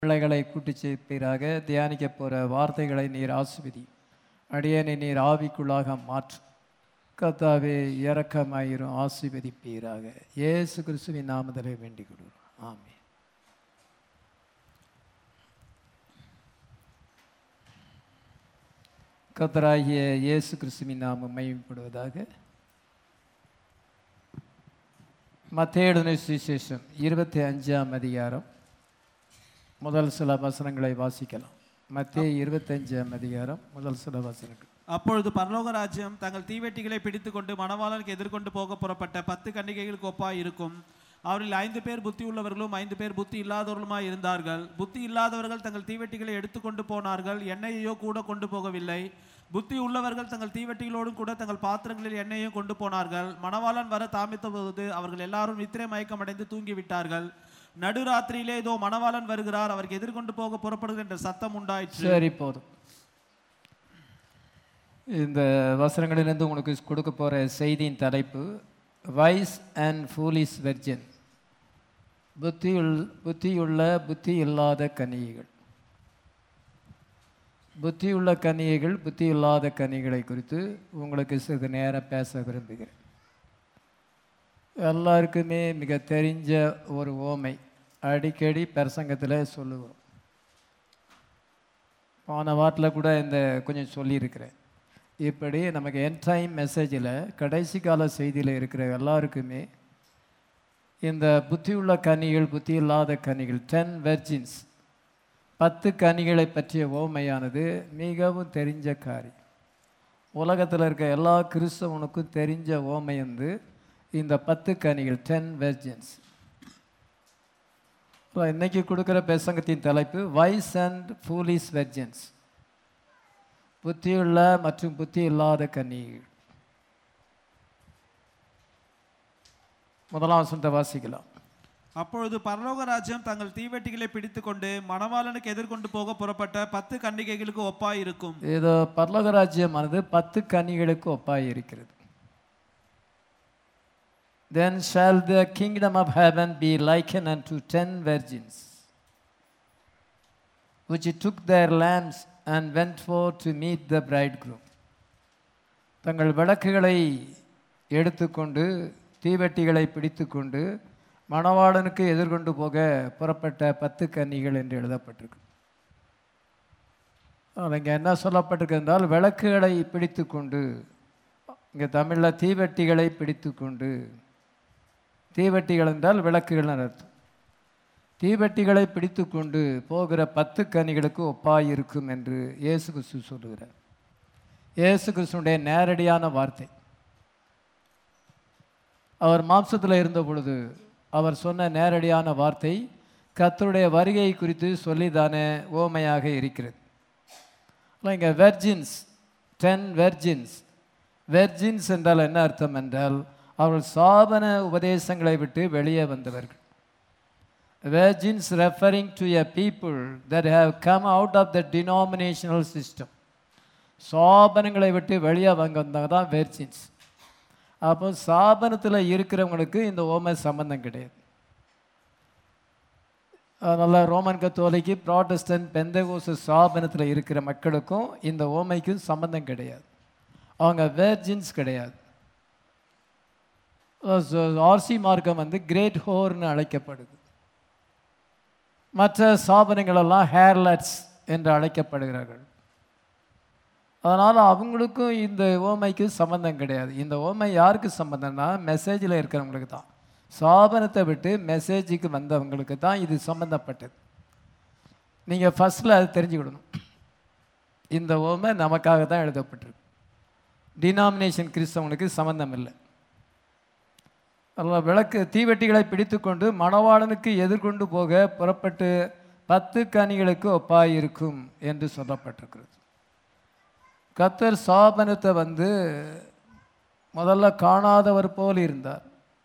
பிள்ளைகளை கூட்டி சேர்ப்பீராக தியானிக்க போகிற வார்த்தைகளை நீர் ஆசிர்வதி அடியனை நீர் ஆவிக்குள்ளாக மாற்று கத்தாவே இரக்கமாயிரும் ஆசீர்வதிப்பீராக இயேசு கிறிஸ்துவின் நாமத்திலே வேண்டிக் கொள்கிறோம் ஆமென் கத்தராகிய இயேசு கிறிஸ்துவின் நாமம் மையப்படுவதாக மத்தேயுடைய சுவிசேஷம் இருபத்தி அஞ்சாம் அதிகாரம் முதல் சில வசனங்களை வாசிக்கலாம் மத்திய இருபத்தஞ்சாம் அதிகாரம் முதல் சில வசனங்கள் அப்பொழுது பரலோக ராஜ்யம் தங்கள் தீவெட்டிகளை பிடித்துக்கொண்டு மணவாளனுக்கு எதிர்கொண்டு போக புறப்பட்ட பத்து கன்னிகைகளுக்கு ஒப்பாய் இருக்கும் அவரில் ஐந்து பேர் புத்தி உள்ளவர்களும் ஐந்து பேர் புத்தி இல்லாதவர்களுமாய் இருந்தார்கள் புத்தி இல்லாதவர்கள் தங்கள் தீவெட்டிகளை எடுத்துக்கொண்டு போனார்கள் எண்ணெயையோ கூட கொண்டு போகவில்லை புத்தி உள்ளவர்கள் தங்கள் தீவெட்டிகளோடும் கூட தங்கள் பாத்திரங்களில் எண்ணெயையும் கொண்டு போனார்கள் மணவாளன் வர தாமித்த போது அவர்கள் எல்லாரும் நித்திரை மயக்கமடைந்து தூங்கிவிட்டார்கள் நடுராத்திரியிலே இதோ மணவாளன் வருகிறார் அவருக்கு எதிர்கொண்டு போக புறப்படுகிற என்ற சத்தம் உண்டாயிற்று சரி போதும் இந்த வசனங்களிலிருந்து உங்களுக்கு கொடுக்க போகிற செய்தியின் தலைப்பு வைஸ் அண்ட் ஃபூலிஸ் வெர்ஜன் புத்தியுள் புத்தியுள்ள புத்தி இல்லாத கன்னிகைகள் புத்தியுள்ள கன்னிகைகள் புத்தி இல்லாத கன்னிகளை குறித்து உங்களுக்கு சிறிது நேரம் பேச விரும்புகிறேன் எல்லாருக்குமே மிக தெரிஞ்ச ஒரு ஓமை அடிக்கடி பிரசங்கத்தில் சொல்லுவோம் போன வாரத்தில் கூட இந்த கொஞ்சம் சொல்லியிருக்கிறேன் இப்படி நமக்கு என் டைம் மெசேஜில் கடைசி கால செய்தியில் இருக்கிற எல்லாருக்குமே இந்த புத்தியுள்ள கனிகள் புத்தி இல்லாத கனிகள் டென் வெர்ஜின்ஸ் பத்து கனிகளை பற்றிய ஓமையானது மிகவும் தெரிஞ்ச காரியம் உலகத்தில் இருக்க எல்லா கிறிஸ்தவனுக்கும் தெரிஞ்ச ஓமை வந்து இந்த பத்து கனிகள் டென் வெர்ஜின்ஸ் இப்போ இன்னைக்கு கொடுக்குற பிரசங்கத்தின் தலைப்பு வைஸ் அண்ட் ஃபூலிஸ் வெர்ஜின்ஸ் புத்தியுள்ள மற்றும் புத்தி இல்லாத கன்னிகள் முதலாம் வசனத்தை வாசிக்கலாம் அப்பொழுது பரலோக ராஜ்யம் தங்கள் தீவெட்டிகளை பிடித்துக்கொண்டு மணவாளனுக்கு எதிர்கொண்டு போக புறப்பட்ட பத்து கன்னிகைகளுக்கு ஒப்பாய் இருக்கும் இதோ பரலோக ராஜ்யமானது பத்து கன்னிகளுக்கு ஒப்பாய் இருக்கிறது Then shall the kingdom of heaven be likened unto ten virgins, which took their lamps and went forth to meet the bridegroom. தங்கள் விளக்குகளை எடுத்துக்கொண்டு தீவெட்டிகளை பிடித்துக்கொண்டு மணவாளனுக்கு எதிர்கொண்டு போக புறப்பட்ட பத்து கன்னிகள் என்று எழுதப்பட்டிருக்கு இங்கே என்ன சொல்லப்பட்டிருக்கு என்றால் விளக்குகளை பிடித்துக்கொண்டு இங்கே தமிழில் தீவெட்டிகளை பிடித்துக்கொண்டு தீவெட்டிகள் என்றால் விளக்குகள் அர்த்தம் தீவெட்டிகளை பிடித்துக்கொண்டு போகிற பத்து கனிகளுக்கு ஒப்பாயிருக்கும் என்று இயேசு கிறிஸ்து சொல்லுகிறார் இயேசு கிறிஸ்துடைய நேரடியான வார்த்தை அவர் மாம்சத்தில் இருந்த பொழுது அவர் சொன்ன நேரடியான வார்த்தை கர்த்தருடைய வருகை குறித்து சொல்லிதானே ஓமையாக இருக்கிறது இங்கே வெர்ஜின்ஸ் டென் வெர்ஜின்ஸ் வெர்ஜின்ஸ் என்றால் என்ன அர்த்தம் என்றால் அவர்கள் சாபன உபதேசங்களை விட்டு வெளியே வந்தவர்கள் virgins referring to a people that have come out of the denominational system சாபனங்களை விட்டு வெளியே வந்தவங்க தான் வெர்ஜின்ஸ் அப்போ சாபனத்தில் இருக்கிறவங்களுக்கு இந்த ஓமை சம்பந்தம் கிடையாது அதனால் ரோமன் கத்தோலிக்கு ப்ராட்டஸ்டன்ட் பெந்தகோச சாபனத்தில் இருக்கிற மக்களுக்கும் இந்த ஓமைக்கும் சம்பந்தம் கிடையாது அவங்க வேர்ஜின்ஸ் கிடையாது ஆர்சி மார்க்கம் வந்து கிரேட் ஹோர்னு அழைக்கப்படுது மற்ற சாபனங்களெல்லாம் ஹேர்லட்ஸ் என்று அழைக்கப்படுகிறார்கள் அதனால் அவங்களுக்கும் இந்த ஓமைக்கு சம்மந்தம் கிடையாது இந்த ஓமை யாருக்கு சம்மந்தம்னா மெசேஜில் இருக்கிறவங்களுக்கு தான் சாபனத்தை விட்டு மெசேஜுக்கு வந்தவங்களுக்கு தான் இது சம்மந்தப்பட்டது நீங்கள் ஃபஸ்ட்டில் அது தெரிஞ்சுக்கிடணும் இந்த ஓமை நமக்காக தான் எழுதப்பட்டிருக்கு டினாமினேஷன் கிறிஸ்தவனுக்கு சம்மந்தம் இல்லை அதில் விளக்கு தீவெட்டிகளை பிடித்துக்கொண்டு மணவாளனுக்கு எதிர்கொண்டு போக புறப்பட்டு பத்து கனிகளுக்கு ஒப்பாயிருக்கும் என்று சொல்லப்பட்டிருக்கிறது கத்தர் சாபனத்தை வந்து முதல்ல காணாதவர் போல் இருந்தார்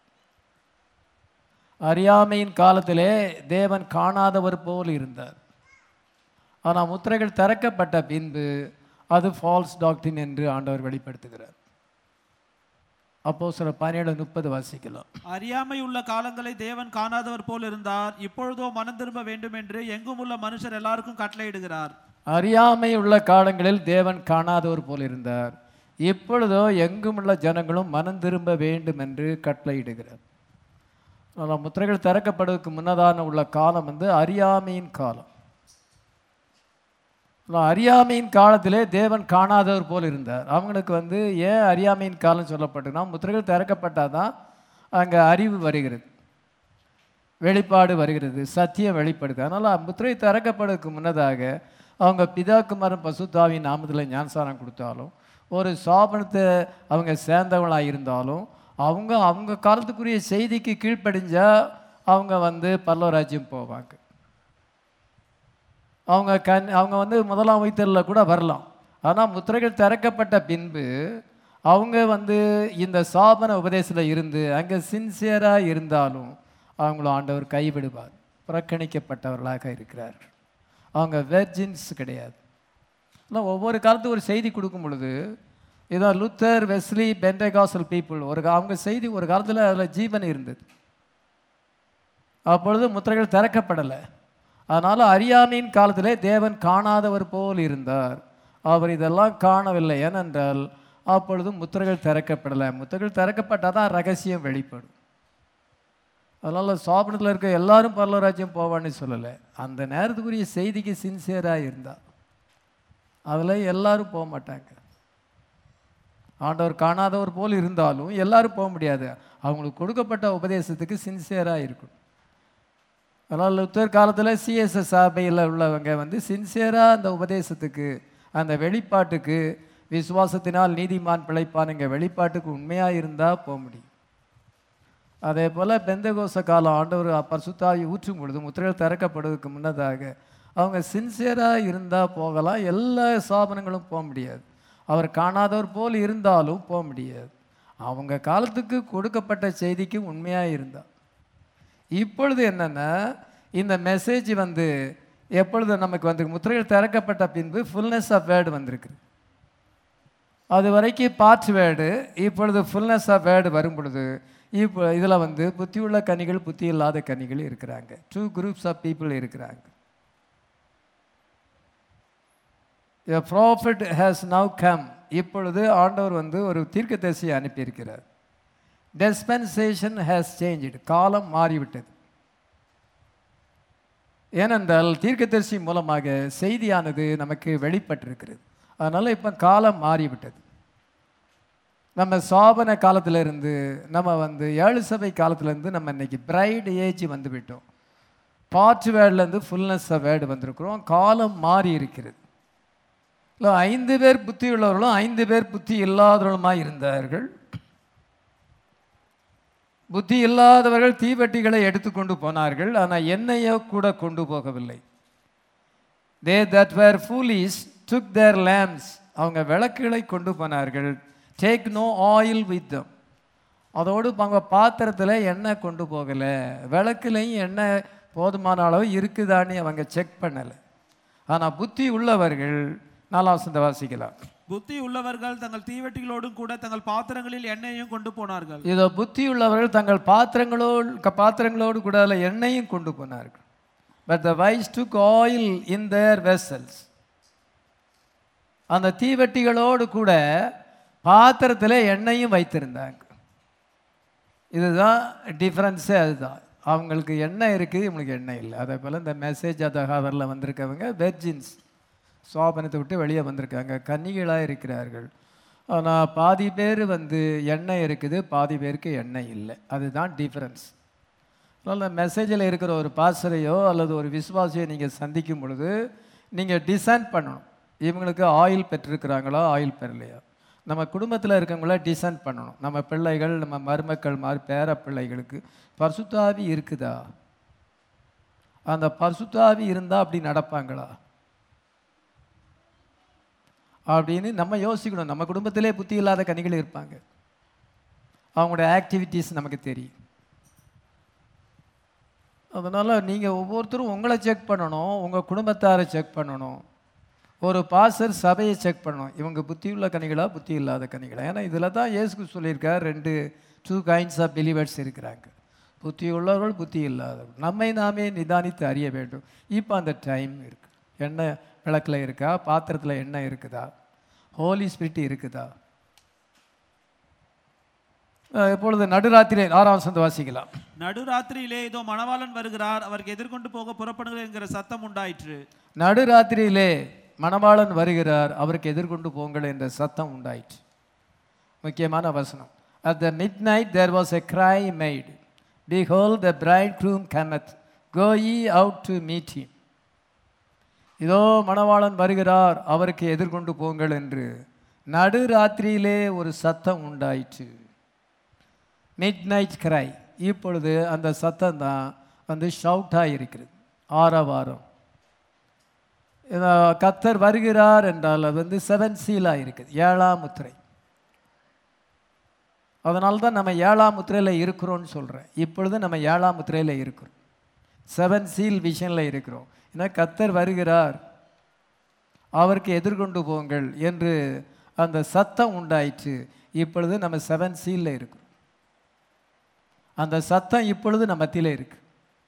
அறியாமையின் காலத்திலே தேவன் காணாதவர் போல் இருந்தார் ஆனால் முத்திரைகள் திறக்கப்பட்ட பின்பு அது ஃபால்ஸ் டாக்டின் என்று ஆண்டவர் வெளிப்படுத்துகிறார் அப்போ சில பதினேழு முப்பது வாசிக்கலாம் அறியாமை உள்ள காலங்களை தேவன் காணாதவர் போல் இருந்தார் இப்பொழுதோ மனம் திரும்ப வேண்டும் என்று எங்கும் உள்ள மனுஷர் எல்லாருக்கும் கட்டளையிடுகிறார் அறியாமை உள்ள காலங்களில் தேவன் காணாதவர் போல் இருந்தார் இப்பொழுதோ எங்கும் உள்ள ஜனங்களும் மனம் திரும்ப வேண்டும் என்று கட்டளையிடுகிறார் ஆனால் முத்திரைகள் திறக்கப்படுவதற்கு முன்னதான உள்ள காலம் வந்து அறியாமையின் காலம் ஆனால் அறியாமையின் காலத்திலே தேவன் காணாதவர் போல் இருந்தார் அவங்களுக்கு வந்து ஏன் அறியாமையின் காலம் சொல்லப்பட்டுன்னா முத்திரைகள் திறக்கப்பட்டாதான் அங்கே அறிவு வருகிறது வெளிப்பாடு வருகிறது சத்தியம் வெளிப்படுது அதனால் முத்திரை திறக்கப்படுவதற்கு முன்னதாக அவங்க பிதாக்குமாரன் பசுத்தாவின் நாமத்தில் ஞானசாரம் கொடுத்தாலும் ஒரு சாபனத்தை அவங்க சேர்ந்தவங்களாக இருந்தாலும் அவங்க அவங்க காலத்துக்குரிய செய்திக்கு கீழ்ப்படிஞ்சா அவங்க வந்து பல்லவராஜ்யம் போவாங்க அவங்க கண் அவங்க வந்து முதலாம் வைத்தலில் கூட வரலாம் ஆனால் முத்திரைகள் திறக்கப்பட்ட பின்பு அவங்க வந்து இந்த சாபன உபதேசத்தில் இருந்து அங்கே சின்சியராக இருந்தாலும் அவங்கள ஆண்டவர் கைவிடுவார் புறக்கணிக்கப்பட்டவர்களாக இருக்கிறார்கள் அவங்க வெர்ஜின்ஸ் கிடையாது ஆனால் ஒவ்வொரு காலத்துக்கும் ஒரு செய்தி கொடுக்கும் பொழுது இதோ லுத்தர் வெஸ்லி பெண்டகாசல் பீப்புள் ஒரு கா- அவங்க செய்தி ஒரு காலத்தில் அதில் ஜீவன் இருந்தது அப்பொழுது முத்திரைகள் திறக்கப்படலை அதனால் அறியாமையின் காலத்திலே தேவன் காணாதவர் போல் இருந்தார் அவர் இதெல்லாம் காணவில்லை ஏனென்றால் அப்பொழுது முத்திரைகள் திறக்கப்படலை முத்திரைகள் திறக்கப்பட்டால் தான் ரகசியம் வெளிப்படும் அதனால் சாப்பிடத்தில் இருக்க எல்லாரும் பரலராஜ்யம் போவான்னு சொல்லலை அந்த நேரத்துக்குரிய செய்திக்கு சின்சியராக இருந்தா அதில் எல்லாரும் போக மாட்டாங்க ஆண்டவர் காணாதவர் போல் இருந்தாலும் எல்லாரும் போக முடியாது அவங்களுக்கு கொடுக்கப்பட்ட உபதேசத்துக்கு சின்சியராக இருக்கணும் அதனால் லுத்தர் காலத்தில் சிஎஸ்எஸ் சபையில் உள்ளவங்க வந்து சின்சியராக அந்த உபதேசத்துக்கு அந்த வெளிப்பாட்டுக்கு விசுவாசத்தினால் நீதிமான் பிழைப்பானுங்க வெளிப்பாட்டுக்கு உண்மையாக இருந்தால் போக முடியும் அதே போல் பெந்தகோச காலம் ஆண்டவர் பரிசுத்தாவி ஊற்றும் பொழுது முத்திரைகள் திறக்கப்படுவதற்கு முன்னதாக அவங்க சின்சியராக இருந்தால் போகலாம் எல்லா சாபனங்களும் போக முடியாது அவர் காணாதவர் போல் இருந்தாலும் போக முடியாது அவங்க காலத்துக்கு கொடுக்கப்பட்ட செய்திக்கு உண்மையாக இருந்தார் இப்பொழுது என்னன்னா இந்த மெசேஜ் வந்து எப்பொழுது நமக்கு வந்து முத்திரைகள் திறக்கப்பட்ட பின்பு ஃபுல்னஸ் ஆஃப் வேர்டு வந்திருக்கு அது வரைக்கும் பார்ட் வேர்டு இப்பொழுது ஃபுல்னஸ் ஆஃப் வேர்டு வரும் பொழுது இப்போ இதில் வந்து புத்தியுள்ள கனிகள் புத்தி இல்லாத கனிகள் இருக்கிறாங்க டூ குரூப்ஸ் ஆஃப் பீப்புள் இருக்கிறாங்க A prophet has now come இப்பொழுது ஆண்டவர் வந்து ஒரு தீர்க்கதரிசியை அனுப்பியிருக்கிறார் டெஸ்பென்சேஷன் ஹேஸ் சேஞ்ச்டு காலம் மாறிவிட்டது ஏனென்றால் தீர்க்கதரிசி மூலமாக செய்தியானது நமக்கு வெளிப்பட்டிருக்கிறது அதனால் இப்போ காலம் மாறிவிட்டது நம்ம சாபன காலத்துல இருந்து நம்ம வந்து ஏழு சபை காலத்துல இருந்து நம்ம இன்னைக்கு பிரைட் ஏஜ் வந்து விட்டோம் பார்ட் வேர்ட்லேருந்து ஃபுல்னஸ் வேர்டு வந்திருக்கிறோம் காலம் மாறி இருக்கிறது இல்லை ஐந்து பேர் புத்தி உள்ளவர்களும் ஐந்து பேர் புத்தி இல்லாதவர்களுமாய் இருந்தார்கள் புத்தி இல்லாதவர்கள் தீவெட்டிகளை எடுத்துக்கொண்டு போனார்கள் ஆனால் எண்ணெயோ கூட கொண்டு போகவில்லை they that were foolish took their lamps அவங்க விளக்குகளை கொண்டு போனார்கள் take no oil with them அதோடு அவங்க பாத்திரத்தில் எண்ணெய் கொண்டு போகலை விளக்குலையும் எண்ணெய் போதுமான அளவு இருக்குதான்னு அவங்க செக் பண்ணலை ஆனால் புத்தி உள்ளவர்கள் நாலாவசந்த வாசிக்கலாம் புத்தி உள்ளவர்கள் தங்கள் தீவெட்டிகளோடும் கூட தங்கள் பாத்திரங்களில் எண்ணெயையும் கொண்டு போனார்கள் இதோ புத்தி உள்ளவர்கள் தங்கள் பாத்திரங்களோடு க- பாத்திரங்களோடு கூட அதில் எண்ணெயும் கொண்டு போனார்கள் but the wise took oil in their vessels அந்த தீவெட்டிகளோடு கூட பாத்திரத்தில் எண்ணெயும் வைத்திருந்தாங்க இதுதான் டிஃப்ரென்ஸே அதுதான் அவங்களுக்கு எண்ணெய் இருக்குது இவங்களுக்கு எண்ணெய் இல்லை அதே போல் இந்த மெசேஜ் அதகாதரில் வந்திருக்கவங்க வெர்ஜின்ஸ் சோபனத்தை விட்டு வெளியே வந்திருக்காங்க கன்னிகளாக இருக்கிறார்கள் ஆனால் பாதி பேர் வந்து எண்ணெய் இருக்குது பாதி பேருக்கு எண்ணெய் இல்லை அதுதான் டிஃப்ரென்ஸ் அதனால் மெசேஜில் இருக்கிற ஒரு பாசரையோ அல்லது ஒரு விசுவாசியோ நீங்கள் சந்திக்கும் பொழுது நீங்கள் டிசைன் பண்ணணும் இவங்களுக்கு ஆயில் பெற்றிருக்கிறாங்களா ஆயில் பெறலையா நம்ம குடும்பத்தில் இருக்கவங்கள டிசைன் பண்ணணும் நம்ம பிள்ளைகள் நம்ம மருமக்கள் மாதிரி பேர பிள்ளைகளுக்கு பரிசுத்தாவி இருக்குதா அந்த பரிசுத்தாவி இருந்தால் அப்படி நடப்பாங்களா அப்படின்னு நம்ம யோசிக்கணும் நம்ம குடும்பத்திலே புத்தி இல்லாத கனிகள் இருப்பாங்க அவங்களோட ஆக்டிவிட்டீஸ் நமக்கு தெரியும் அதனால் நீங்கள் ஒவ்வொருத்தரும் உங்களை செக் பண்ணணும் உங்கள் குடும்பத்தாரை செக் பண்ணணும் ஒரு பாசர் சபையை செக் பண்ணணும் இவங்க புத்தியுள்ள கனிகளா புத்தி இல்லாத கனிகளா ஏன்னா இதில் தான் இயேசுக்கு சொல்லியிருக்கார் ரெண்டு டூ கைண்ட்ஸ் ஆஃப் பிலீவர்ஸ் இருக்கிறாங்க புத்தி உள்ளவர்கள் புத்தி இல்லாதவர்கள் நம்மை நாமே நிதானித்து அறிய வேண்டும் இப்போ அந்த டைம் இருக்கு எண்ணெய் விளக்கில் இருக்கா பாத்திரத்தில் எண்ணெய் இருக்குதா ஹோலி ஸ்பிரிட் இருக்குதா அஹ் இப்பொழுது நடுராத்திரி ஆறாம் வசந்த வாசிக்கலாம் நடுராத்திரியிலே இதோ மணவாளன் வருகிறார் அவருக்கு எதிர்கொண்டு போக புறப்படுங்கள் என்கிற சத்தம் உண்டாயிற்று நடுராத்திரியிலே மணவாளன் வருகிறார் அவருக்கு எதிர்கொண்டு போங்கள் என்ற சத்தம் உண்டாயிற்று முக்கியமான வசனம் at the midnight there was a cry made behold the bridegroom cometh go ye out to meet him இதோ மணவாளன் வருகிறார் அவருக்கு எதிர்கொண்டு போங்கள் என்று நடுராத்திரியிலே ஒரு சத்தம் உண்டாயிற்று மிட் நைட் கிரை இப்பொழுது அந்த சத்தம் தான் வந்து ஷவுட்டாக இருக்கிறது ஆரவாரம் இந்த கத்தர் வருகிறார் என்றால் அது வந்து செவன் சீலாக இருக்குது ஏழாம் முத்திரை அதனால தான் நம்ம ஏழாம் முத்திரையில் இருக்கிறோம்னு சொல்கிறேன் இப்பொழுது நம்ம ஏழாம் முத்திரையில் இருக்கிறோம் செவன் சீல் விஷனில் இருக்கிறோம் ஏன்னா கத்தர் வருகிறார் அவருக்கு எதிர்கொண்டு போங்கள் என்று அந்த சத்தம் உண்டாயிற்று இப்பொழுது நம்ம செவன் சீலில் இருக்கிறோம் அந்த சத்தம் இப்பொழுது நம்ம மத்தியில இருக்கு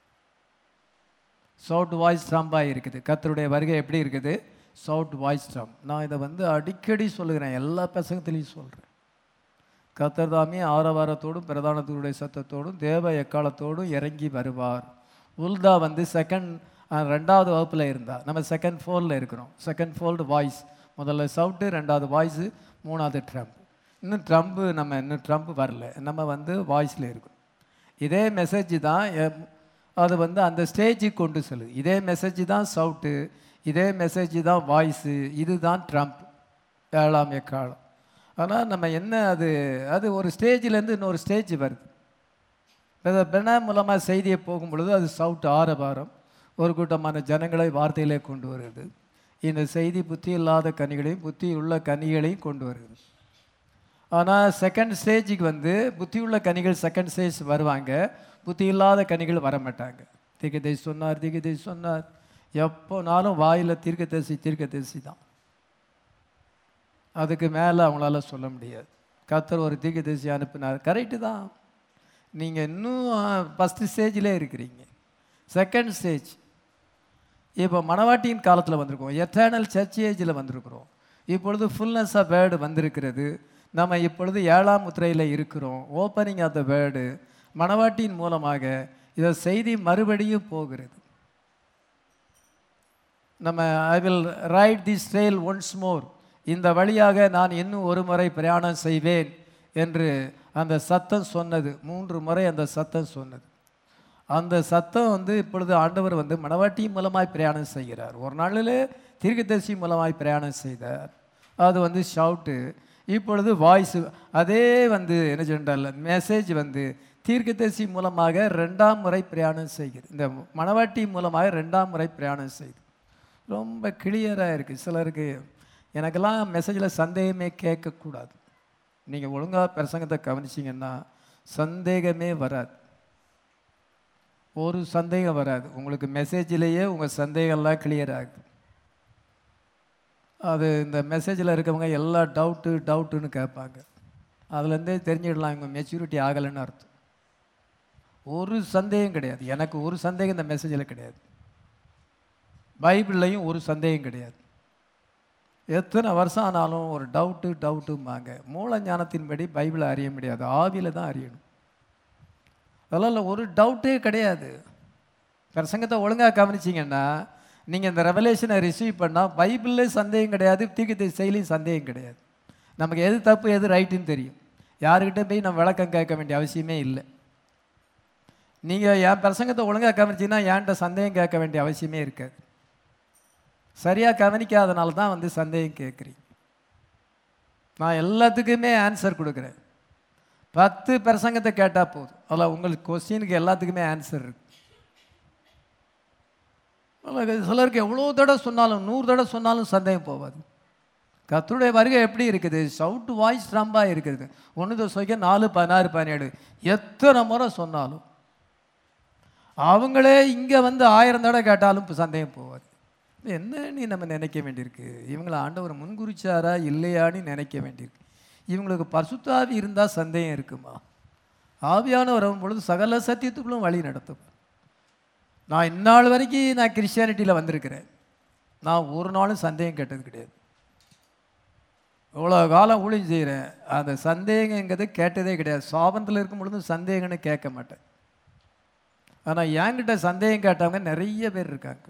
சவுட் வாய்ஸ் ட்ரம்பாக இருக்குது கத்தருடைய வருகை எப்படி இருக்குது சவுட் வாய்ஸ் ட்ரம் நான் இதை வந்து அடிக்கடி சொல்லுகிறேன் எல்லா பசங்கத்திலையும் சொல்கிறேன் கத்தர் தாமே ஆரவாரத்தோடும் பிரதானத்தினுடைய சத்தத்தோடும் தேவ எக்காலத்தோடும் இறங்கி வருவார் உல்தா வந்து செகண்ட் ரெண்டாவது வகுப்பில் இருந்தா நம்ம செகண்ட் ஃபோல்டில் இருக்கிறோம் செகண்ட் ஃபோல்டு வாய்ஸ் முதல்ல சவுட்டு ரெண்டாவது வாய்ஸு மூணாவது ட்ரம்ப் இன்னும் ட்ரம்ப்பு நம்ம இன்னும் ட்ரம்ப் வரல நம்ம வந்து வாய்ஸில் இருக்கோம் இதே மெசேஜ் தான் எ- அது வந்து அந்த ஸ்டேஜுக்கு கொண்டு செல்லுது இதே மெசேஜ் தான் சவுட்டு இதே மெசேஜ் தான் வாய்ஸு இதுதான் ட்ரம்ப் ஏழாம் எக்காலம் ஆனால் நம்ம என்ன அது அது ஒரு ஸ்டேஜிலேருந்து இன்னொரு ஸ்டேஜ் வருது இப்போ பெனா மூலமாக செய்தியை போகும் பொழுது அது சவுட் ஆரவாரம் ஒரு கூட்டமான ஜனங்களை வார்த்தையிலே கொண்டு வருது இந்த செய்தி புத்தி இல்லாத கனிகளையும் புத்தி உள்ள கனிகளையும் கொண்டு வருது ஆனால் செகண்ட் ஸ்டேஜுக்கு வந்து புத்தி உள்ள கனிகள் செகண்ட் ஸ்டேஜ் வருவாங்க புத்தி இல்லாத கனிகள் வர மாட்டாங்க தீர்க்கதரிசி சொன்னார் தீர்க்கதரிசி சொன்னார் எப்போனாலும் வாயில் தீர்க்கதரிசி தீர்க்கதரிசி தான் அதுக்கு மேலே அவங்களால சொல்ல முடியாது கத்தர் ஒரு தீர்க்கதரிசி அனுப்பினார் கரெக்டு தான் நீங்கள் இன்னும் ஃபஸ்ட்டு ஸ்டேஜிலே இருக்கிறீங்க செகண்ட் ஸ்டேஜ் இப்போ மணவாட்டியின் காலத்தில் வந்திருக்கோம் எட்டர்னல் சர்ச் ஏஜில் வந்திருக்கிறோம் இப்பொழுது ஃபுல்னஸ் ஆஃப் வேர்டு வந்திருக்கிறது நம்ம இப்பொழுது ஏழாம் முத்திரையில் இருக்கிறோம் ஓப்பனிங் ஆஃப் த வேர்டு மணவாட்டியின் மூலமாக இதை செய்தி மறுபடியும் போகிறது நம்ம I will ride this trail once more இந்த வழியாக நான் இன்னும் ஒரு முறை பிரயாணம் செய்வேன் என்று அந்த சத்தம் சொன்னது மூன்று முறை அந்த சத்தம் சொன்னது அந்த சத்தம் வந்து இப்பொழுது ஆண்டவர் வந்து மணவாட்டி மூலமாய் பிரயாணம் செய்கிறார் ஒரு நாளில் தீர்க்கதரிசி மூலமாய் பிரயாணம் செய்தார் அது வந்து ஷவுட்டு இப்பொழுது வாய்ஸ் அதே வந்து என்ன சொன்னால் மெசேஜ் வந்து தீர்க்கதரிசி மூலமாக ரெண்டாம் முறை பிரயாணம் செய்கிறது இந்த மணவாட்டி மூலமாக ரெண்டாம் முறை பிரயாணம் செய்யுது ரொம்ப கிளியராக இருக்குது சிலருக்கு எனக்கெல்லாம் மெசேஜில் சந்தேகமே கேட்கக்கூடாது நீங்கள் ஒழுங்காக பிரசங்கத்தை கவனிச்சிங்கன்னா சந்தேகமே வராது ஒரு சந்தேகம் வராது உங்களுக்கு மெசேஜிலேயே உங்கள் சந்தேகம்லாம் கிளியர் ஆகுது அது இந்த மெசேஜில் இருக்கவங்க எல்லா டவுட்டு டவுட்டுன்னு கேட்பாங்க அதுலேருந்தே தெரிஞ்சிடலாம் இவங்க மெச்சூரிட்டி ஆகலைன்னு அர்த்தம் ஒரு சந்தேகம் கிடையாது எனக்கு ஒரு சந்தேகம் இந்த மெசேஜில் கிடையாது பைபிள்லையும் ஒரு சந்தேகம் கிடையாது எத்தனை வருஷம் ஆனாலும் ஒரு டவுட்டு டவுட்டும்பாங்க மூல ஞானத்தின்படி பைபிளை அறிய முடியாது ஆவியில் தான் அறியணும் அதெல்லாம் இல்லை ஒரு டவுட்டே கிடையாது பிரசங்கத்தை ஒழுங்காக கவனிச்சிங்கன்னா நீங்கள் இந்த ரெவலேஷனை ரிசீவ் பண்ணால் பைபிளில் சந்தேகம் கிடையாது தீர்க்கத்தை செயலையும் சந்தேகம் கிடையாது நமக்கு எது தப்பு எது ரைட்டுன்னு தெரியும் யாருக்கிட்ட போய் நம்ம விளக்கம் கேட்க வேண்டிய அவசியமே இல்லை நீங்கள் என் பிரசங்கத்தை ஒழுங்காக கவனிச்சிங்கன்னா என்கிட்ட சந்தேகம் கேட்க வேண்டிய அவசியமே இருக்காது சரியாக கவனிக்காதனால தான் வந்து சந்தேகம் கேட்குறீங்க நான் எல்லாத்துக்குமே ஆன்சர் கொடுக்குறேன் பத்து பிரசங்கத்தை கேட்டால் போதும் அதில் உங்களுக்கு கொஸ்டினுக்கு எல்லாத்துக்குமே ஆன்சர் இருக்கு அதில் சிலருக்கு எவ்வளோ தடவை சொன்னாலும் நூறு தடவை சொன்னாலும் சந்தேகம் போகாது கத்தருடைய வருகை எப்படி இருக்குது சவுட் வாய்ஸ் ரொம்ப இருக்குது ஒன்று தோசைக்க நாலு பதினாறு பதினேழு எத்தனை முறை சொன்னாலும் அவங்களே இங்கே வந்து ஆயிரம் தடவை கேட்டாலும் இப்போ சந்தேகம் போகாது என்னன்னு நம்ம நினைக்க வேண்டியிருக்கு இவங்களை ஆண்டவர் முன்குறிச்சாரா இல்லையான்னு நினைக்க வேண்டியிருக்கு இவங்களுக்கு பரிசுத்தாவி இருந்தால் சந்தேகம் இருக்குமா ஆவியானவர் வரும் பொழுது சகல சத்தியத்துக்குள்ளும் வழி நடத்தும் நான் இந்நாள் வரைக்கும் நான் கிறிஸ்டியானிட்டியில் வந்திருக்கிறேன் நான் ஒரு நாளும் சந்தேகம் கேட்டது கிடையாது இவ்வளோ காலம் ஊழியம் செய்கிறேன் அந்த சந்தேகங்கிறது கேட்டதே கிடையாது சாபத்தில் இருக்கும் பொழுது சந்தேகம்னு கேட்க மாட்டேன் ஆனால் என்கிட்ட சந்தேகம் கேட்டவங்க நிறைய பேர் இருக்காங்க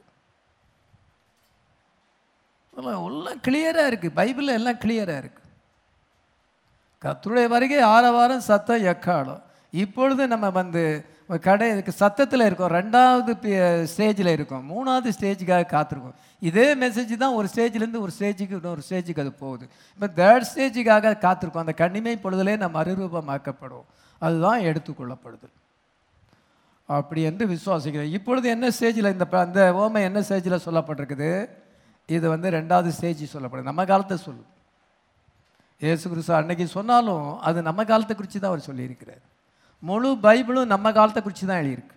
எல்லாம் எல்லாம் கிளியராக இருக்குது பைபிளில் எல்லாம் கிளியராக இருக்குது கர்த்தருடைய வருகை ஆரவாரம் சத்தம் எக்காலம் இப்பொழுது நம்ம வந்து கடை சத்தத்தில் இருக்கோம் ரெண்டாவது ஸ்டேஜில் இருக்கோம் மூணாவது ஸ்டேஜுக்காக காத்திருக்கோம் இதே மெசேஜ் தான் ஒரு ஸ்டேஜ்லேருந்து ஒரு ஸ்டேஜுக்கு இன்னொரு ஸ்டேஜுக்கு அது போகுது இப்போ தேர்ட் ஸ்டேஜுக்காக காத்திருக்கோம் அந்த கண்ணிமை பொழுதிலே நம்ம அருரூபமாக்கப்படும் அதுதான் எடுத்துக்கொள்ளப்படுது அப்படி என்று விசுவாசிக்கிறேன் இப்பொழுது என்ன ஸ்டேஜில் இந்த ப- அந்த ஓமை என்ன ஸ்டேஜில் சொல்லப்பட்டிருக்குது இது வந்து ரெண்டாவது ஸ்டேஜ் சொல்லப்படுது நம்ம காலத்தை சொல்லு இயேசு கிறிஸ்து அன்னைக்கு சொன்னாலும் அது நம்ம காலத்தை குறித்து தான் அவர் சொல்லியிருக்கிறார் முழு பைபிளும் நம்ம காலத்தை குறித்து தான் எழுதியிருக்கு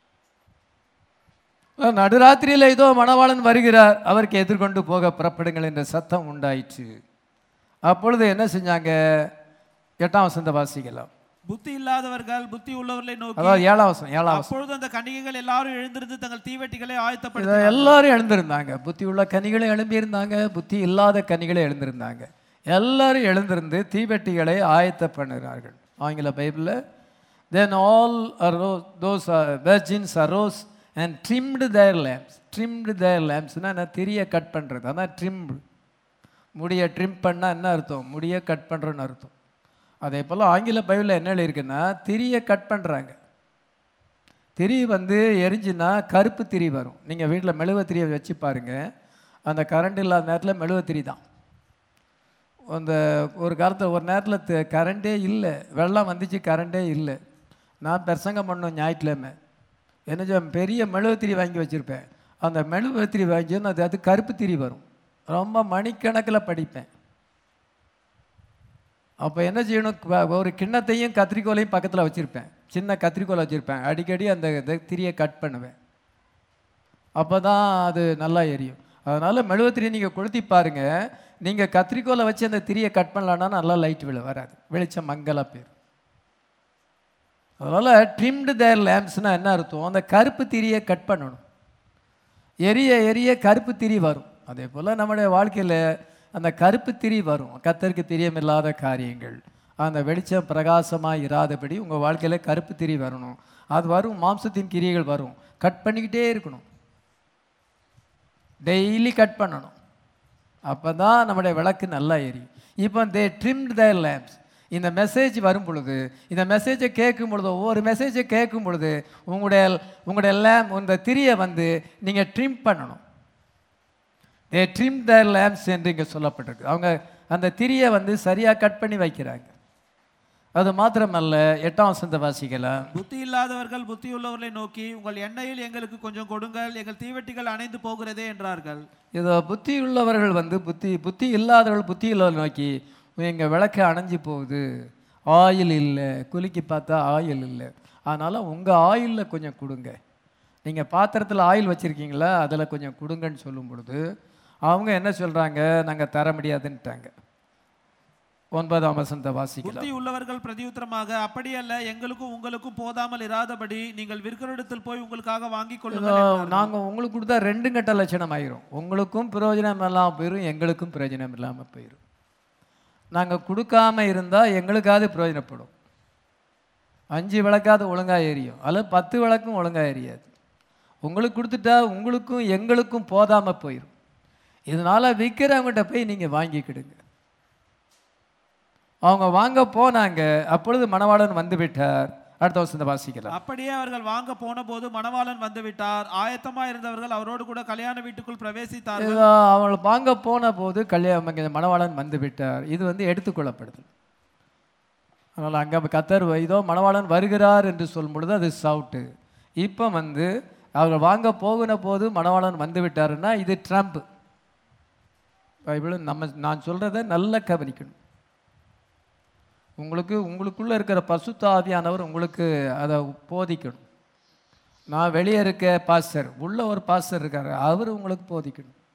அஹ் நடுராத்திரியில் ஏதோ மணவாளன் வருகிறார் அவருக்கு எதிர்கொண்டு போக புறப்படுங்கள் என்ற சத்தம் உண்டாயிற்று அப்பொழுது என்ன செஞ்சாங்க எட்டாம் வசந்த வாசிக்கலாம் புத்தி இல்லாதவர்கள் புத்தி உள்ளவர்களை நோக்கி அதாவது ஏழாம் வசனம் ஏழாம் வசனம் அப்பொழுது அந்த கன்னிகைகள் எல்லாரும் எழுந்திருந்து தங்கள் தீவெட்டிகளை இதை ஆயத்தப்படுத்த எல்லாரும் எழுந்திருந்தாங்க புத்தி உள்ள கனிகளும் எழும்பியிருந்தாங்க புத்தி இல்லாத கனிகளும் எழுந்திருந்தாங்க எல்லாரும் எழுந்திருந்து தீவெட்டிகளை ஆயத்த பண்ணுகிறார்கள் ஆங்கில பைபிளில் then all arose those virgins arose and trimmed their lamps trimmed their லேம்ப்ஸ்னால் என்ன திரியை கட் பண்ணுறது அதான் ட்ரிம்டு முடியை ட்ரிம் பண்ணால் என்ன அர்த்தம் முடியை கட் பண்ணுறோன்னு அர்த்தம் அதே போல் ஆங்கில பைபிளில் என்ன எழுதியிருக்குன்னா திரியை கட் பண்ணுறாங்க திரி வந்து எரிஞ்சுன்னா கருப்பு திரி வரும் நீங்கள் வீட்டில் மெழுவ திரியை வச்சு பாருங்கள் அந்த கரண்ட் இல்லாத நேரத்தில் மெழுவ திரி தான் அந்த ஒரு காலத்தில் ஒரு நேரத்தில் கரண்டே இல்லை வெள்ளம் வந்துச்சு கரண்டே இல்லை நான் பிரசங்கம் பண்ணோம் ஞாயிற்றுக்கிழமை என்ன செய்வேன், பெரிய மெழுவ திரி வாங்கி வச்சுருப்பேன் அந்த மெழுவ திரி வாங்கி வந்து அது அது கருப்பு திரி வரும் ரொம்ப மணிக்கணக்கில் படிப்பேன் அப்போ என்ன செய்யணும் க- ஒரு கிண்ணத்தையும் கத்திரிக்கோலையும் பக்கத்தில் வச்சுருப்பேன் சின்ன கத்திரிக்கோலை வச்சுருப்பேன் அடிக்கடி அந்த இதை திரியை கட் பண்ணுவேன் அப்போ தான் அது நல்லா எரியும் அதனால் மெழுகுத்திரி நீங்கள் கொளுத்தி பாருங்கள் நீங்கள் கத்திரிக்கோலை வச்சு அந்த திரியை கட் பண்ணலான்னா நல்லா லைட் விழ வராது வெளிச்சம் மங்கலாக போயிடும் அதனால் ட்ரிம்டு தேர் லேம்ப்ஸ்னால் என்ன அர்த்தம் அந்த கருப்பு திரியை கட் பண்ணணும் எரிய எரிய கருப்பு திரி வரும் அதே போல் நம்முடைய வாழ்க்கையில் அந்த கருப்பு திரி வரும் கத்தருக்கு தெரியமில்லாத காரியங்கள் அந்த வெளிச்சம் பிரகாசமாக இராதபடி உங்கள் வாழ்க்கையில் கருப்பு திரி வரணும் அது வரும் மாம்சத்தின் கிரியைகள் வரும் கட் பண்ணிக்கிட்டே இருக்கணும் டெய்லி கட் பண்ணணும் அப்போ தான் நம்முடைய விளக்கு நல்லா எரியும் இப்போ தே ட்ரிம்ட் their லேம்ப்ஸ் இந்த மெசேஜ் வரும் பொழுது இந்த மெசேஜை கேட்கும் பொழுது ஒவ்வொரு மெசேஜை கேட்கும் பொழுது உங்களுடைய உங்களுடைய லேம் இந்த திரியை வந்து நீங்கள் ட்ரிம் பண்ணணும் தே ட்ரிம் their லேம்ப்ஸ் என்று இங்கே சொல்லப்பட்டிருக்கு அவங்க அந்த திரியை வந்து சரியாக கட் பண்ணி வைக்கிறாங்க அது மாத்திரமல்ல எட்டாம் வசந்த வாசிக்கலாம் புத்தி இல்லாதவர்கள் புத்தி உள்ளவர்களை நோக்கி உங்கள் எண்ணெயில் எங்களுக்கு கொஞ்சம் கொடுங்கள் எங்கள் தீவெட்டிகள் அணைந்து போகிறதே என்றார்கள் இதோ புத்தி உள்ளவர்கள் வந்து புத்தி புத்தி இல்லாதவர்கள் புத்தி உள்ளவர்கள் நோக்கி எங்கள் விளக்கு அணைஞ்சு போகுது ஆயில் இல்லை குலுக்கி பார்த்தா ஆயில் இல்லை அதனால் உங்கள் ஆயிலில் கொஞ்சம் கொடுங்க நீங்கள் பாத்திரத்தில் ஆயில் வச்சுருக்கீங்களா அதில் கொஞ்சம் கொடுங்கன்னு சொல்லும் பொழுது அவங்க என்ன சொல்கிறாங்க நாங்கள் தர முடியாதுன்ட்டாங்க ஒன்பதாம் வசந்த வாசிக்கலாம் புத்தி உள்ளவர்கள் பிரதியுத்தரமாக அப்படியல்ல எங்களுக்கும் உங்களுக்கும் போதாமல் இராதபடி நீங்கள் விற்கரிடத்தில் போய் உங்களுக்காக வாங்கிக் இதோ கொள்ளுங்கள் என்றார்கள். நாங்கள் உங்களுக்கு கொடுத்தா ரெண்டு கட்ட லட்சணம் ஆயிரும் உங்களுக்கும் பிரயோஜனம் இல்லாமல் போயிடும் எங்களுக்கும் பிரயோஜனம் இல்லாமல் போயிடும் நாங்கள் கொடுக்காம இருந்தால் எங்களுக்காவது பிரயோஜனப்படும் அஞ்சு விளக்காவது ஒழுங்காக எரியும் அல்லது பத்து விளக்கும் ஒழுங்காக எரியாது உங்களுக்கு கொடுத்துட்டா உங்களுக்கும் எங்களுக்கும் போதாமல் போயிடும் இதனால் விற்கிறவங்ககிட்ட போய் நீங்கள் வாங்கிக்கிடுங்க அவங்க வாங்க போனாங்க அப்பொழுது மணவாளன் வந்து விட்டார் அடுத்த வருஷத்தை வாசிக்கலாம் அப்படியே அவர்கள் வாங்க போன போது மணவாளன் வந்து விட்டார் ஆயத்தமா இருந்தவர்கள் அவரோடு கூட கல்யாண வீட்டுக்குள் பிரவேசித்தார்கள் இதோ அவள் வாங்க போன போது கல்யாணம் இங்க மணவாளன் வந்து விட்டார் இது வந்து எடுத்துக்கொள்ளப்படுது அதனால் அங்கே கத்தர் இதோ மணவாளன் வருகிறார் என்று சொல்லும் பொழுது அது சவுட்டு இப்போ வந்து அவர் வாங்க போகின போது மணவாளன் வந்து விட்டாருன்னா இது ட்ரம்ப் பைபிள் நம்ம நான் சொல்கிறத நல்லா கவனிக்கணும் உங்களுக்கு உங்களுக்குள்ளே இருக்கிற பசுத்த ஆவியானவர் உங்களுக்கு அதை போதிக்கணும் நான் வெளியே இருக்க பாஸ்டர் உள்ள ஒரு பாஸ்டர் இருக்காரு அவர் உங்களுக்கு போதிக்கணும்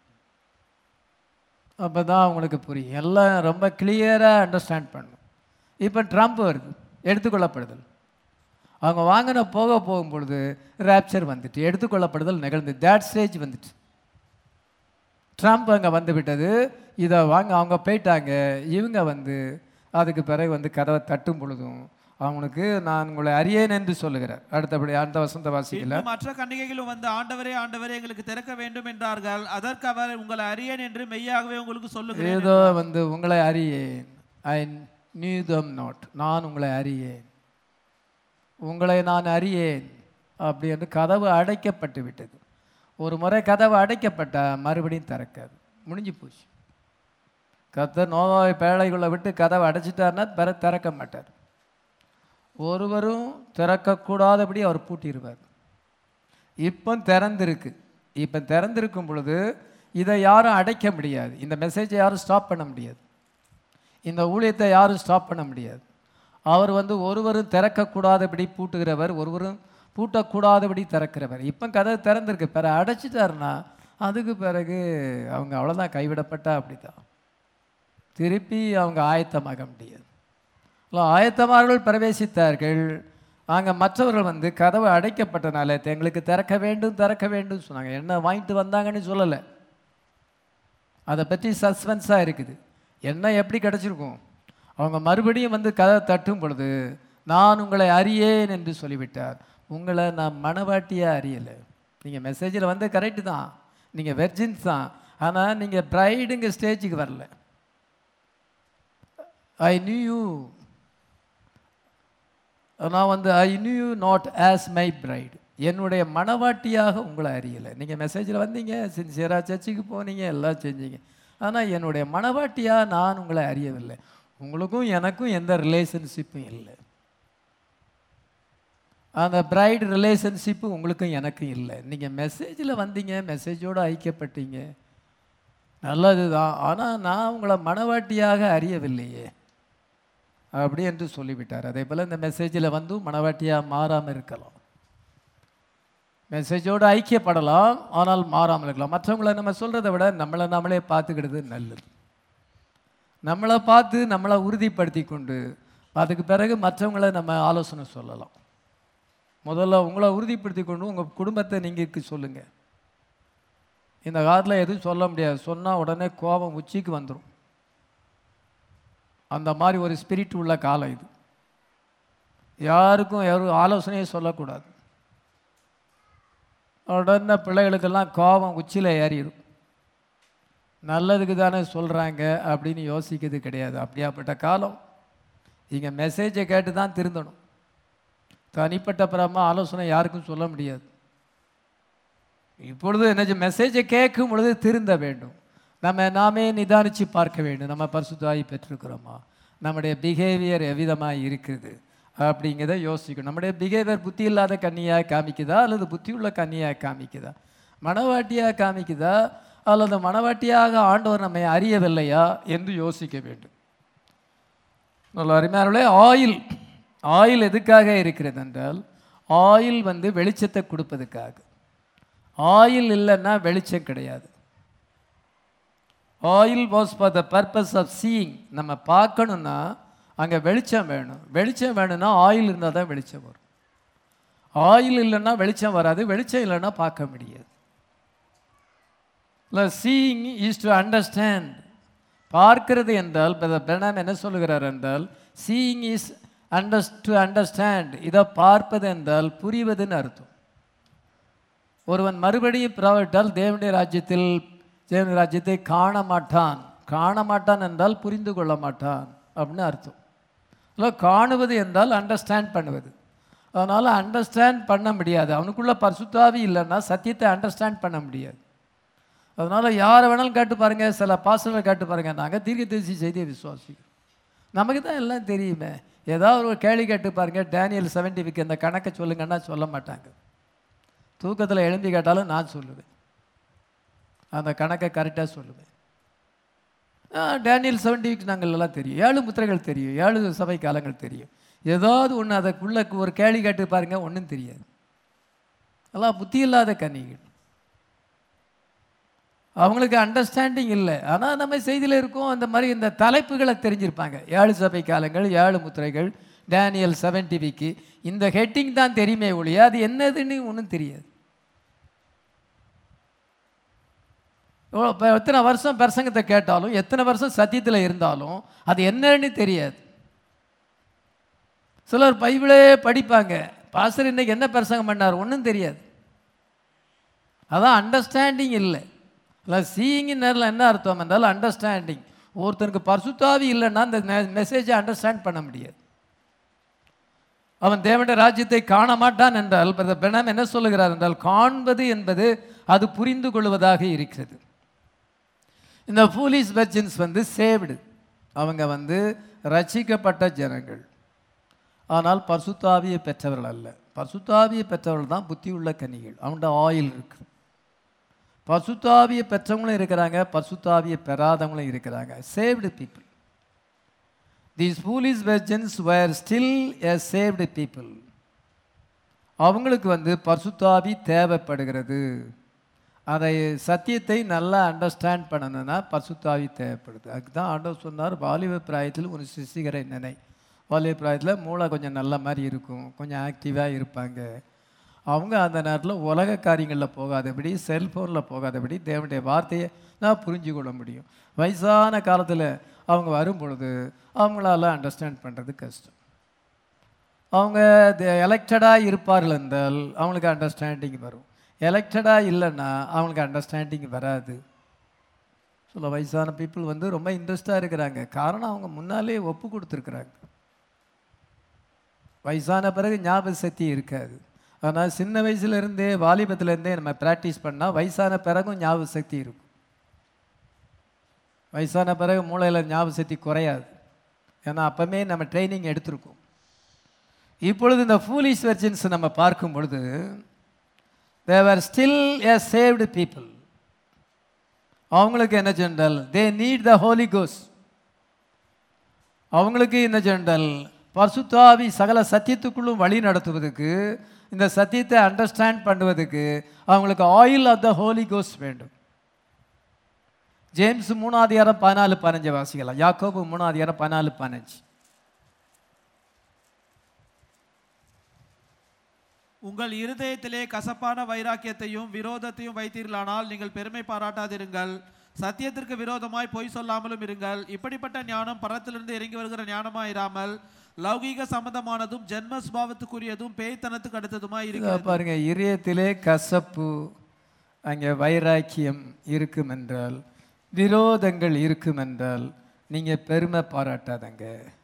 அப்போ தான் அவங்களுக்கு புரியும் எல்லாம் ரொம்ப கிளியராக அண்டர்ஸ்டாண்ட் பண்ணும் இப்போ ட்ரம்ப் வருது எடுத்துக்கொள்ளப்படுதல் அவங்க வாங்கின போக போகும் பொழுது ரேப்சர் வந்துட்டு எடுத்துக்கொள்ளப்படுதல் நிகழ்ந்து தேட் ஸ்டேஜ் வந்துட்டு ட்ரம்ப் அங்கே வந்து விட்டது இதை வாங்க அவங்க போயிட்டாங்க இவங்க வந்து அதுக்கு பிறகு வந்து கதவை தட்டும் பொழுதும் அவனுக்கு நான் உங்களை அறியேன் என்று சொல்லுகிறார் அடுத்தபடி அந்த வசந்த வாசிக்கல பின்பு மற்ற கன்னிகைகளும் வந்து ஆண்டவரே ஆண்டவரே எங்களுக்கு திறக்க வேண்டும் என்றார்கள் அதற்கு அவர் உங்களை அறியேன் என்று மெய்யாகவே உங்களுக்கு சொல்லுகிறேன் ஏதோ வந்து உங்களை அறியேன் ஐ நியூ தம் நாட் நான் உங்களை அறியேன் உங்களை நான் அறியேன் அப்படி என்று கதவு அடைக்கப்பட்டு விட்டது ஒரு முறை கதவு அடைக்கப்பட்டா மறுபடியும் திறக்காது முடிஞ்சு போச்சு கத்தர் நோவாய் பேழைக்குள்ளே விட்டு கதவை அடைச்சிட்டாருன்னா பிற திறக்க மாட்டார் ஒருவரும் திறக்கக்கூடாதபடி அவர் பூட்டிடுவார் இப்போ திறந்திருக்கு இப்போ திறந்திருக்கும் பொழுது இதை யாரும் அடைக்க முடியாது இந்த மெசேஜை யாரும் ஸ்டாப் பண்ண முடியாது இந்த ஊழியத்தை யாரும் ஸ்டாப் பண்ண முடியாது அவர் வந்து ஒருவரும் திறக்கக்கூடாதபடி பூட்டுகிறவர் ஒருவரும் பூட்டக்கூடாதபடி திறக்கிறவர் இப்போ கதவு திறந்திருக்கு பிற அடைச்சிட்டாருன்னா அதுக்கு பிறகு அவங்க அவ்வளோதான் கைவிடப்பட்டா அப்படிதான் திருப்பி அவங்க ஆயத்தமாக முடியாது இல்லை, ஆயத்தமார்கள் பிரவேசித்தார்கள் அங்கே மற்றவர்கள் வந்து கதவு அடைக்கப்பட்டனால எங்களுக்கு திறக்க வேண்டும் திறக்க வேண்டும் சொன்னாங்க என்ன வாங்கிட்டு வந்தாங்கன்னு சொல்லலை அதை பற்றி சஸ்பென்ஸாக இருக்குது என்ன எப்படி கிடச்சிருக்கும் அவங்க மறுபடியும் வந்து கதை தட்டும் பொழுது நான் உங்களை அறியேன் என்று சொல்லிவிட்டார் உங்களை நான் மனவாட்டியாக அறியலை நீங்கள் மெசேஜில் வந்து கரெக்டு தான் நீங்கள் வெர்ஜின்ஸ் தான் ஆனால் நீங்கள் ப்ரைடுங்க ஸ்டேஜுக்கு வரல ஐ நியூ யூ நான் வந்து I knew not as my bride என்னுடைய மனவாட்டியாக உங்களை அறியலை நீங்கள் மெசேஜில் வந்தீங்க சின்சியராக சர்ச்சுக்கு போனீங்க எல்லாம் செஞ்சீங்க ஆனால் என்னுடைய மனவாட்டியாக நான் உங்களை அறியவில்லை உங்களுக்கும் எனக்கும் எந்த ரிலேஷன்ஷிப்பும் இல்லை அந்த பிரைட் ரிலேஷன்ஷிப்பு உங்களுக்கும் எனக்கும் இல்லை நீங்கள் மெசேஜில் வந்தீங்க மெசேஜோடு ஐக்கியப்பட்டீங்க நல்லது தான் ஆனால் நான் உங்களை மனவாட்டியாக அறியவில்லையே அப்படி என்று சொல்லிவிட்டார் அதே போல் இந்த மெசேஜில் வந்து மனவாட்டியாக மாறாமல் இருக்கலாம் மெசேஜோடு ஐக்கியப்படலாம் ஆனால் மாறாமல் இருக்கலாம் மற்றவங்கள நம்ம சொல்கிறத விட நம்மளை நம்மளே பார்த்துக்கிடுது நல்லது நம்மளை பார்த்து நம்மளை உறுதிப்படுத்தி கொண்டு அதுக்கு பிறகு மற்றவங்கள நம்ம ஆலோசனை சொல்லலாம் முதல்ல உங்களை உறுதிப்படுத்தி கொண்டு உங்கள் குடும்பத்தை நீங்கள் சொல்லுங்கள் இந்த காலத்தில் எதுவும் சொல்ல முடியாது சொன்னால் உடனே கோபம் உச்சிக்கு வந்துடும் அந்த மாதிரி ஒரு ஸ்பிரிட் உள்ள காலம் இது யாருக்கும் யாரும் ஆலோசனையே சொல்லக்கூடாது உடனே பிள்ளைகளுக்கெல்லாம் கோபம் உச்சியில் ஏறிடும் நல்லதுக்கு தானே சொல்கிறாங்க அப்படின்னு யோசிக்கிறது கிடையாது அப்படியாப்பட்ட காலம் இங்கே மெசேஜை கேட்டு தான் திருந்தணும் தனிப்பட்ட பிறமா ஆலோசனை யாருக்கும் சொல்ல முடியாது இப்பொழுது என்ன மெசேஜை கேட்கும் பொழுது திருந்த வேண்டும் நம்ம நாமே நிதானித்து பார்க்க வேண்டும் நம்ம பரிசுத்தாய் பெற்றிருக்கிறோமா நம்முடைய பிஹேவியர் எவ்விதமாக இருக்குது அப்படிங்கிறத யோசிக்கணும் நம்முடைய பிஹேவியர் புத்தி இல்லாத கன்னியாக காமிக்குதா அல்லது புத்தி உள்ள கன்னியாக காமிக்குதா மனவாட்டியாக காமிக்குதா அல்லது மனவாட்டியாக ஆண்டவர் நம்மை அறியவில்லையா என்று யோசிக்க வேண்டும் நல்ல அருமையானவர்களே ஆயில் ஆயில் எதுக்காக இருக்கிறது என்றால் ஆயில் வந்து வெளிச்சத்தை கொடுப்பதுக்காக ஆயில் இல்லைன்னா வெளிச்சம் கிடையாது oil was for the purpose of seeing நம்ம பார்க்கணுன்னா அங்கே வெளிச்சம் வேணும் வெளிச்சம் வேணும்னா ஆயில் இருந்தால் தான் வெளிச்சம் வரும் ஆயில் இல்லைன்னா வெளிச்சம் வராது வெளிச்சம் இல்லைன்னா பார்க்க முடியாது இல்லை சீயிங் இஸ் டு அண்டர்ஸ்டாண்ட் பார்க்கிறது என்றால் பிரணாம் என்ன சொல்லுகிறார் என்றால் seeing is under to understand இதை பார்ப்பது என்றால் புரிவதுன்னு அர்த்தம் ஒருவன் மறுபடியும் பிராவிட்டால் தேவனுடைய ராஜ்யத்தில் தேவனுடைய ராஜ்யத்தை காண மாட்டான் காண மாட்டான் என்றால் புரிந்து கொள்ள மாட்டான் அப்படின்னு அர்த்தம் இல்லை காணுவது என்றால் அண்டர்ஸ்டாண்ட் பண்ணுவது அதனால் அண்டர்ஸ்டாண்ட் பண்ண முடியாது அவனுக்குள்ள பரிசுத்தாவி இல்லைன்னா சத்தியத்தை அண்டர்ஸ்டாண்ட் பண்ண முடியாது அதனால் யாரை வேணாலும் கேட்டு பாருங்கள் சில பாசங்களை கேட்டு பாருங்கள் நாங்கள் தீர்க்க தரிசி செய்தியை விசுவாசிக்கிறோம் நமக்கு தான் எல்லாம் தெரியுமே ஏதாவது ஒரு கேள்வி கேட்டு பாருங்கள் டேனியல் செவன்டிஃபிக் இந்த கணக்கை சொல்லுங்கன்னா சொல்ல மாட்டாங்க தூக்கத்தில் எழும்பி கேட்டாலும் நான் சொல்லுவேன் அந்த கணக்கை கரெக்டாக சொல்லுவேன் ஆ, டேனியல் செவன்டிஃபிக் நாங்கள் எல்லாம் தெரியும் ஏழு முத்திரைகள் தெரியும் ஏழு சபை காலங்கள் தெரியும் ஏதாவது ஒன்று அதுக்குள்ள ஒரு கேள்வி கேட்டு பாருங்கள் ஒன்றும் தெரியாது எல்லாம் புத்தி இல்லாத கன்னிகள் அவங்களுக்கு அண்டர்ஸ்டாண்டிங் இல்லை ஆனால் நம்ம செய்தியில் இருக்கோம் அந்த மாதிரி இந்த தலைப்புகளை தெரிஞ்சிருப்பாங்க ஏழு சபை காலங்கள் ஏழு முத்திரைகள் டேனியல் செவன் டிவிக்கு இந்த ஹெட்டிங் தான் தெரியுமே ஒழிய அது என்னதுன்னு ஒன்றும் தெரியாது எவ்வளோ- இப்ப எத்தனை வருஷம் பிரசங்கத்தை கேட்டாலும் எத்தனை வருஷம் சத்தியத்தில் இருந்தாலும் அது என்னன்னு தெரியாது சிலர் பைபிளே படிப்பாங்க பாஸ்டர் இன்னைக்கு என்ன பிரசங்கம் பண்ணார் ஒன்றும் தெரியாது அதான் அண்டர்ஸ்டாண்டிங் இல்லை இல்லை சீயிங் நேரில் என்ன அர்த்தம் என்றால் அண்டர்ஸ்டாண்டிங் ஒருத்தனுக்கு பரிசுத்தாவி இல்லைன்னா அந்த மெசேஜை அண்டர்ஸ்டாண்ட் பண்ண முடியாது அவன் தேவனுடைய ராஜ்யத்தை காண மாட்டான் என்றால் பிரதர் பிரணாம் என்ன சொல்லுகிறார் என்றால் காண்பது என்பது அது புரிந்து கொள்வதாக இருக்கிறது இந்த ஃபூலிஸ் வெர்ஜின்ஸ் வந்து சேவ்டு அவங்க வந்து ரட்சிக்கப்பட்ட ஜனங்கள் ஆனால் பரிசுத்தாவியை பெற்றவர்கள் அல்ல பரிசுத்தாவியை பெற்றவர்கள் தான் புத்தி உள்ள கன்னிகள் அவன்கிட்ட ஆயில் இருக்கு பரிசுத்தாவியை பெற்றவங்களும் இருக்கிறாங்க பரிசுத்தாவியை பெறாதவங்களும் இருக்கிறாங்க saved people these foolish virgins were still a saved people அவங்களுக்கு வந்து பரிசுத்தாவி தேவைப்படுகிறது அதை சத்தியத்தை நல்லா அண்டர்ஸ்டாண்ட் பண்ணணும்னா பரிசுத்தாவி தேவைப்படுது அதுக்கு தான் ஆண்டவர் சொன்னார் வாலிப பிராயத்தில் ஒரு சிசிகரை நினை வாலிப பிராயத்தில் மூளை கொஞ்சம் நல்ல மாதிரி இருக்கும் கொஞ்சம் ஆக்டிவாக இருப்பாங்க அவங்க அந்த நேரத்தில் உலக காரியங்களில் போகாதபடி செல்ஃபோனில் போகாதபடி தேவனுடைய வார்த்தையை நான் புரிஞ்சு கொள்ள முடியும் வயசான காலத்தில் அவங்க வரும் பொழுது அவங்களால அண்டர்ஸ்டாண்ட் பண்ணுறது கஷ்டம் அவங்க எலெக்டடாக இருப்பார்கள் என்றால் அவங்களுக்கு அண்டர்ஸ்டாண்டிங் வரும் எலெக்டடாக இல்லைன்னா அவங்களுக்கு அண்டர்ஸ்டாண்டிங் வராது சில வயசான பீப்புள் வந்து ரொம்ப இன்ட்ரெஸ்டாக இருக்கிறாங்க காரணம் அவங்க முன்னாலே ஒப்பு கொடுத்துருக்குறாங்க வயசான பிறகு ஞாபக சக்தி இருக்காது ஆனால் சின்ன வயசுல இருந்தே வாலிபத்துல இருந்தே நம்ம ப்ராக்டிஸ் பண்ணால் வயசான பிறகும் ஞாபக சக்தி இருக்கும் வயசான பிறகு மூளையில் ஞாபக சக்தி குறையாது ஏன்னா அப்பமே நம்ம ட்ரைனிங் எடுத்திருக்கோம் இப்பொழுது இந்த ஃபூலிஷ் வெர்ஜன்ஸ் நம்ம பார்க்கும் பொழுது they were still a saved people அவங்களுக்கு என்ன general they need the holy கோஸ் அவங்களுக்கு என்ன ஜென்ரல் பரிசுத்தாவி சகல சத்தியத்துக்குள்ளும் வழி நடத்துவதற்கு இந்த சத்தியத்தை அண்டர்ஸ்டாண்ட் பண்ணுவதற்கு அவங்களுக்கு ஆயில் ஆஃப் த ஹோலி கோஸ் வேண்டும் ஜேம்ஸ் மூணாவது அதிகாரம் பதினாலு பதினஞ்சு வாசிக்கலாம் யாக்கோபு மூணாவது அதிகாரம் பதினாலு பதினஞ்சு உங்கள் இருதயத்திலே கசப்பான வைராக்கியத்தையும் விரோதத்தையும் வைத்தீர்களானால் நீங்கள் பெருமை பாராட்டாதிருங்கள் சத்தியத்திற்கு விரோதமாய் பொய் சொல்லாமலும் இருங்கள் இப்படிப்பட்ட ஞானம் பரத்திலிருந்து இறங்கி வருகிற ஞானமாய் இராமல் லௌகீக சம்பந்தமானதும் ஜென்ம சுபாவத்துக்குரியதும் பேய்த்தனத்துக்கு அடுத்ததுமாய் இதை இருக்கிறது பாருங்க இதயத்திலே கசப்பு அங்கே வைராக்கியம் இருக்கும் என்றால் விரோதங்கள் இருக்கும் என்றால் நீங்க பெருமை பாராட்டாதங்க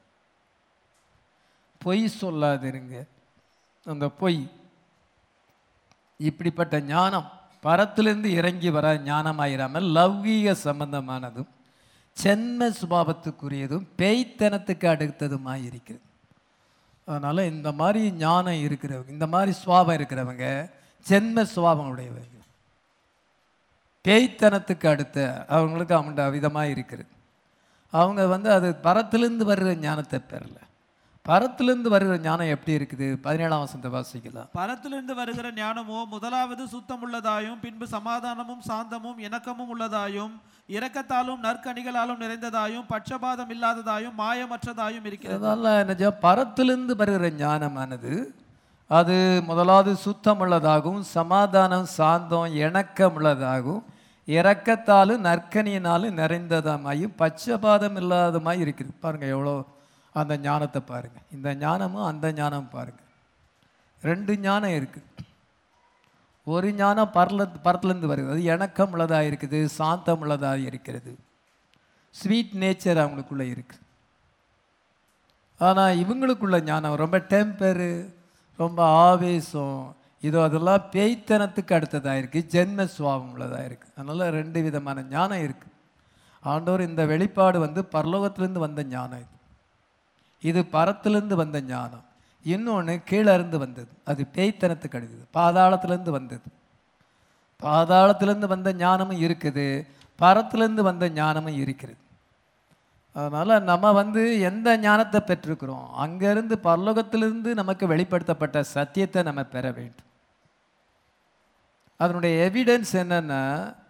பொய் சொல்லாதிருங்க அந்த பொய் இப்படிப்பட்ட ஞானம் பரத்திலிருந்து இறங்கி வர ஞானமாயிராமல் லௌகீக சம்பந்தமானதும் சென்ம சுபாவத்துக்குரியதும் பேய்த்தனத்துக்கு அடுத்ததுமாய் இருக்கிறது அதனால் இந்த மாதிரி ஞானம் இருக்கிறவங்க இந்த மாதிரி சுவாபம் இருக்கிறவங்க ஜென்ம சுவாபம் உடையவங்க பேய்த்தனத்துக்கு அடுத்த அவங்களுக்கு அவங்கள விதமாக இருக்குது அவங்க வந்து அது பரத்திலிருந்து வருகிற ஞானத்தை பெறல பரத்திலிருந்து வருகிற ஞானம் எப்படி இருக்குது பதினேழாம் வசனத்தை வாசிக்கலாம் பரத்திலிருந்து வருகிற ஞானமோ முதலாவது சுத்தமுள்ளதாயும் பின்பு சமாதானமும் சாந்தமும் இணக்கமும் உள்ளதாயும் இரக்கத்தாலும் நற்கனிகளாலும் நிறைந்ததாயும் பட்சபாதம் இல்லாததாயும் மாயமற்றதாயும் இருக்கிறது அதனால் என்ன பரத்திலிருந்து வருகிற ஞானமானது அது முதலாவது சுத்தமுள்ளதாகவும் சமாதானம் சாந்தம் இணக்கமுள்ளதாகவும் இரக்கத்தாலும் நற்கனியினாலும் நிறைந்ததாமாயும் பட்சபாதம் இல்லாதமாய் இருக்குது பாருங்க எவ்வளோ அந்த ஞானத்தை பாருங்க இந்த ஞானமும் அந்த ஞானமும் பாருங்க ரெண்டு ஞானம் இருக்குது ஒரு ஞானம் பரல பரத்துலேருந்து வருது அது இணக்கம் உள்ளதாக இருக்குது சாந்தம் உள்ளதாக இருக்கிறது ஸ்வீட் நேச்சர் அவங்களுக்குள்ளே இருக்குது ஆனால் இவங்களுக்குள்ள ஞானம் ரொம்ப டெம்பரு ரொம்ப ஆவேசம் இதோ அதெல்லாம் பேய்த்தனத்துக்கு அடுத்ததாக இருக்குது ஜென்ம சுவாபம் உள்ளதாக இருக்குது அதனால் ரெண்டு விதமான ஞானம் இருக்குது ஆண்டவர் இந்த வெளிப்பாடு வந்து பரலோகத்திலேருந்து வந்த ஞானம் இது இது பரத்திலிருந்து வந்த ஞானம் இன்னொன்று கீழே இருந்து வந்தது அது பேய்த்தனத்துக்கு அடுத்தது பாதாளத்திலேருந்து வந்தது பாதாளத்திலேருந்து வந்த ஞானமும் இருக்குது பரத்திலேருந்து வந்த ஞானமும் இருக்கிறது அதனால் நம்ம வந்து எந்த ஞானத்தை பெற்றிருக்கிறோம் அங்கேருந்து பரலோகத்திலிருந்து நமக்கு வெளிப்படுத்தப்பட்ட சத்தியத்தை நம்ம பெற வேண்டும் அதனுடைய எவிடன்ஸ் என்னன்னா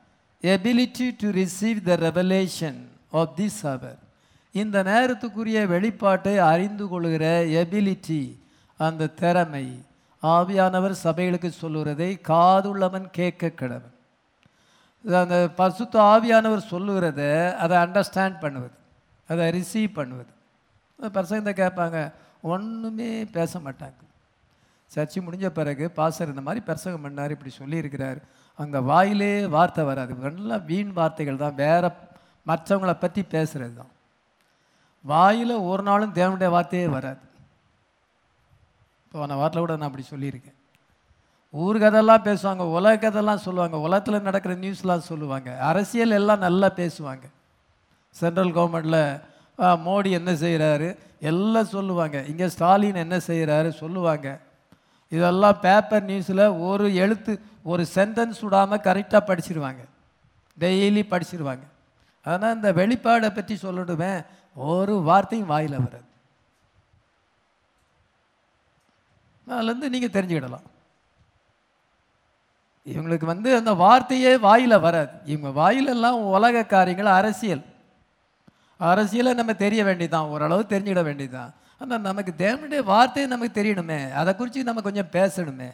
ability to receive the revelation of this hour இந்த நேரத்துக்குரிய வெளிப்பாட்டை அறிந்து கொள்கிற எபிலிட்டி அந்த திறமை ஆவியானவர் சபைகளுக்கு சொல்லுகிறதை காதுள்ளவன் கேட்க கடவன் இது அந்த பசுத்த ஆவியானவர் சொல்லுகிறத அதை அண்டர்ஸ்டாண்ட் பண்ணுவது அதை ரிசீவ் பண்ணுவது பசங்க கேட்பாங்க ஒன்றுமே பேச மாட்டாங்க சர்ச்சை முடிஞ்ச பிறகு பாசர் இந்த மாதிரி பிரசங்கம் பண்ணார் இப்படி சொல்லியிருக்கிறார் அங்கே வாயிலே வார்த்தை வராது எல்லாம் வீண் வார்த்தைகள் தான் வேற மற்றவங்களை பற்றி பேசுகிறது தான் வாயில் ஒரு நாளும் தேவனுடைய வார்த்தையே வராது போன வாரத்தில் கூட நான் அப்படி சொல்லியிருக்கேன் ஊர் கதையெல்லாம் பேசுவாங்க உலக கதையெல்லாம் சொல்லுவாங்க உலகத்தில் நடக்கிற நியூஸ்லாம் சொல்லுவாங்க அரசியல் எல்லாம் நல்லா பேசுவாங்க சென்ட்ரல் கவர்மெண்ட்டில் மோடி என்ன செய்கிறாரு எல்லாம் சொல்லுவாங்க இங்கே ஸ்டாலின் என்ன செய்கிறாரு சொல்லுவாங்க இதெல்லாம் பேப்பர் நியூஸில் ஒரு எழுத்து ஒரு சென்டென்ஸ் விடாமல் கரெக்டாக படிச்சிருவாங்க டெய்லி படிச்சிருவாங்க ஆனால் இந்த வெளிப்பாடை பற்றி சொல்லணுமே ஒரு வார்த்தையும் வாயில் வராது அதுலேருந்து நீங்கள் தெரிஞ்சுக்கிடலாம் இவங்களுக்கு வந்து அந்த வார்த்தையே வாயில் வராது இவங்க வாயிலெல்லாம் உலக காரியங்கள் அரசியல் அரசியலை நம்ம தெரிய வேண்டியதான் ஓரளவு தெரிஞ்சுக்கிட வேண்டியதுதான் ஆனால் நமக்கு தேவனுடைய வார்த்தையை நமக்கு தெரியணுமே அதை குறித்து நம்ம கொஞ்சம் பேசணுமே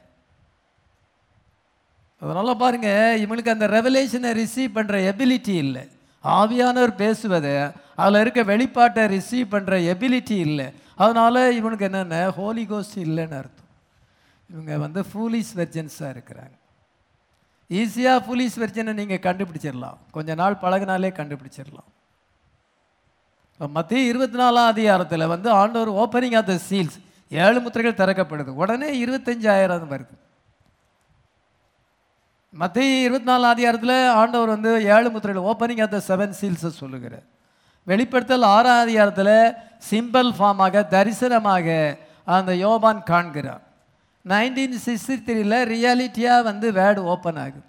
அதனால பாருங்க இவங்களுக்கு அந்த ரெவலேஷனை ரிசீவ் பண்ணுற எபிலிட்டி இல்லை ஆவியானவர் பேசுவதை அதில் இருக்க வெளிப்பாட்டை ரிசீவ் பண்ணுற எபிலிட்டி இல்லை அதனால இவனுக்கு என்னென்ன ஹோலி கோஸ்ட் இல்லைன்னு அர்த்தம் இவங்க வந்து ஃபூலிஸ் வெர்ஜன்ஸாக இருக்கிறாங்க ஈஸியாக ஃபுலிஸ் வெர்ஜனை நீங்கள் கண்டுபிடிச்சிடலாம் கொஞ்ச நாள் பழகினாலே கண்டுபிடிச்சிடலாம் இப்போ மத்திய இருபத்தி நாலாம் அதிகாரத்தில் வந்து ஆண்டவர் ஓப்பனிங் ஆஃப் த சீல்ஸ் ஏழு முத்திரைகள் திறக்கப்படுது உடனே இருபத்தஞ்சாயிரம் வருது மத்திய இருபத்தி நாலாம் அதிகாரத்தில் ஆண்டவர் வந்து ஏழு முத்திரைகள் ஓப்பனிங் ஆஃப் த செவன் சீல்ஸை சொல்லுகிறார் வெளிப்படுத்தல் ஆறாம் அதிகாரத்தில் சிம்பிள் ஃபார்மாக தரிசனமாக அந்த யோபான் காண்கிறார் நைன்டீன் சிக்ஸ்டி த்ரீல ரியாலிட்டியாக வந்து வேர்டு ஓப்பன் ஆகுது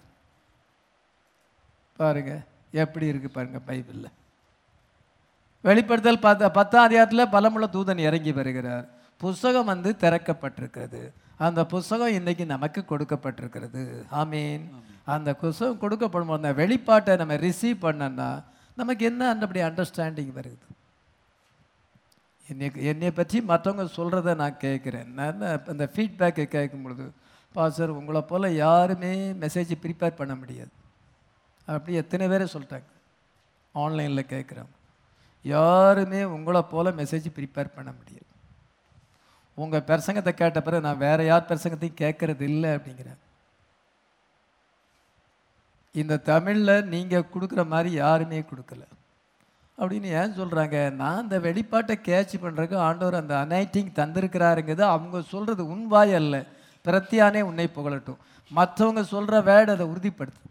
பாருங்க எப்படி இருக்கு பாருங்க பைபிளில் வெளிப்படுத்தல் பத்த பத்தாம் அதிகாரத்தில் பலமுள்ள தூதன் இறங்கி வருகிறார் புஸ்தகம் வந்து திறக்கப்பட்டிருக்கிறது அந்த புஸ்தகம் இன்னைக்கு நமக்கு கொடுக்கப்பட்டிருக்கிறது ஆமீன் அந்த புஸ்தகம் கொடுக்கப்படும் அந்த வெளிப்பாட்டை நம்ம ரிசீவ் பண்ணோன்னா நமக்கு என்ன அந்த அப்படி அண்டர்ஸ்டாண்டிங் வருது என்னை என்னை பற்றி மற்றவங்க சொல்கிறத நான் கேட்குறேன் நான் அந்த ஃபீட்பேக்கை கேட்கும் பொழுது பாஸ்டர் உங்களை போல் யாருமே மெசேஜ் ப்ரிப்பேர் பண்ண முடியாது அப்படி எத்தனை பேரை சொல்லிட்டாங்க ஆன்லைனில் கேட்குறாங்க யாருமே உங்களை போல் மெசேஜ் ப்ரிப்பேர் பண்ண முடியாது உங்கள் பிரசங்கத்தை கேட்ட பிறகு நான் வேற யார் பிரசங்கத்தையும் கேட்கறது இல்லை அப்படிங்கிறேன் இந்த தமிழில் நீங்கள் கொடுக்குற மாதிரி யாருமே கொடுக்கல அப்படின்னு ஏன் சொல்கிறாங்க நான் அந்த வெளிப்பாட்டை கேட்ச் பண்ணுறதுக்கு ஆண்டவர் அந்த அனைட்டிங் தந்திருக்கிறாருங்கிறது அவங்க சொல்கிறது உண்வாய் அல்ல பிரத்தியானே உன்னை புகழட்டும் மற்றவங்க சொல்கிற வேர்டு அதை உறுதிப்படுத்து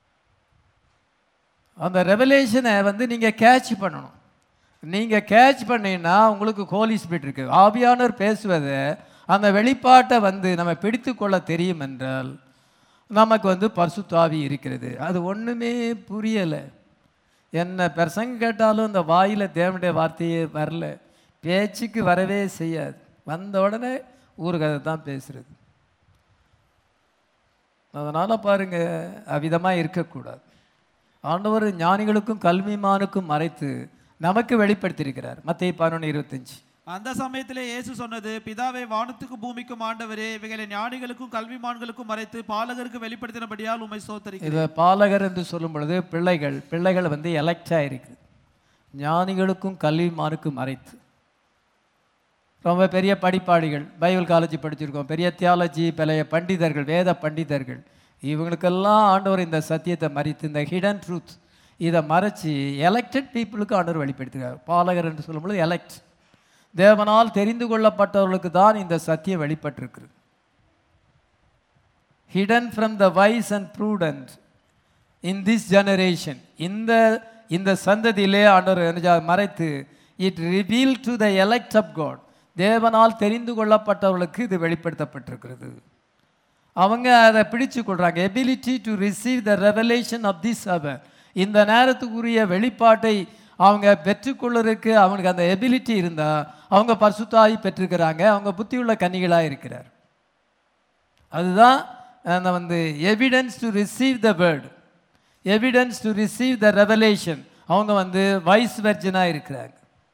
அந்த ரெவலேஷனை வந்து நீங்கள் கேட்ச் பண்ணணும் நீங்கள் கேட்ச் பண்ணீங்கன்னா உங்களுக்கு ஹோலி ஸ்பிரிட் இருக்குது ஆவியானவர் பேசுவதை அந்த வெளிப்பாட்டை வந்து நம்ம பிடித்து கொள்ள தெரியும் என்றால் நமக்கு வந்து பரிசுத்தாவி இருக்கிறது அது ஒன்றுமே புரியலை என்ன பிரசங்க கேட்டாலும் இந்த வாயில் தேவனுடைய வார்த்தையே வரல பேச்சுக்கு வரவே செய்யாது வந்த உடனே ஊருகதை தான் பேசுறது அதனால் பாருங்க அவ்விதமாக இருக்கக்கூடாது ஆண்டவர் ஞானிகளுக்கும் கல்விமானுக்கும் மறைத்து நமக்கு வெளிப்படுத்தியிருக்கிறார் மத்திய பதினொன்று இருபத்தஞ்சு அந்த சமயத்திலே இயேசு சொன்னது பிதாவை வானத்துக்கும் பூமிக்கும் ஆண்டவரே இவைகளை ஞானிகளுக்கும் கல்விமான்களுக்கும் மறைத்து பாலகருக்கு வெளிப்படுத்தினபடியால் உம்மை சோத்தரிக்கிறேன் இது பாலகர் என்று சொல்லும் பொழுது பிள்ளைகள் பிள்ளைகள் வந்து எலக்டாக இருக்குது ஞானிகளுக்கும் கல்விமானுக்கும் மறைத்து ரொம்ப பெரிய படிப்பாளிகள் பைபிள் காலேஜ் படிச்சிருக்கோம் பெரிய தியாலஜி பெரிய பண்டிதர்கள் வேத பண்டிதர்கள் இவங்களுக்கெல்லாம் ஆண்டவர் இந்த சத்தியத்தை மறைத்து இந்த ஹிடன் ட்ரூத் இதை மறைச்சி எலெக்டட் பீப்புளுக்கு ஆண்டவர் வெளிப்படுத்துகிறார் பாலகர் என்று சொல்லும்பொழுது எலெக்ட் தேவனால் தெரிந்து கொள்ளப்பட்டவர்களுக்கு தான் இந்த சத்தியம் வெளிப்பட்டிருக்கிறது hidden from the wise and prudent in this generation இந்த இந்த சந்ததியிலே ஆண்டவர் என்ன செய்தார்? மறைத்து it reveal to the elect of God தேவனால் தெரிந்து கொள்ளப்பட்டவர்களுக்கு இது வெளிப்படுத்தப்பட்டிருக்கிறது அவங்க அதை பிடிச்சு கொள்றாங்க ability to receive the revelation of this hour இந்த நேரத்துக்குரிய வெளிப்பாட்டை அவங்க பெற்றுக்கொள்றதுக்கு அவங்களுக்கு அந்த எபிலிட்டி இருந்தால் அவங்க பரிசுத்தாகி பெற்றிருக்கிறாங்க அவங்க புத்தியுள்ள கன்னிகளாக இருக்கிறார் அதுதான் அந்த வந்து evidence to receive the word evidence to receive the revelation அவங்க வந்து வைஸ் வெர்ஜனாக இருக்கிறாங்க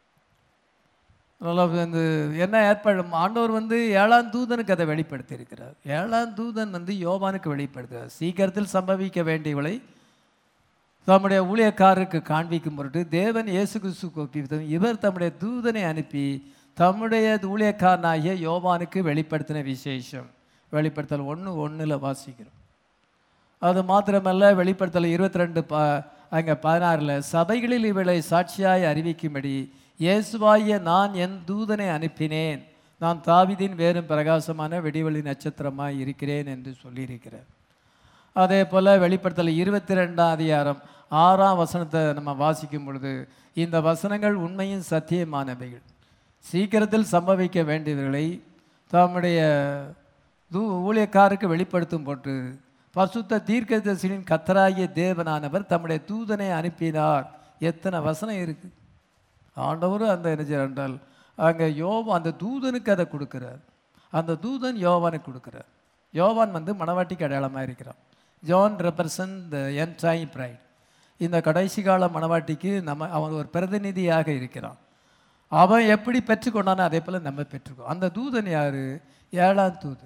அதனால் வந்து என்ன ஏற்பாடு ஆண்டவர் வந்து ஏழாம் தூதனுக்கு அதை வெளிப்படுத்தி இருக்கிறார் ஏழாம் தூதன் வந்து யோவானுக்கு வெளிப்படுத்துகிறார் சீக்கிரத்தில் சம்பவிக்க வேண்டியவளை தம்முடைய ஊழியக்காரருக்கு காண்பிக்கும் பொருட்டு தேவன் இயேசு கிறிஸ்து ஒப்பித்தம் இவர் தம்முடைய தூதனை அனுப்பி தம்முடைய ஊழியக்காரனாகிய யோவானுக்கு வெளிப்படுத்தின விசேஷம் வெளிப்படுத்தல் ஒன்று ஒன்றில் வாசிக்கிறோம் அது மாத்திரமல்ல வெளிப்படுத்தல் இருபத்தி ரெண்டு ப அங்கே பதினாறில் சபைகளில் இவளை சாட்சியாய் அறிவிக்கும்படி இயேசுவாகிய நான் என் தூதனை அனுப்பினேன் நான் தாவிதின் வேறும் பிரகாசமான வெடிவெளி நட்சத்திரமாய் இருக்கிறேன் என்று சொல்லியிருக்கிறார் அதே போல் வெளிப்படுத்தல் இருபத்தி ரெண்டாம் அதிகாரம் ஆறாம் வசனத்தை நம்ம வாசிக்கும் பொழுது இந்த வசனங்கள் உண்மையும் சத்தியமானவைகள் சீக்கிரத்தில் சம்பவிக்க வேண்டியவர்களை தம்முடைய தூ ஊழியக்காருக்கு வெளிப்படுத்தும் போட்டு பசுத்த தீர்க்கதரிசியின் கத்தராகிய தேவனானவர் தம்முடைய தூதனை அனுப்பினார் எத்தனை வசனம் இருக்கு ஆண்டவரும் அந்த என்ன செய்றார் என்றால் அங்கே யோவான் அந்த தூதனுக்கு அதை கொடுக்கிறார் அந்த தூதன் யோவானுக்கு கொடுக்கிறார் யோவான் வந்து மணவாட்டிக்கு அடையாளமாக இருக்கிறான் John represent the end time bride இந்த கடைசி கால மணவாட்டிக்கு நம்ம அவன் ஒரு பிரதிநிதியாக இருக்கிறான் அவன் எப்படி பெற்றுக்கொண்டானோ அதே போல் நம்ம பெற்றுக்கோ அந்த தூதன் யார் ஏழாம் தூது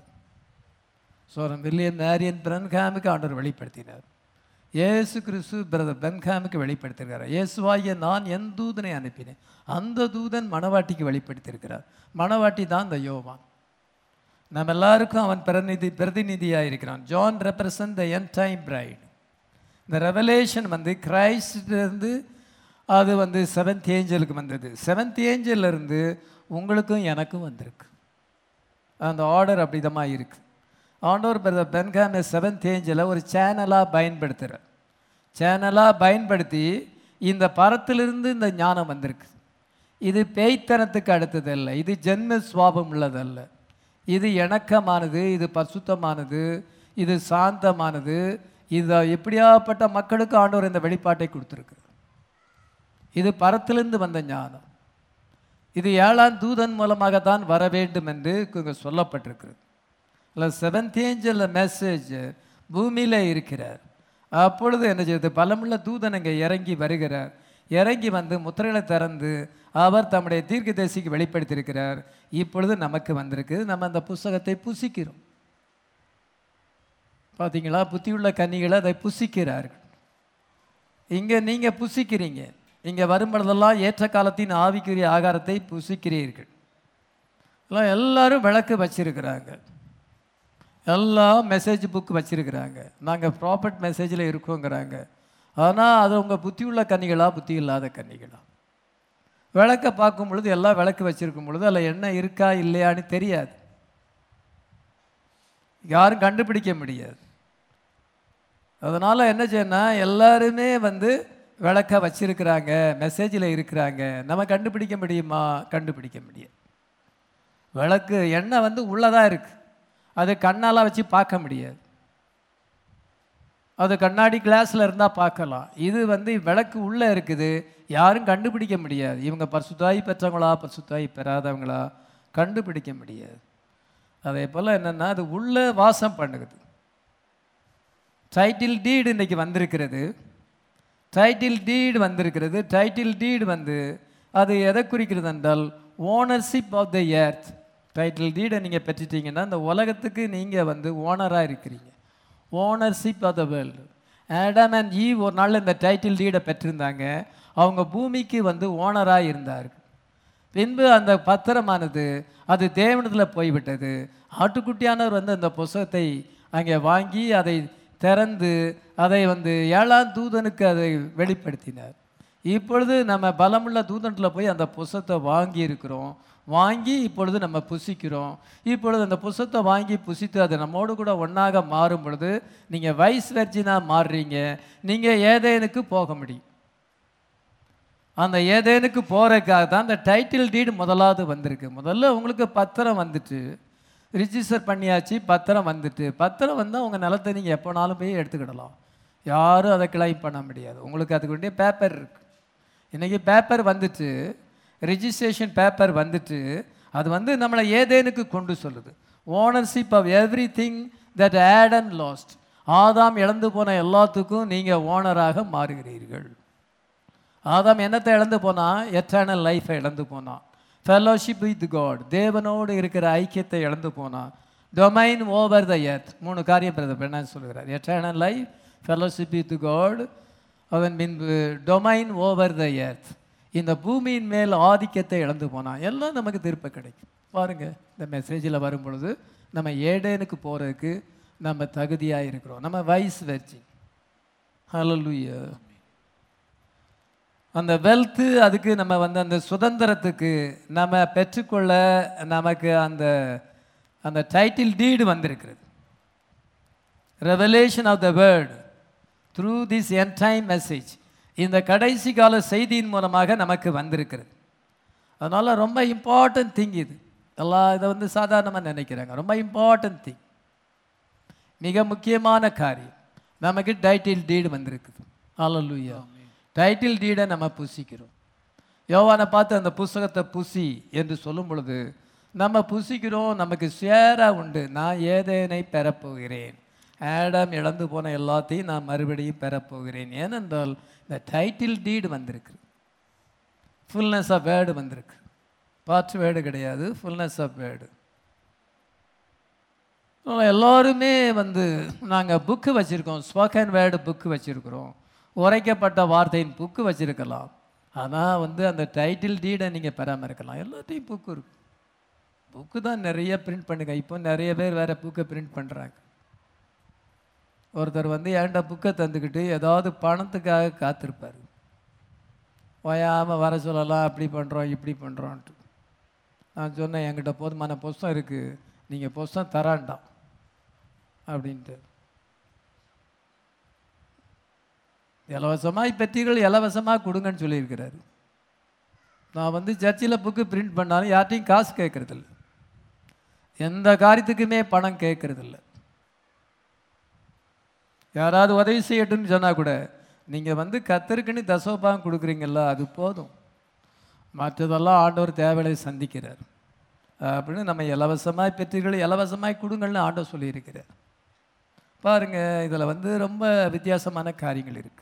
சோரன் வில்லியம் மேரியன் பிரன்காமுக்கு ஆண்டவர் வெளிப்படுத்தினார் இயேசு கிறிஸ்து பிரதர் பென்காமுக்கு வெளிப்படுத்தியிருக்கிறார் இயேசுவாகிய நான் என் தூதனை அனுப்பினேன் அந்த தூதன் மணவாட்டிக்கு வெளிப்படுத்தியிருக்கிறார் மணவாட்டி தான் இந்த யோவான் நம்ம எல்லாருக்கும் அவன் பிரதிநிதி பிரதிநிதியாக இருக்கிறான் John represent the end time bride இந்த ரெவலேஷன் வந்து கிரைஸ்டிலிருந்து அது வந்து செவன்த் ஏஞ்சலுக்கு வந்தது செவன்த் இருந்து உங்களுக்கும் எனக்கும் வந்திருக்கு அந்த ஆர்டர் அப்படிதமாக இருக்கு ஆண்டவர் பிரதர் பென்காமே செவன்த் ஏஞ்சலை ஒரு சேனலாக பயன்படுத்துகிறார் சேனலாக பயன்படுத்தி இந்த பரத்திலிருந்து இந்த ஞானம் வந்திருக்கு இது பேய்த்தனத்துக்கு அடுத்ததல்ல இது ஜென்ம சுவாபம் உள்ளதல்ல இது இணக்கமானது இது பரிசுத்தமானது இது சாந்தமானது இது எப்படியாப்பட்ட மக்களுக்கு ஆண்டவர் இந்த வெளிப்பாட்டை கொடுத்துருக்கு இது பரத்திலிருந்து வந்த ஞானம் இது ஏழாம் தூதன் மூலமாகத்தான் வர வேண்டும் என்று இங்கே சொல்லப்பட்டிருக்கிறது இல்லை செவன்த் ஏஞ்சல் மெசேஜ் பூமியில் இருக்கிறார் அப்பொழுது என்ன செய்யுது பலமுள்ள தூதன் இங்கே இறங்கி வருகிறார் இறங்கி வந்து முத்திரைகளை திறந்து அவர் தம்முடைய தீர்க்கதரிசிக்கு வெளிப்படுத்தியிருக்கிறார் இப்பொழுது நமக்கு வந்திருக்கு நம்ம அந்த புஸ்தகத்தை புசிக்கிறோம் பார்த்தீங்களா புத்தியுள்ள கன்னிகளை அதை புசிக்கிறார்கள் இங்கே நீங்கள் புசிக்கிறீங்க இங்கே வரும்பொழுதெல்லாம் ஏற்ற காலத்தின் ஆவிக்குரிய ஆகாரத்தை புசிக்கிறீர்கள் எல்லாம் எல்லாரும் விளக்கு வச்சிருக்கிறாங்க எல்லாம் மெசேஜ் புக் வச்சிருக்கிறாங்க நாங்கள் ப்ராப்பர்ட் மெசேஜில் இருக்கோங்கிறாங்க ஆனால் அது உங்கள் புத்தி உள்ள கன்னிகளா புத்தி இல்லாத கன்னிகளா விளக்கை பார்க்கும் பொழுது எல்லாம் விளக்கு வச்சிருக்கும் பொழுது அதில் என்ன இருக்கா இல்லையான்னு தெரியாது யாரும் கண்டுபிடிக்க முடியாது அதனால் என்ன செய்யணும் எல்லாருமே வந்து விளக்க வச்சிருக்கிறாங்க மெசேஜில் இருக்கிறாங்க நம்ம கண்டுபிடிக்க முடியுமா கண்டுபிடிக்க முடியாது விளக்கு எண்ணெய் வந்து உள்ளதாக இருக்கு அது கண்ணால் வச்சு பார்க்க முடியாது அது கண்ணாடி கிளாஸில் இருந்தால் பார்க்கலாம் இது வந்து விளக்கு உள்ளே இருக்குது யாரும் கண்டுபிடிக்க முடியாது இவங்க பரிசுத்தாய் பெற்றவங்களா பரிசுத்தாய் பெறாதவங்களா கண்டுபிடிக்க முடியாது அதே போல் என்னென்னா அது உள்ளே வாசம் பண்ணுது டைட்டில் டீடு இன்னைக்கு வந்திருக்கிறது டைட்டில் டீடு வந்திருக்கிறது டைட்டில் டீடு வந்து அது எதை குறிக்கிறது என்றால் ownership of the earth title டீடை நீங்கள் பெற்றுட்டீங்கன்னா இந்த உலகத்துக்கு நீங்கள் வந்து ஓனராக இருக்கிறீங்க ownership of the world Adam and Eve ஒரு நாள் இந்த டைட்டில் டீடை பெற்றிருந்தாங்க அவங்க பூமிக்கு வந்து ஓனராக இருந்தார்கள் பின்பு அந்த பத்திரமானது அது தேவனத்தில் போய்விட்டது ஆட்டுக்குட்டியானவர் வந்து அந்த புஸ்தகத்தை அங்கே வாங்கி அதை திறந்து அதை வந்து ஏழாம் தூதனுக்கு அதை வெளிப்படுத்தினார் இப்பொழுது நம்ம பலமுள்ள தூதனில் போய் அந்த புஸ்தகத்தை வாங்கி இருக்கிறோம் வாங்கி இப்பொழுது நம்ம புசிக்கிறோம் இப்பொழுது அந்த புஸ்தகத்தை வாங்கி புசித்து அது நம்மோடு கூட ஒன்றாக மாறும் பொழுது நீங்கள் வைஸ் வெர்ஜினாக மாறுறீங்க நீங்கள் ஏதேனுக்கு போக முடியும் அந்த ஏதேனுக்கு போகிறதுக்காக தான் அந்த டைட்டில் டீடு முதலாவது வந்திருக்கு முதல்ல உங்களுக்கு பத்திரம் வந்துட்டு ரிஜிஸ்டர் பண்ணியாச்சு பத்திரம் வந்துட்டு பத்திரம் வந்து உங்கள் நிலத்தை நீங்கள் எப்போனாலும் போய் எடுத்துக்கிடலாம் யாரும் அதை கிளைம் பண்ண முடியாது உங்களுக்கு அதுக்கு வேண்டிய பேப்பர் இருக்கு இன்றைக்கி பேப்பர் வந்துட்டு ரிஜிஸ்ட்ரேஷன் பேப்பர் வந்துட்டு அது வந்து நம்மளை ஏதேனுக்கு கொண்டு சொல்லுது ownership of everything that had and lost ஆதாம் இழந்து போன எல்லாத்துக்கும் நீங்கள் ஓனராக மாறுகிறீர்கள் ஆதாம் என்னத்தை இழந்து போனான் எட்டர்னல் லைஃப்பை இழந்து போனான் ஃபெல்லோஷிப் வித் காட் தேவனோடு இருக்கிற ஐக்கியத்தை இழந்து போனான் டொமைன் ஓவர் த எர்த் மூணு காரியம் பிரதர் என்ன சொல்கிறார் eternal life fellowship with God அதன் பின்பு டொமைன் ஓவர் த எர்த் இந்த பூமியின் மேல் ஆதிக்கத்தை இழந்து போனான் எல்லாம் நமக்கு திருப்ப கிடைக்கும் பாருங்க இந்த மெசேஜில் வரும் பொழுது நம்ம ஏடேனுக்கு போகிறதுக்கு நம்ம தகுதியாக இருக்கிறோம் நம்ம வயசு வச்சு ஹalleluya அந்த வெல்த்து அதுக்கு நம்ம வந்து அந்த சுதந்திரத்துக்கு நம்ம பெற்றுக்கொள்ள நமக்கு அந்த அந்த டைட்டில் டீடு வந்திருக்கிறது revelation of the word through this end time message இந்த கடைசி கால செய்தியின் மூலமாக நமக்கு வந்திருக்கிறது அதனால் ரொம்ப இம்பார்ட்டன்ட் திங் இது எல்லாம் இதை வந்து சாதாரணமாக நினைக்கிறாங்க ரொம்ப இம்பார்ட்டன்ட் திங் மிக முக்கியமான காரியம் நமக்கு டைட்டில் டீடு வந்திருக்குது அல்லூயா டைட்டில் டீடை நம்ம புசிக்கிறோம் யோவானை பார்த்து அந்த புஸ்தகத்தை புசி என்று சொல்லும் பொழுது நம்ம புசிக்கிறோம் நமக்கு ஷேராக உண்டு நான் ஏதேனை பெறப்போகிறேன் ஆடம் இழந்து போன எல்லாத்தையும் நான் மறுபடியும் பெறப்போகிறேன் ஏனென்றால் இந்த டைட்டில் டீடு வந்திருக்கு ஃபுல்னஸ் ஆஃப் வேர்டு வந்திருக்கு பார்ட் வேர்டு கிடையாது ஃபுல்னஸ் ஆஃப் வேர்டு எல்லோருமே வந்து நாங்கள் புக்கு வச்சுருக்கோம் ஸ்போக்கன் வேர்டு புக்கு வச்சுருக்குறோம் உரைக்கப்பட்ட வார்த்தையின் புக்கு வச்சுருக்கலாம் ஆனால் வந்து அந்த டைட்டில் டீடை நீங்கள் பெறாமல் இருக்கலாம் எல்லாத்தையும் புக்கு இருக்கு புக்கு தான் நிறைய பிரிண்ட் பண்ணுங்க இப்போ நிறைய பேர் வேறு புக்கை பிரிண்ட் பண்ணுறாங்க ஒருத்தர் வந்து ஏன்டா புக்கை தந்துக்கிட்டு ஏதாவது பணத்துக்காக காத்திருப்பார் ஓயாமல் வர சொல்லலாம் அப்படி பண்ணுறோம் இப்படி பண்ணுறோன்ட்டு நான் சொன்னேன் என்கிட்ட போதுமான புஸ்தம் இருக்குது நீங்கள் புஸ்தம் தராண்டாம் அப்படின்ட்டு இலவசமாய் பெற்றீர்கள் இலவசமாக கொடுங்கன்னு சொல்லியிருக்கிறாரு நான் வந்து சர்ச்சில் புக்கு பிரிண்ட் பண்ணாலும் யார்ட்டையும் காசு கேட்கறதில்ல எந்த காரியத்துக்குமே பணம் கேட்கறதில்ல யாராவது உதவி செய்யட்டும்னு சொன்னால் கூட நீங்கள் வந்து கத்தருக்குன்னு தசோபாகம் கொடுக்குறீங்களா அது போதும் மற்றதெல்லாம் ஆண்டவர் தேவையை சந்திக்கிறார் அப்படின்னு நம்ம இலவசமாய் பெற்றீர்கள் இலவசமாய் கொடுங்கள்னு ஆண்டவர் சொல்லியிருக்கிறார் பாருங்க இதில் வந்து ரொம்ப வித்தியாசமான காரியங்கள் இருக்குது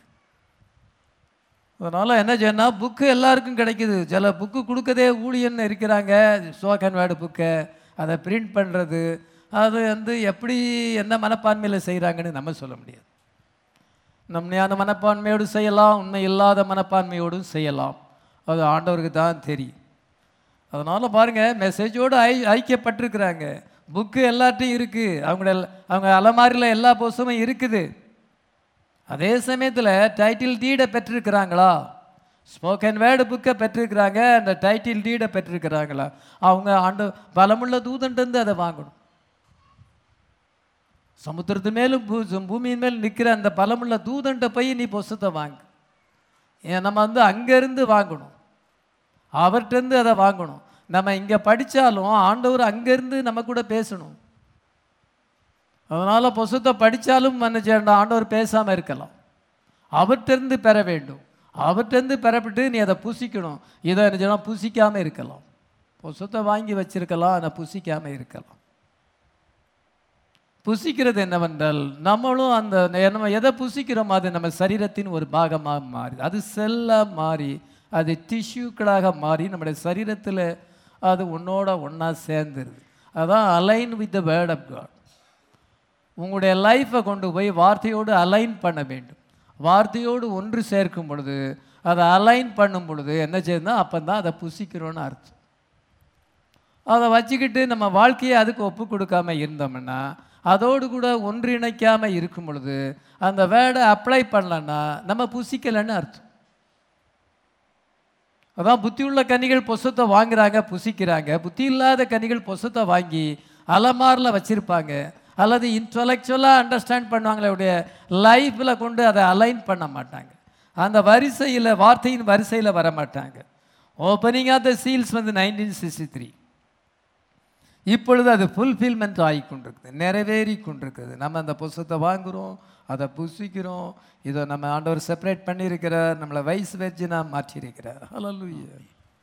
அதனால் என்ன செய்யணும் புக்கு எல்லாருக்கும் கிடைக்குது சில புக்கு கொடுக்கதே ஊழியன்னு இருக்கிறாங்க ஸ்போக்கன் வேர்டு புக்கை அதை பிரிண்ட் பண்ணுறது அது வந்து எப்படி என்ன மனப்பான்மையில் செய்கிறாங்கன்னு நம்ம சொல்ல முடியாது உண்மையான மனப்பான்மையோடு செய்யலாம் உண்மை இல்லாத மனப்பான்மையோடும் செய்யலாம் அது ஆண்டவருக்கு தான் தெரியும் அதனால் பாருங்கள் மெசேஜோடு ஐ ஐக்கியப்பட்டிருக்கிறாங்க புக்கு எல்லார்ட்டையும் இருக்குது அவங்கள அவங்க அலமாரியில் எல்லா புஸ்தமும் இருக்குது அதே சமயத்தில் டைட்டில் டீடை பெற்றிருக்கிறாங்களா ஸ்போக்கன் வேர்டு புக்கை பெற்றிருக்கிறாங்க அந்த டைட்டில் டீடை பெற்றிருக்கிறாங்களா அவங்க ஆண்டு பலமுள்ள தூதன்ட்டு அதை வாங்கணும் சமுத்திரத்து மேலும் பூ- பூமியின் மேல் நிற்கிற அந்த பலமுள்ள தூதன்ட்ட போய் நீ புஸ்தத்தை வாங்கு ஏன் நம்ம வந்து அங்கேருந்து வாங்கணும் அவர்கிட்டருந்து அதை வாங்கணும் நம்ம இங்கே படித்தாலும் ஆண்டவர் அங்கேருந்து நம்ம கூட பேசணும் அதனால் புஸ்தத்தை படித்தாலும் மன்னிச்சேண்ட ஆண்டவர் பேசாமல் இருக்கலாம் அவர்கிட்டருந்து பெற வேண்டும் அவர்கிட்டருந்து பெறப்பட்டு நீ அதை புசிக்கணும் இதை என்ன செய்யணும் புசிக்காமல் இருக்கலாம் புஸ்தத்தை வாங்கி வச்சிருக்கலாம் ஆனால் புசிக்காமல் இருக்கலாம் புசிக்கிறது என்னவென்றால் நம்மளும் அந்த நம்ம எதை புசிக்கிறோமோ அது நம்ம சரீரத்தின் ஒரு பாகமாக மாறி அது செல்லாக மாறி அது டிஷ்யூக்களாக மாறி நம்முடைய சரீரத்தில் அது உன்னோட ஒன்றா சேர்ந்துருது அதான் align with the word of God உங்களுடைய லைஃப்பை கொண்டு போய் வார்த்தையோடு அலைன் பண்ண வேண்டும் வார்த்தையோடு ஒன்று சேர்க்கும் பொழுது அதை அலைன் பண்ணும் பொழுது என்ன செய்யுதுன்னா அப்போ தான் அதை புசிக்கிறோன்னு அர்த்தம் அதை வச்சுக்கிட்டு நம்ம வாழ்க்கையை அதுக்கு ஒப்பு கொடுக்காம இருந்தோம்னா அதோடு கூட ஒன்றிணைக்காம இருக்கும் பொழுது அந்த வேர்டை அப்ளை பண்ணலன்னா நம்ம புசிக்கலைன்னு அர்த்தம் அதான் புத்தி உள்ள கனிகள் பொசத்தை வாங்குறாங்க புசிக்கிறாங்க புத்தி இல்லாத கனிகள் பொசத்தை வாங்கி அலமாரில் வச்சுருப்பாங்க அல்லது இன்டலெக்சுவலாக அண்டர்ஸ்டாண்ட் பண்ணுவாங்களே உடைய லைஃப்பில் கொண்டு அதை அலைன் பண்ண மாட்டாங்க அந்த வரிசையில் வார்த்தையின் வரிசையில் வர மாட்டாங்க ஓப்பனிங் ஆஃப் த சீல்ஸ் வந்து நைன்டீன் சிக்ஸ்டி த்ரீ இப்பொழுது அது ஃபுல்ஃபில்மெண்ட் ஆகி கொண்டிருக்குது நிறைவேறி கொண்டிருக்குது நம்ம அந்த புஸ்தத்தை வாங்குகிறோம் அதை புசிக்கிறோம் இதை நம்ம ஆண்டவர் செப்பரேட் பண்ணியிருக்கிறார் நம்மளை வயசு வச்சு நான் மாற்றியிருக்கிறார் ஹalleluya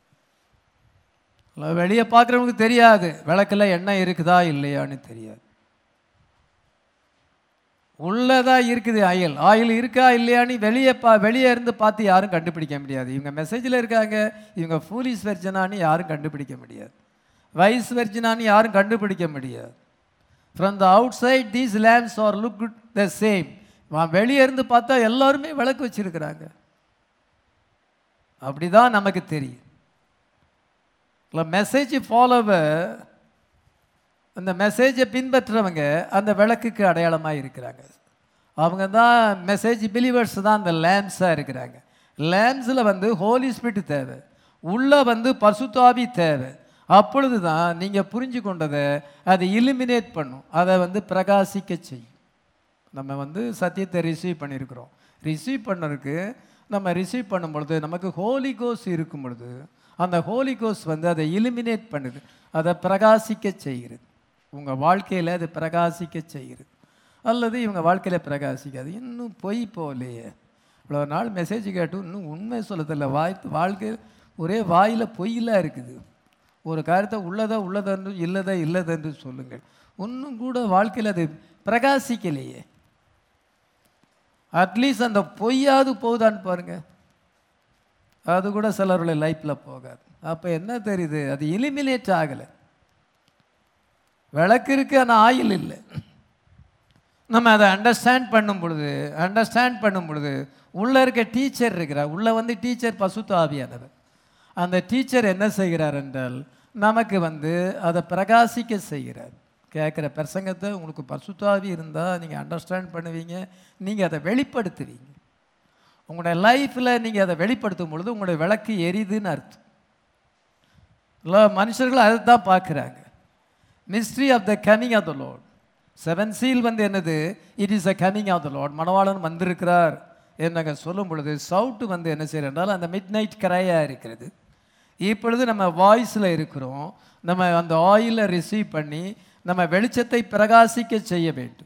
வெளியே பார்க்குறவங்களுக்கு தெரியாது விளக்கில் எண்ணெய் இருக்குதா இல்லையான்னு தெரியாது உள்ளதான் இருக்குது ஆயில் ஆயில் இருக்கா இல்லையான்னு வெளியே பா வெளியே இருந்து பார்த்து யாரும் கண்டுபிடிக்க முடியாது இவங்க மெசேஜில் இருக்காங்க இவங்க ஃபூலிஸ் வெர்ஜனான்னு யாரும் கண்டுபிடிக்க முடியாது வைஸ் வெர்ஜனான்னு யாரும் கண்டுபிடிக்க முடியாது from the outside these lamps are look good the same வெளியே இருந்து பார்த்தா எல்லாருமே விளக்கு வச்சிருக்கிறாங்க அப்படிதான் நமக்கு தெரியும் இல்லை மெசேஜ் ஃபாலோவர் அந்த மெசேஜை பின்பற்றுறவங்க அந்த விளக்குக்கு அடையாளமாக இருக்கிறாங்க அவங்க தான் மெசேஜ் பிலீவர்ஸ் தான் அந்த லேம்ப்ஸாக இருக்கிறாங்க லேம்ப்ஸில் வந்து ஹோலி ஸ்பிரிட் தேவை உள்ளே வந்து பசுத்தாவி தேவை அப்பொழுது தான் நீங்கள் புரிஞ்சு கொண்டதை அதை இலிமினேட் பண்ணும் அதை வந்து பிரகாசிக்க செய்யும் நம்ம வந்து சத்தியத்தை ரிசீவ் பண்ணியிருக்கிறோம் ரிசீவ் பண்ணதுக்கு நம்ம ரிசீவ் பண்ணும் பொழுது நமக்கு ஹோலி கோஸ் இருக்கும் பொழுது அந்த ஹோலி கோஸ் வந்து அதை இலிமினேட் பண்ணுது அதை பிரகாசிக்க செய்கிறது உங்கள் வாழ்க்கையில் அது பிரகாசிக்க செய்கிறது அல்லது இவங்க வாழ்க்கையில் பிரகாசிக்காது இன்னும் பொய் போகலையே இவ்வளோ நாள் மெசேஜ் கேட்டு இன்னும் உண்மை சொல்லதில்ல வாய் வாழ்க்கை ஒரே வாயில் பொய்யெல்லாம் இருக்குது ஒரு காரியத்தை உள்ளதா உள்ளதென்று இல்லதா இல்லதென்று சொல்லுங்கள் ஒன்றும் கூட வாழ்க்கையில் அது பிரகாசிக்கலையே அட்லீஸ்ட் அந்த பொய்யாவது போகுதான்னு பாருங்க அது கூட சிலருடைய லைஃப்பில் போகாது அப்போ என்ன தெரியுது அது இலிமினேட் ஆகலை விளக்கு இருக்கு ஆனால் ஆயில் இல்லை நம்ம அதை அண்டர்ஸ்டாண்ட் பண்ணும் பொழுது அண்டர்ஸ்டாண்ட் பண்ணும் பொழுது உள்ளே இருக்க டீச்சர் இருக்கிறார் உள்ளே வந்து டீச்சர் பசுத்து ஆவியானவர் அந்த டீச்சர் என்ன செய்கிறார் என்றால் நமக்கு வந்து அதை பிரகாசிக்க செய்கிறார் கேட்குற பிரசங்கத்தை உங்களுக்கு பசுத்தாவி இருந்தால் நீங்கள் அண்டர்ஸ்டாண்ட் பண்ணுவீங்க நீங்கள் அதை வெளிப்படுத்துவீங்க உங்களுடைய லைஃப்பில் நீங்கள் அதை வெளிப்படுத்தும் பொழுது உங்களுடைய விளக்கு எரியுதுன்னு அர்த்தம் இல்லை மனுஷர்கள் அதை தான் பார்க்குறாங்க mystery of the coming of the Lord seven seal வந்து என்னது it is a coming of the Lord மணவாளன் வந்திருக்கிறார் என்று நாங்கள் சொல்லும் பொழுது சவுட்டு வந்து என்ன செய்யறதுனால அந்த மிட் நைட் கரையாக இருக்கிறது இப்பொழுது நம்ம வாய்ஸில் இருக்கிறோம் நம்ம அந்த ஆயிலை ரிசீவ் பண்ணி நம்ம வெளிச்சத்தை பிரகாசிக்க செய்ய வேண்டும்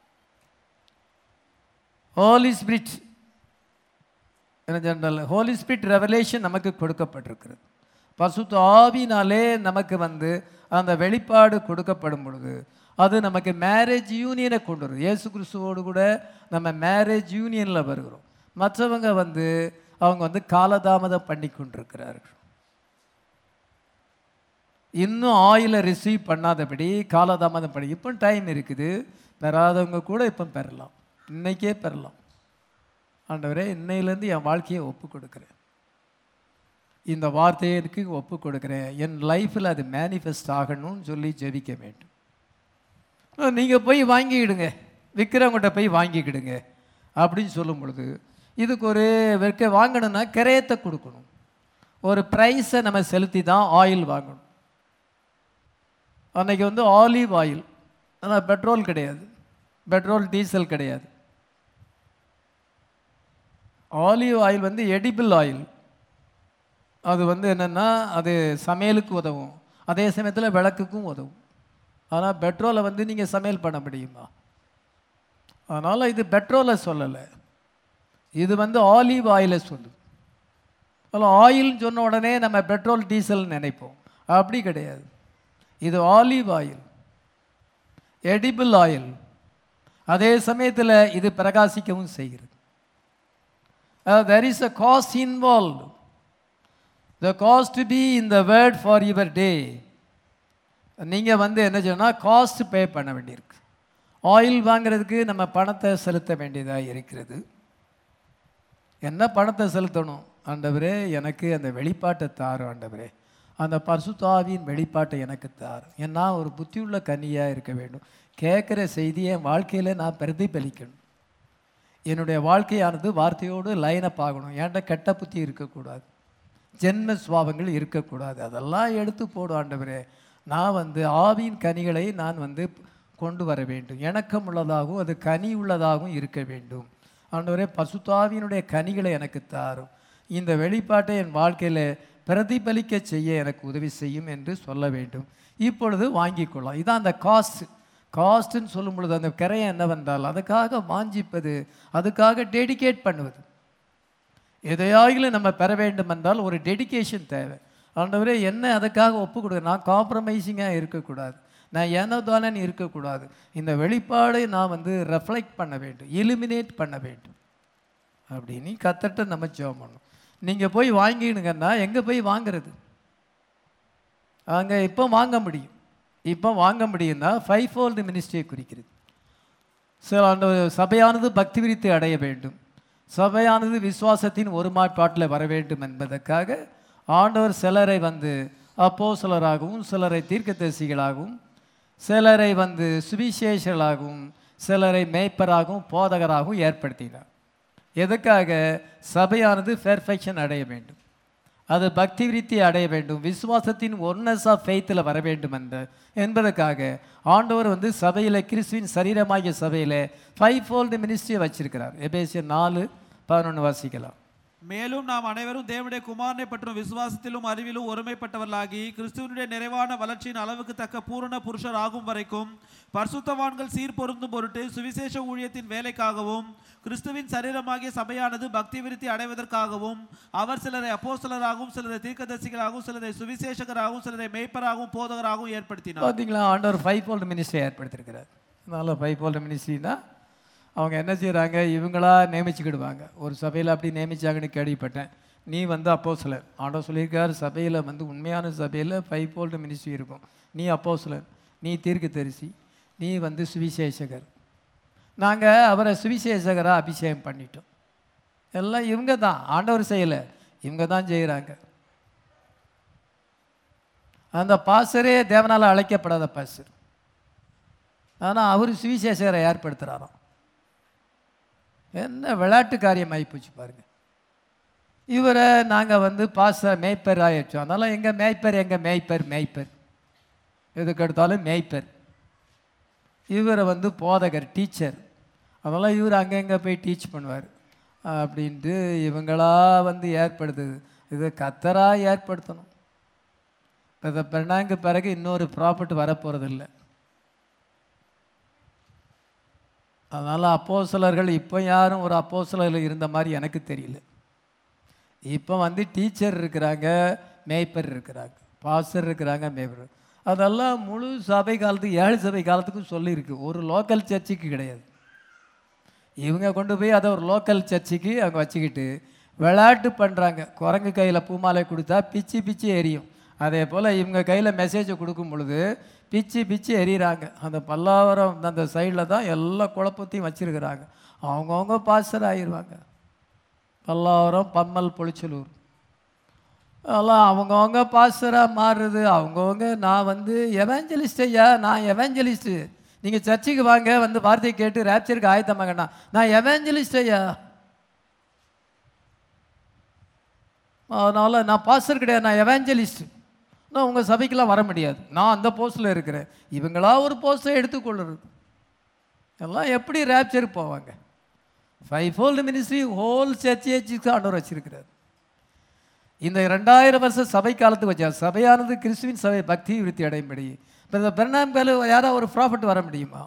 ஹோலி ஸ்பிரிட் என்ன ஜெனரல் ஹோலி ஸ்பிரிட் ரெவலேஷன் நமக்கு கொடுக்கப்பட்டிருக்கிறது பசுத்த ஆவினாலே நமக்கு வந்து அந்த வெளிப்பாடு கொடுக்கப்படும் பொழுது அது நமக்கு மேரேஜ் யூனியனை கொண்டு வரும் இயேசு கிறிஸ்துவோடு கூட நம்ம மேரேஜ் யூனியனில் வருகிறோம் மற்றவங்க வந்து அவங்க வந்து காலதாமதம் பண்ணி கொண்டிருக்கிறார்கள் இன்னும் ஆயிலை ரிசீவ் பண்ணாதபடி காலதாமதம் பண்ணி இப்போ டைம் இருக்குது பெறாதவங்க கூட இப்போ பெறலாம் இன்னைக்கே பெறலாம் ஆண்டவரே இன்னையிலேருந்து என் வாழ்க்கையை ஒப்பு கொடுக்குறேன் இந்த வார்த்தையை எனக்கு ஒப்பு கொடுக்குறேன் என் லைஃப்பில் அது மேனிஃபெஸ்ட் ஆகணும்னு சொல்லி ஜெபிக்க வேண்டும் நீங்கள் போய் வாங்கிக்கிடுங்க விற்கிறவங்ககிட்ட போய் வாங்கிக்கிடுங்க அப்படின்னு சொல்லும் பொழுது இதுக்கு ஒரு விற்க வாங்கணும்னா கிரயத்தை கொடுக்கணும் ஒரு ப்ரைஸை நம்ம செலுத்தி தான் ஆயில் வாங்கணும் அன்னைக்கு வந்து ஆலிவ் ஆயில் ஆனால் பெட்ரோல் கிடையாது பெட்ரோல் டீசல் கிடையாது ஆலிவ் ஆயில் வந்து எடிபிள் ஆயில் அது வந்து என்னென்னா அது சமையலுக்கு உதவும் அதே சமயத்தில் விளக்குக்கும் உதவும் ஆனால் பெட்ரோலை வந்து நீங்கள் சமையல் பண்ண முடியுமா அதனால் இது பெட்ரோலை சொல்லலை இது வந்து ஆலிவ் ஆயிலை சொல்லுது அதில் ஆயில்னு சொன்ன உடனே நம்ம பெட்ரோல் டீசல் நினைப்போம் அப்படி கிடையாது இது ஆலிவ் ஆயில் எடிபிள் ஆயில் அதே சமயத்தில் இது பிரகாசிக்கவும் செய்கிறது there is a cost involve the cost be in the word for your day நீங்கள் வந்து என்ன செய்யணும்னா காஸ்ட் பே பண்ண வேண்டியிருக்கு ஆயில் வாங்குறதுக்கு நம்ம பணத்தை செலுத்த வேண்டியதாக இருக்கிறது என்ன பணத்தை செலுத்தணும் ஆண்டவரே எனக்கு அந்த வெளிப்பாட்டை தாரும் ஆண்டவரே அந்த பரிசுத்தாவியின் வெளிப்பாட்டை எனக்கு தாரும் ஏன்னா ஒரு புத்தியுள்ள கன்னியாக இருக்க வேண்டும் கேட்குற செய்தியை என் வாழ்க்கையில் நான் பிரதிபலிக்கணும் என்னுடைய வாழ்க்கையானது வார்த்தையோடு லைனப் ஆகணும் ஏன்டா கெட்ட புத்தி இருக்கக்கூடாது ஜென்ம சுவாபங்கள் இருக்கக்கூடாது அதெல்லாம் எடுத்து போடும் ஆண்டவரே நான் வந்து ஆவியின் கனிகளை நான் வந்து கொண்டு வர வேண்டும் இணக்கம் உள்ளதாகவும் அது கனி உள்ளதாகவும் இருக்க வேண்டும் ஆண்டவரே பசுத்தாவியினுடைய கனிகளை எனக்கு தாரும் இந்த வெளிப்பாட்டை என் வாழ்க்கையில் பிரதிபலிக்க செய்ய எனக்கு உதவி செய்யும் என்று சொல்ல வேண்டும் இப்பொழுது வாங்கிக் கொள்ளலாம் இதான் அந்த காஸ்ட் காஸ்ட்னு சொல்லும் பொழுது அந்த கரையை என்னவென்றால் அதுக்காக வாஞ்சிப்பது அதுக்காக டெடிகேட் பண்ணுவது எதையாகிலும் நம்ம பெற வேண்டும் என்றால் ஒரு டெடிகேஷன் தேவை ஆண்டவரே என்ன அதுக்காக ஒப்பு கொடுக்க நான் காம்ப்ரமைசிங்காக இருக்கக்கூடாது நான் ஏனோ தானே இருக்கக்கூடாது இந்த வெளிப்பாடை நான் வந்து ரெஃப்ளெக்ட் பண்ண வேண்டும் எலிமினேட் பண்ண வேண்டும் அப்படின்னு கத்தட்ட நம்ம ஜெபம் பண்ணணும் நீங்கள் போய் வாங்கிடுங்கன்னா எங்கே போய் வாங்குறது அங்கே இப்போ வாங்க முடியும் இப்போ வாங்க முடியும்னா ஃபைவ் ஃபோல்டு மினிஸ்ட்ரியை குறிக்கிறது சில அந்த சபையானது பக்தி விரித்து அடைய வேண்டும் சபையானது விசுவாசத்தின் ஒருமாட்பாட்டில் வர வேண்டும் என்பதற்காக ஆண்டவர் சிலரை வந்து அப்போஸ்தலராகவும் சிலரை தீர்க்கதரிசிகளாகவும் சிலரை வந்து சுவிசேஷர்களாகவும் சிலரை மேய்ப்பராகவும் போதகராகவும் ஏற்படுத்தினார் எதுக்காக சபையானது பெர்ஃபெக்ஷன் அடைய வேண்டும் அது பக்தி விருத்தி அடைய வேண்டும் விசுவாசத்தின் ஒன்னஸ் ஆஃப் ஃபெய்த்தில் வர வேண்டும் என்ற என்பதற்காக ஆண்டவர் வந்து சபையில் கிறிஸ்துவின் சரீரமாகிய சபையில் ஃபைவ் ஃபோல்டு மினிஸ்ட்ரியை வச்சிருக்கிறார் எபேசியர் நாலு பதினொன்று வாசிக்கலாம் மேலும் நாம் அனைவரும் தேவனுடைய குமாரனை பற்றும் விசுவாசத்திலும் அறிவிலும் ஒருமைப்பட்டவர்களாகி கிறிஸ்துவனுடைய நிறைவான வளர்ச்சியின் அளவுக்கு தக்க பூரண புருஷர் ஆகும் வரைக்கும் பரிசுத்தவான்கள் சீர் பொருந்தும் பொருட்டு சுவிசேஷ ஊழியத்தின் வேலைக்காகவும் கிறிஸ்துவின் சரீரமாகிய சபையானது பக்தி விருத்தி அடைவதற்காகவும் அவர் சிலரை அப்போஸ்தலராகவும் சிலரை தீர்க்கதரிசிகளாகவும் சிலரை சுவிசேஷகராகவும் சிலரை மேய்ப்பராகவும் போதகராகவும் ஏற்படுத்தினார் பார்த்தீங்களா ஆண்டவர் ஃபைவ் ஃபோல்டு மினிஸ்ட்ரி ஏற்படுத்தியிருக்கிறார் அதனால் ஃபைவ் ஃபோல்டு மினிஸ்ட்ரினா அவங்க என்ன செய்கிறாங்க இவங்களா நியமிச்சுக்கிடுவாங்க ஒரு சபையில் அப்படி நியமிச்சாங்கன்னு கேள்விப்பட்டேன் நீ வந்து அப்போ சிலர் ஆண்டவர் சொல்லியிருக்கார் சபையில் வந்து உண்மையான சபையில் ஃபைவ் ஃபோல்டு மினிஸ்ட்ரி இருக்கும் நீ அப்போ சிலர் நீ தீர்க்க தரிசி நீ வந்து சுவிசேஷகர் நாங்கள் அவரை சுவிசேஷகராக அபிஷேகம் பண்ணிட்டோம் எல்லாம் இவங்க தான் ஆண்டவர் செய்யலை இவங்க தான் செய்கிறாங்க அந்த பாசரே தேவனால் அழைக்கப்படாத பாசர் ஆனால் அவர் சுவிசேஷகரை ஏற்படுத்துகிறாராம் என்ன விளையாட்டு காரியம் ஆகிப்போச்சு பாருங்க இவரை நாங்கள் வந்து பாச மேய்ப்பர் ஆயிடுச்சோம் அதனால் எங்கள் மேய்ப்பர் எங்கள் மேய்ப்பர் மேய்ப்பர் எதுக்கு எடுத்தாலும் மேய்ப்பர் இவரை வந்து போதகர் டீச்சர் அதெல்லாம் இவர் அங்கங்கே போய் டீச் பண்ணுவார் அப்படின்ட்டு இவங்களா வந்து ஏற்படுத்துது இது கத்தரா ஏற்படுத்தணும் இதை பெண்ணாங்க பிறகு இன்னொரு ப்ராப்பர்ட் வரப்போகிறதில்ல அதனால் அப்போஸ்தலர்கள் இப்போ யாரும் ஒரு அப்போஸ்தலர்கள் இருந்த மாதிரி எனக்கு தெரியல இப்போ வந்து டீச்சர் இருக்கிறாங்க மேய்ப்பர் இருக்கிறாங்க பாஸ்டர் இருக்கிறாங்க மேய்ப்பர் அதெல்லாம் முழு சபை காலத்துக்கு ஏழு சபை காலத்துக்கும் சொல்லியிருக்கு ஒரு லோக்கல் சர்ச்சுக்கு கிடையாது இவங்க கொண்டு போய் அதை ஒரு லோக்கல் சர்ச்சுக்கு அங்கே வச்சுக்கிட்டு விளையாட்டு பண்ணுறாங்க குரங்கு கையில் பூமாலை கொடுத்தா பிச்சு பிச்சு எரியும் அதே போல் இவங்க கையில் மெசேஜை கொடுக்கும் பொழுது பிச்சு பிச்சு எறிகிறாங்க அந்த பல்லாவரம் அந்த சைடில் தான் எல்லா குழப்பத்தையும் வச்சுருக்கிறாங்க அவங்கவுங்க பாஸ்டர் ஆகிடுவாங்க பல்லாவரம் பம்மல் பொளிச்சலூர் அதெல்லாம் அவங்கவுங்க பாஸ்டராக மாறுறது அவங்கவுங்க நான் வந்து எவாஞ்சலிஸ்ட் ஐயா நான் எவாஞ்சலிஸ்ட்டு நீங்கள் சர்ச்சுக்கு வாங்க வந்து வார்த்தையை கேட்டு ரேப்சருக்கு ஆயத்தமாங்கண்ணா நான் எவாஞ்சலிஸ்ட் ஐயா அதனால் நான் பாஸ்டர் கிடையாது நான் எவாஞ்சலிஸ்ட் நான் உங்கள் சபைக்கெல்லாம் வர முடியாது நான் அந்த போஸ்ட்டில் இருக்கிறேன் இவங்களா ஒரு போஸ்ட்டை எடுத்துக்கொள்ளுறது எல்லாம் எப்படி ரேப்சருக்கு போவாங்க ஃபைவ் ஃபோல்டு மினிஸ்ட்ரி ஹோல் சர்ச்சேஜுக்கு ஆண்டவர் வச்சிருக்கிறார் இந்த ரெண்டாயிரம் வருஷ சபை காலத்துக்கு வச்சா சபையானது கிறிஸ்துவின் சபை பக்தி விருத்தி அடையும்படி இப்போ இந்த பெர்னாம் பேல யாராவது ஒரு ப்ராஃபிட் வர முடியுமா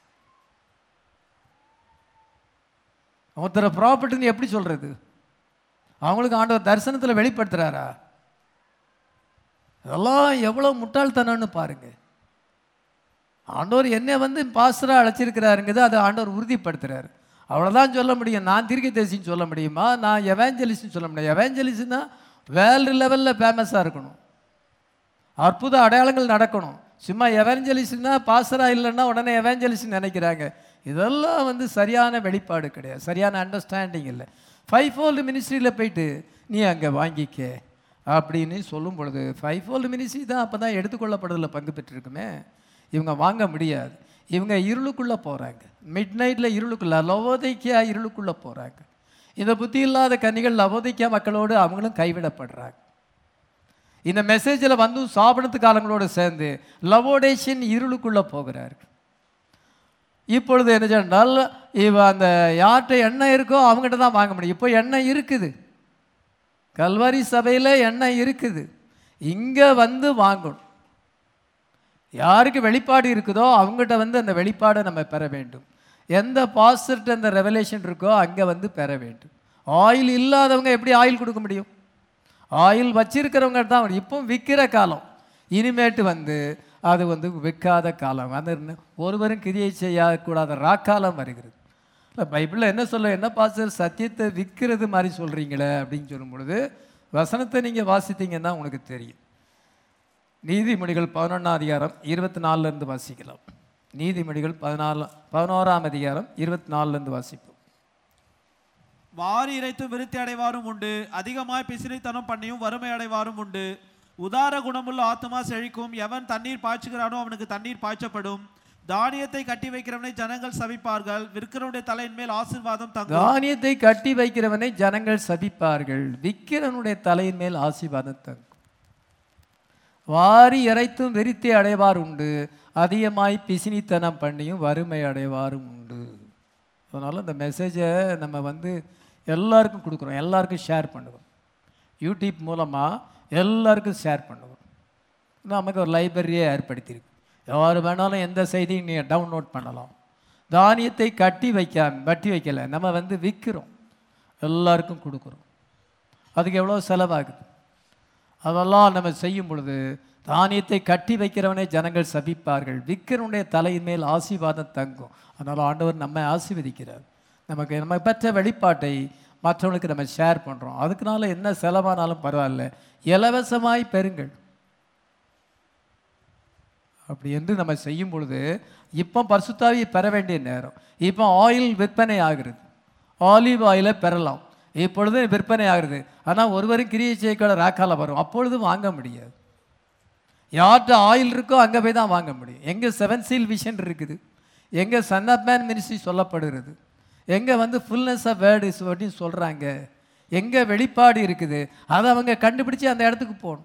ஒருத்தரை ப்ராஃபிட்னு எப்படி சொல்கிறது அவங்களுக்கு ஆண்டவர் தரிசனத்தில் வெளிப்படுத்துகிறாரா இதெல்லாம் எவ்வளோ முட்டாள்தனம்னு பாருங்க ஆண்டவர் என்னை வந்து பாஸ்டராக அழைச்சிருக்கிறாருங்கிறது அதை ஆண்டவர் உறுதிப்படுத்துறாரு அவ்வளோதான் சொல்ல முடியும் நான் தீர்க்கதரிசின்னு சொல்ல முடியுமா நான் எவாஞ்சலிஸ்ட்னு சொல்ல முடியும் எவாஞ்சலிஸ்ட்னா வேர்ல்டு லெவலில் ஃபேமஸாக இருக்கணும் அற்புத அடையாளங்கள் நடக்கணும் சும்மா எவாஞ்சலிஸ்ட்னா பாஸ்டராக இல்லைன்னா உடனே எவாஞ்சலிஸ்ட் நினைக்கிறாங்க இதெல்லாம் வந்து சரியான வெளிப்பாடு கிடையாது சரியான அண்டர்ஸ்டாண்டிங் இல்லை ஃபைவ் ஃபோல்டு மினிஸ்ட்ரியில் போயிட்டு நீ அங்கே வாங்கிக்க அப்படின்னு சொல்லும் பொழுது ஃபைவ் ஃபோல்டு மினிஸ்ட்ரி தான் அப்போ தான் எடுத்துக்கொள்ளப்படுறதில் பங்கு பெற்றிருக்குமே இவங்க வாங்க முடியாது இவங்க இருளுக்குள்ளே போகிறாங்க மிட் நைட்டில் இருளுக்குள்ள லவோதைக்கியா இருளுக்குள்ளே போகிறாங்க இந்த புத்தி இல்லாத கன்னிகள் லவோதைக்கியா மக்களோடு அவங்களும் கைவிடப்படுறாங்க இந்த மெசேஜில் வந்து சாபனத்து காலங்களோடு சேர்ந்து லவோடேஷன் இருளுக்குள்ளே போகிறார்கள் இப்பொழுது என்ன சொன்னால் இவ அந்த யார்கிட்ட எண்ணெய் இருக்கோ அவங்ககிட்ட தான் வாங்க முடியும் இப்போ எண்ணெய் இருக்குது கல்வாரி சபையில் எண்ணெய் இருக்குது இங்கே வந்து வாங்கணும் யாருக்கு வெளிப்பாடு இருக்குதோ அவங்ககிட்ட வந்து அந்த வெளிப்பாடை நம்ம பெற வேண்டும் எந்த பாஸ்டர்கிட்ட அந்த ரெவலேஷன் இருக்கோ அங்கே வந்து பெற வேண்டும் ஆயில் இல்லாதவங்க எப்படி ஆயில் கொடுக்க முடியும் ஆயில் வச்சிருக்கிறவங்க தான் இப்போ விற்கிற காலம் இனிமேட்டு வந்து அது வந்து விற்காத காலம் அது என்ன? ஒருவரும் கிரியை செய்யக்கூடாத ராக்காலம் வருகிறது இல்லை பைபிளில் என்ன சொல்ல என்ன பாஸ்டர் சத்தியத்தை விற்கிறது மாதிரி சொல்கிறீங்களே அப்படின்னு சொல்லும் பொழுது வசனத்தை நீங்கள் வாசித்தீங்கன்னா உங்களுக்கு தெரியும் நீதிமொழிகள் பதினொன்றாம் அதிகாரம் இருபத்தி நாலுலேருந்து வாசிக்கலாம் நீதிமொழிகள் பதினாலு பதினோராம் அதிகாரம் இருபத்தி நாலுலேருந்து வாசிப்போம் வாரி இறைத்து விருத்தி அடைவாரும் உண்டு அதிகமாய் பிசிறித்தனம் பண்ணியும் வறுமை அடைவாரும் உண்டு உதார குணமுள்ள ஆத்துமா செழிக்கும் எவன் தண்ணீர் பாய்ச்சுகிறானோ அவனுக்கு தண்ணீர் பாய்ச்சப்படும் தானியத்தை கட்டி வைக்கிறவனை ஜனங்கள் சபிப்பார்கள் விற்கிறவனுடைய தலையின் மேல் ஆசீர்வாதம் தங்கும் தானியத்தை கட்டி வைக்கிறவனை ஜனங்கள் சபிப்பார்கள் விக்கிரனுடைய தலையின் மேல் ஆசீர்வாதம் தங்கும் வாரி இறைத்தும் விருத்தி அடைவார் உண்டு அதிகமாய் பிசினித்தனம் பண்ணியும் வறுமை அடைவாரும் உண்டு அதனால் இந்த மெசேஜை நம்ம வந்து எல்லாருக்கும் கொடுக்குறோம் எல்லாருக்கும் ஷேர் பண்ணுவோம் யூடியூப் மூலமாக எல்லாருக்கும் ஷேர் பண்ணுவோம் நமக்கு ஒரு லைப்ரரியை ஏற்படுத்தியிருக்கு யார் வேணாலும் எந்த செய்தியும் நீங்கள் டவுன்லோட் பண்ணலாம் தானியத்தை கட்டி வைக்காம கட்டி வைக்கல நம்ம வந்து விற்கிறோம் எல்லாருக்கும் கொடுக்குறோம் அதுக்கு எவ்வளோ செலவாகுது அதெல்லாம் நம்ம செய்யும் பொழுது தானியத்தை கட்டி வைக்கிறவனே ஜனங்கள் சபிப்பார்கள் விற்கிறவனுடைய தலையின் மேல் ஆசீர்வாதம் தங்கும் அதனால் ஆண்டவர் நம்மை ஆசீர்வதிக்கிறார் நமக்கு நம்ம பெற்ற வெளிப்பாட்டை மற்றவங்களுக்கு நம்ம ஷேர் பண்ணுறோம் அதுக்குனால என்ன செலவானாலும் பரவாயில்ல இலவசமாய் பெறுங்கள் அப்படி என்று நம்ம செய்யும் பொழுது இப்போ பரிசுத்தாவியை பெற வேண்டிய நேரம் இப்போ ஆயில் விற்பனை ஆகிறது ஆலிவ் ஆயிலை பெறலாம் இப்பொழுது விற்பனை ஆகுது ஆனால் ஒருவரும் கிரியை செய்யக்கூட ராக்கால வரும் அப்பொழுது வாங்க முடியாது யார்கிட்ட ஆயில் இருக்கோ அங்கே போய் தான் வாங்க முடியும் எங்கே செவன் சீல் விஷன் இருக்குது எங்கே சன் ஆஃப் மேன் மினிஸ்ட்ரி சொல்லப்படுகிறது எங்கே வந்து ஃபுல்னஸ் ஆஃப் வேர்டு அப்படின்னு சொல்கிறாங்க எங்கே வெளிப்பாடு இருக்குது அதை அவங்க கண்டுபிடிச்சு அந்த இடத்துக்கு போகணும்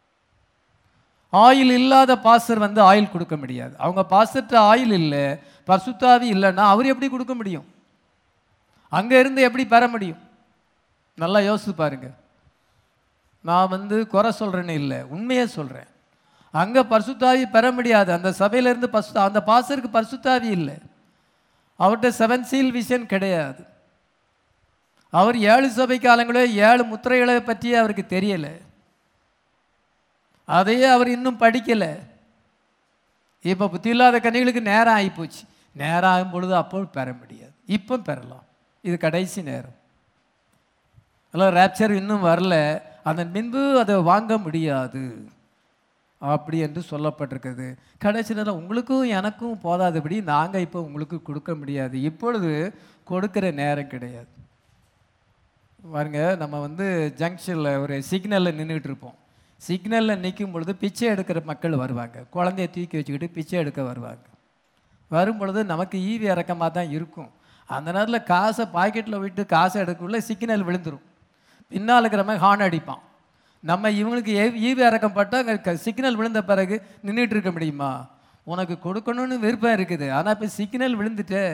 ஆயில் இல்லாத பாஸ்டர் வந்து ஆயில் கொடுக்க முடியாது அவங்க பாஸ்டர்கிட்ட ஆயில் இல்லை பசுத்தாவி இல்லைன்னா அவர் எப்படி கொடுக்க முடியும் அங்கே இருந்து எப்படி பெற முடியும் நல்லா யோசித்து பாருங்க நான் வந்து குறை சொல்கிறேன்னு இல்லை உண்மையே சொல்கிறேன் அங்கே பரிசுத்தாவி பெற முடியாது அந்த சபையிலேருந்து பசு அந்த பாஸ்டருக்கு பரிசுத்தாவி இல்லை அவர்கிட்ட செவன் சீல் விஷன் கிடையாது அவர் ஏழு சபை காலங்களே ஏழு முத்திரைகளை பற்றி அவருக்கு தெரியலை அதையே அவர் இன்னும் படிக்கலை இப்போ புத்தி இல்லாத கன்னிகளுக்கு நேரம் ஆகிப்போச்சு நேரம் ஆகும் பொழுது அப்போ பெற முடியாது இப்போ பெறலாம் இது கடைசி நேரம் அதெல்லாம் ரேப்சர் இன்னும் வரல அதன் பின்பு அதை வாங்க முடியாது அப்படி என்று சொல்லப்பட்டிருக்கிறது கடைசி நேரம் உங்களுக்கும் எனக்கும் போதாதபடி நாங்கள் இப்போ உங்களுக்கு கொடுக்க முடியாது இப்பொழுது கொடுக்கிற நேரம் கிடையாது பாருங்க நம்ம வந்து ஜங்ஷனில் ஒரு சிக்னலில் நின்றுட்டு இருப்போம் சிக்னலில் நிற்கும் பொழுது பிச்சை எடுக்கிற மக்கள் வருவாங்க குழந்தைய தூக்கி வச்சுக்கிட்டு பிச்சை எடுக்க வருவாங்க வரும் பொழுது நமக்கு ஈவி இறக்கமாக தான் இருக்கும் அந்த நேரத்தில் காசை பாக்கெட்டில் விட்டு காசை எடுக்கக்குள்ள சிக்னல் விழுந்துரும் பின்னால் இருக்கிறவன் ஹார்ன் அடிப்பான் நம்ம இவங்களுக்கு ஏ- ஈவி இறக்கம் பட்டால் அங்கே சிக்னல் விழுந்த பிறகு நின்றுட்டு இருக்க முடியுமா உனக்கு கொடுக்கணும்னு விருப்பம் இருக்குது ஆனால் இப்போ சிக்னல் விழுந்துட்டே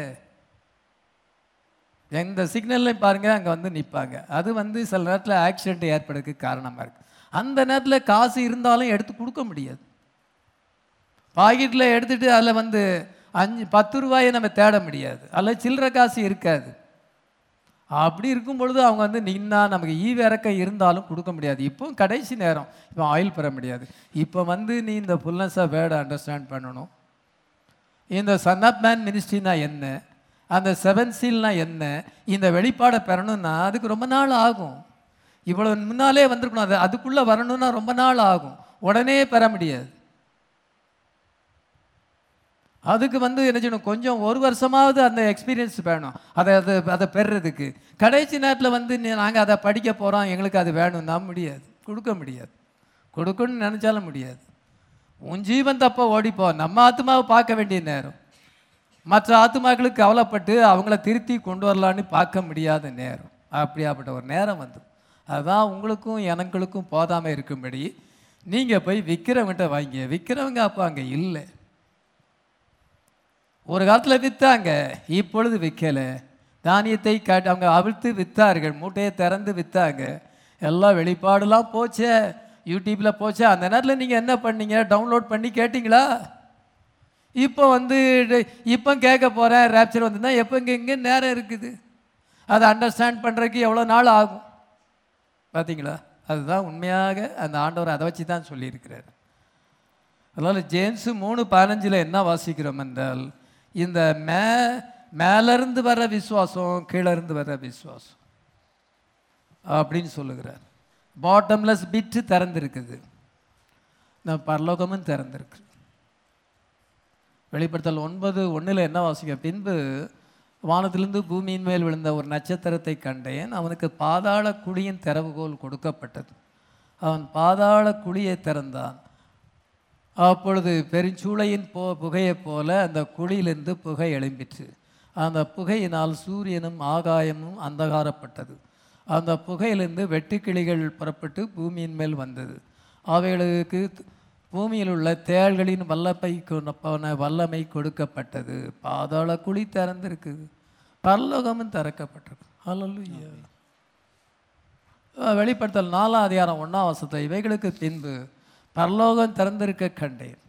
எந்த சிக்னல்லையும் பாருங்கள் அங்கே வந்து நிற்பாங்க அது வந்து சில நேரத்தில் ஆக்சிடென்ட் ஏற்படுறதுக்கு காரணமாக இருக்குது அந்த நேரத்தில் காசு இருந்தாலும் எடுத்து கொடுக்க முடியாது பாக்கெட்டில் எடுத்துட்டு அதில் வந்து அஞ்சு பத்து ரூபாயை நம்ம தேட முடியாது அதில் சில்லறை காசு இருக்காது அப்படி இருக்கும் பொழுது அவங்க வந்து நின்னா நமக்கு ஈவு இறக்கம் இருந்தாலும் கொடுக்க முடியாது இப்போ கடைசி நேரம் இப்போ ஆயில் பெற முடியாது இப்போ வந்து நீ இந்த ஃபுல்னஸாக வேர்டை அண்டர்ஸ்டாண்ட் பண்ணணும் இந்த சன் ஆஃப் மேன் மினிஸ்ட்ரினா என்ன அந்த செவன் சீல்னா என்ன இந்த வெளிப்பாடை பெறணும்னா அதுக்கு ரொம்ப நாள் ஆகும் இவ்வளோ முன்னாலே வந்திருக்கணும் அது அதுக்குள்ளே வரணும்னா ரொம்ப நாள் ஆகும் உடனே பெற முடியாது அதுக்கு வந்து என்ன செய்யணும் கொஞ்சம் ஒரு வருஷமாவது அந்த எக்ஸ்பீரியன்ஸ் வேணும் அதை அதை அதை பெறுறதுக்கு கடைசி நேரத்தில் வந்து நாங்கள் அதை படிக்க போகிறோம் எங்களுக்கு அது வேணும்னா முடியாது கொடுக்க முடியாது கொடுக்கணும்னு நினச்சாலும் முடியாது உன் ஜீவன் தப்ப ஓடிப்போ நம்ம ஆத்மாவை பார்க்க வேண்டிய நேரம் மற்ற ஆத்மாக்களுக்கு கவலைப்பட்டு அவங்கள திருத்தி கொண்டு வரலான்னு பார்க்க முடியாத நேரம் அப்படியாப்பட்ட ஒரு நேரம் வந்து அதுதான் உங்களுக்கும் எனங்களுக்கும் போதாமல் இருக்கும்படி நீங்கள் போய் விற்கிறவங்ககிட்ட வாங்க விற்கிறவங்க அப்போ அங்கே இல்லை ஒரு காலத்தில் விற்றாங்க இப்பொழுது விற்கலை தானியத்தை காட்டி அவங்க அவிழ்த்து விற்றார்கள் மூட்டையை திறந்து விற்றாங்க எல்லாம் வெளிப்பாடுலாம் போச்சே யூடியூப்பில் போச்சே அந்த நேரத்தில் நீங்கள் என்ன பண்ணீங்க டவுன்லோட் பண்ணி கேட்டிங்களா இப்போ வந்து ட- இப்போ கேட்க போகிறேன் ரேப்சர் வந்துன்னா எப்போ இங்கே இங்கே நேரம் இருக்குது அதை அண்டர்ஸ்டாண்ட் பண்ணுறதுக்கு எவ்வளோ நாள் ஆகும் பார்த்தீங்களா அதுதான் உண்மையாக அந்த ஆண்டவர் அதை வச்சு தான் சொல்லியிருக்கிறார் அதனால் ஜேம்ஸு மூணு பதினஞ்சில் என்ன வாசிக்கிறோம் என்றால் இந்த மே மேலேருந்து வர விசுவாசம் கீழே இருந்து வர விசுவாசம் அப்படின்னு சொல்லுகிறார் பாட்டம்லெஸ் பிட்டு திறந்திருக்குது நம்ம பரலோகமும் திறந்திருக்கு வெளிப்படுத்தல் ஒன்பது ஒன்றில் என்ன வாசிக்க பின்பு வானத்திலிருந்து பூமியின் மேல் விழுந்த ஒரு நட்சத்திரத்தை கண்டேன் அவனுக்கு பாதாள குழியின் திறவுகோல் கொடுக்கப்பட்டது அவன் பாதாள குழியை திறந்தான் அப்பொழுது பெருஞ்சூளையின் போ புகையைப் போல அந்த குழியிலிருந்து புகை எழும்பிற்று அந்த புகையினால் சூரியனும் ஆகாயமும் அந்தகாரப்பட்டது அந்த புகையிலிருந்து வெட்டுக்கிளிகள் புறப்பட்டு பூமியின் மேல் வந்தது அவைகளுக்கு பூமியில் உள்ள தேள்களின் வல்லமை கொண்ட வல்லமை கொடுக்கப்பட்டது பாதாள குழி திறந்திருக்குது பரலோகமும் திறக்கப்பட்டிருக்கு ஹalleluya வெளிப்படுத்தல் நாலாம் அதிகாரம் ஒன்றாம் வசத்தை இவைகளுக்கு பின்பு பரலோகம் திறந்திருக்க கண்டேன்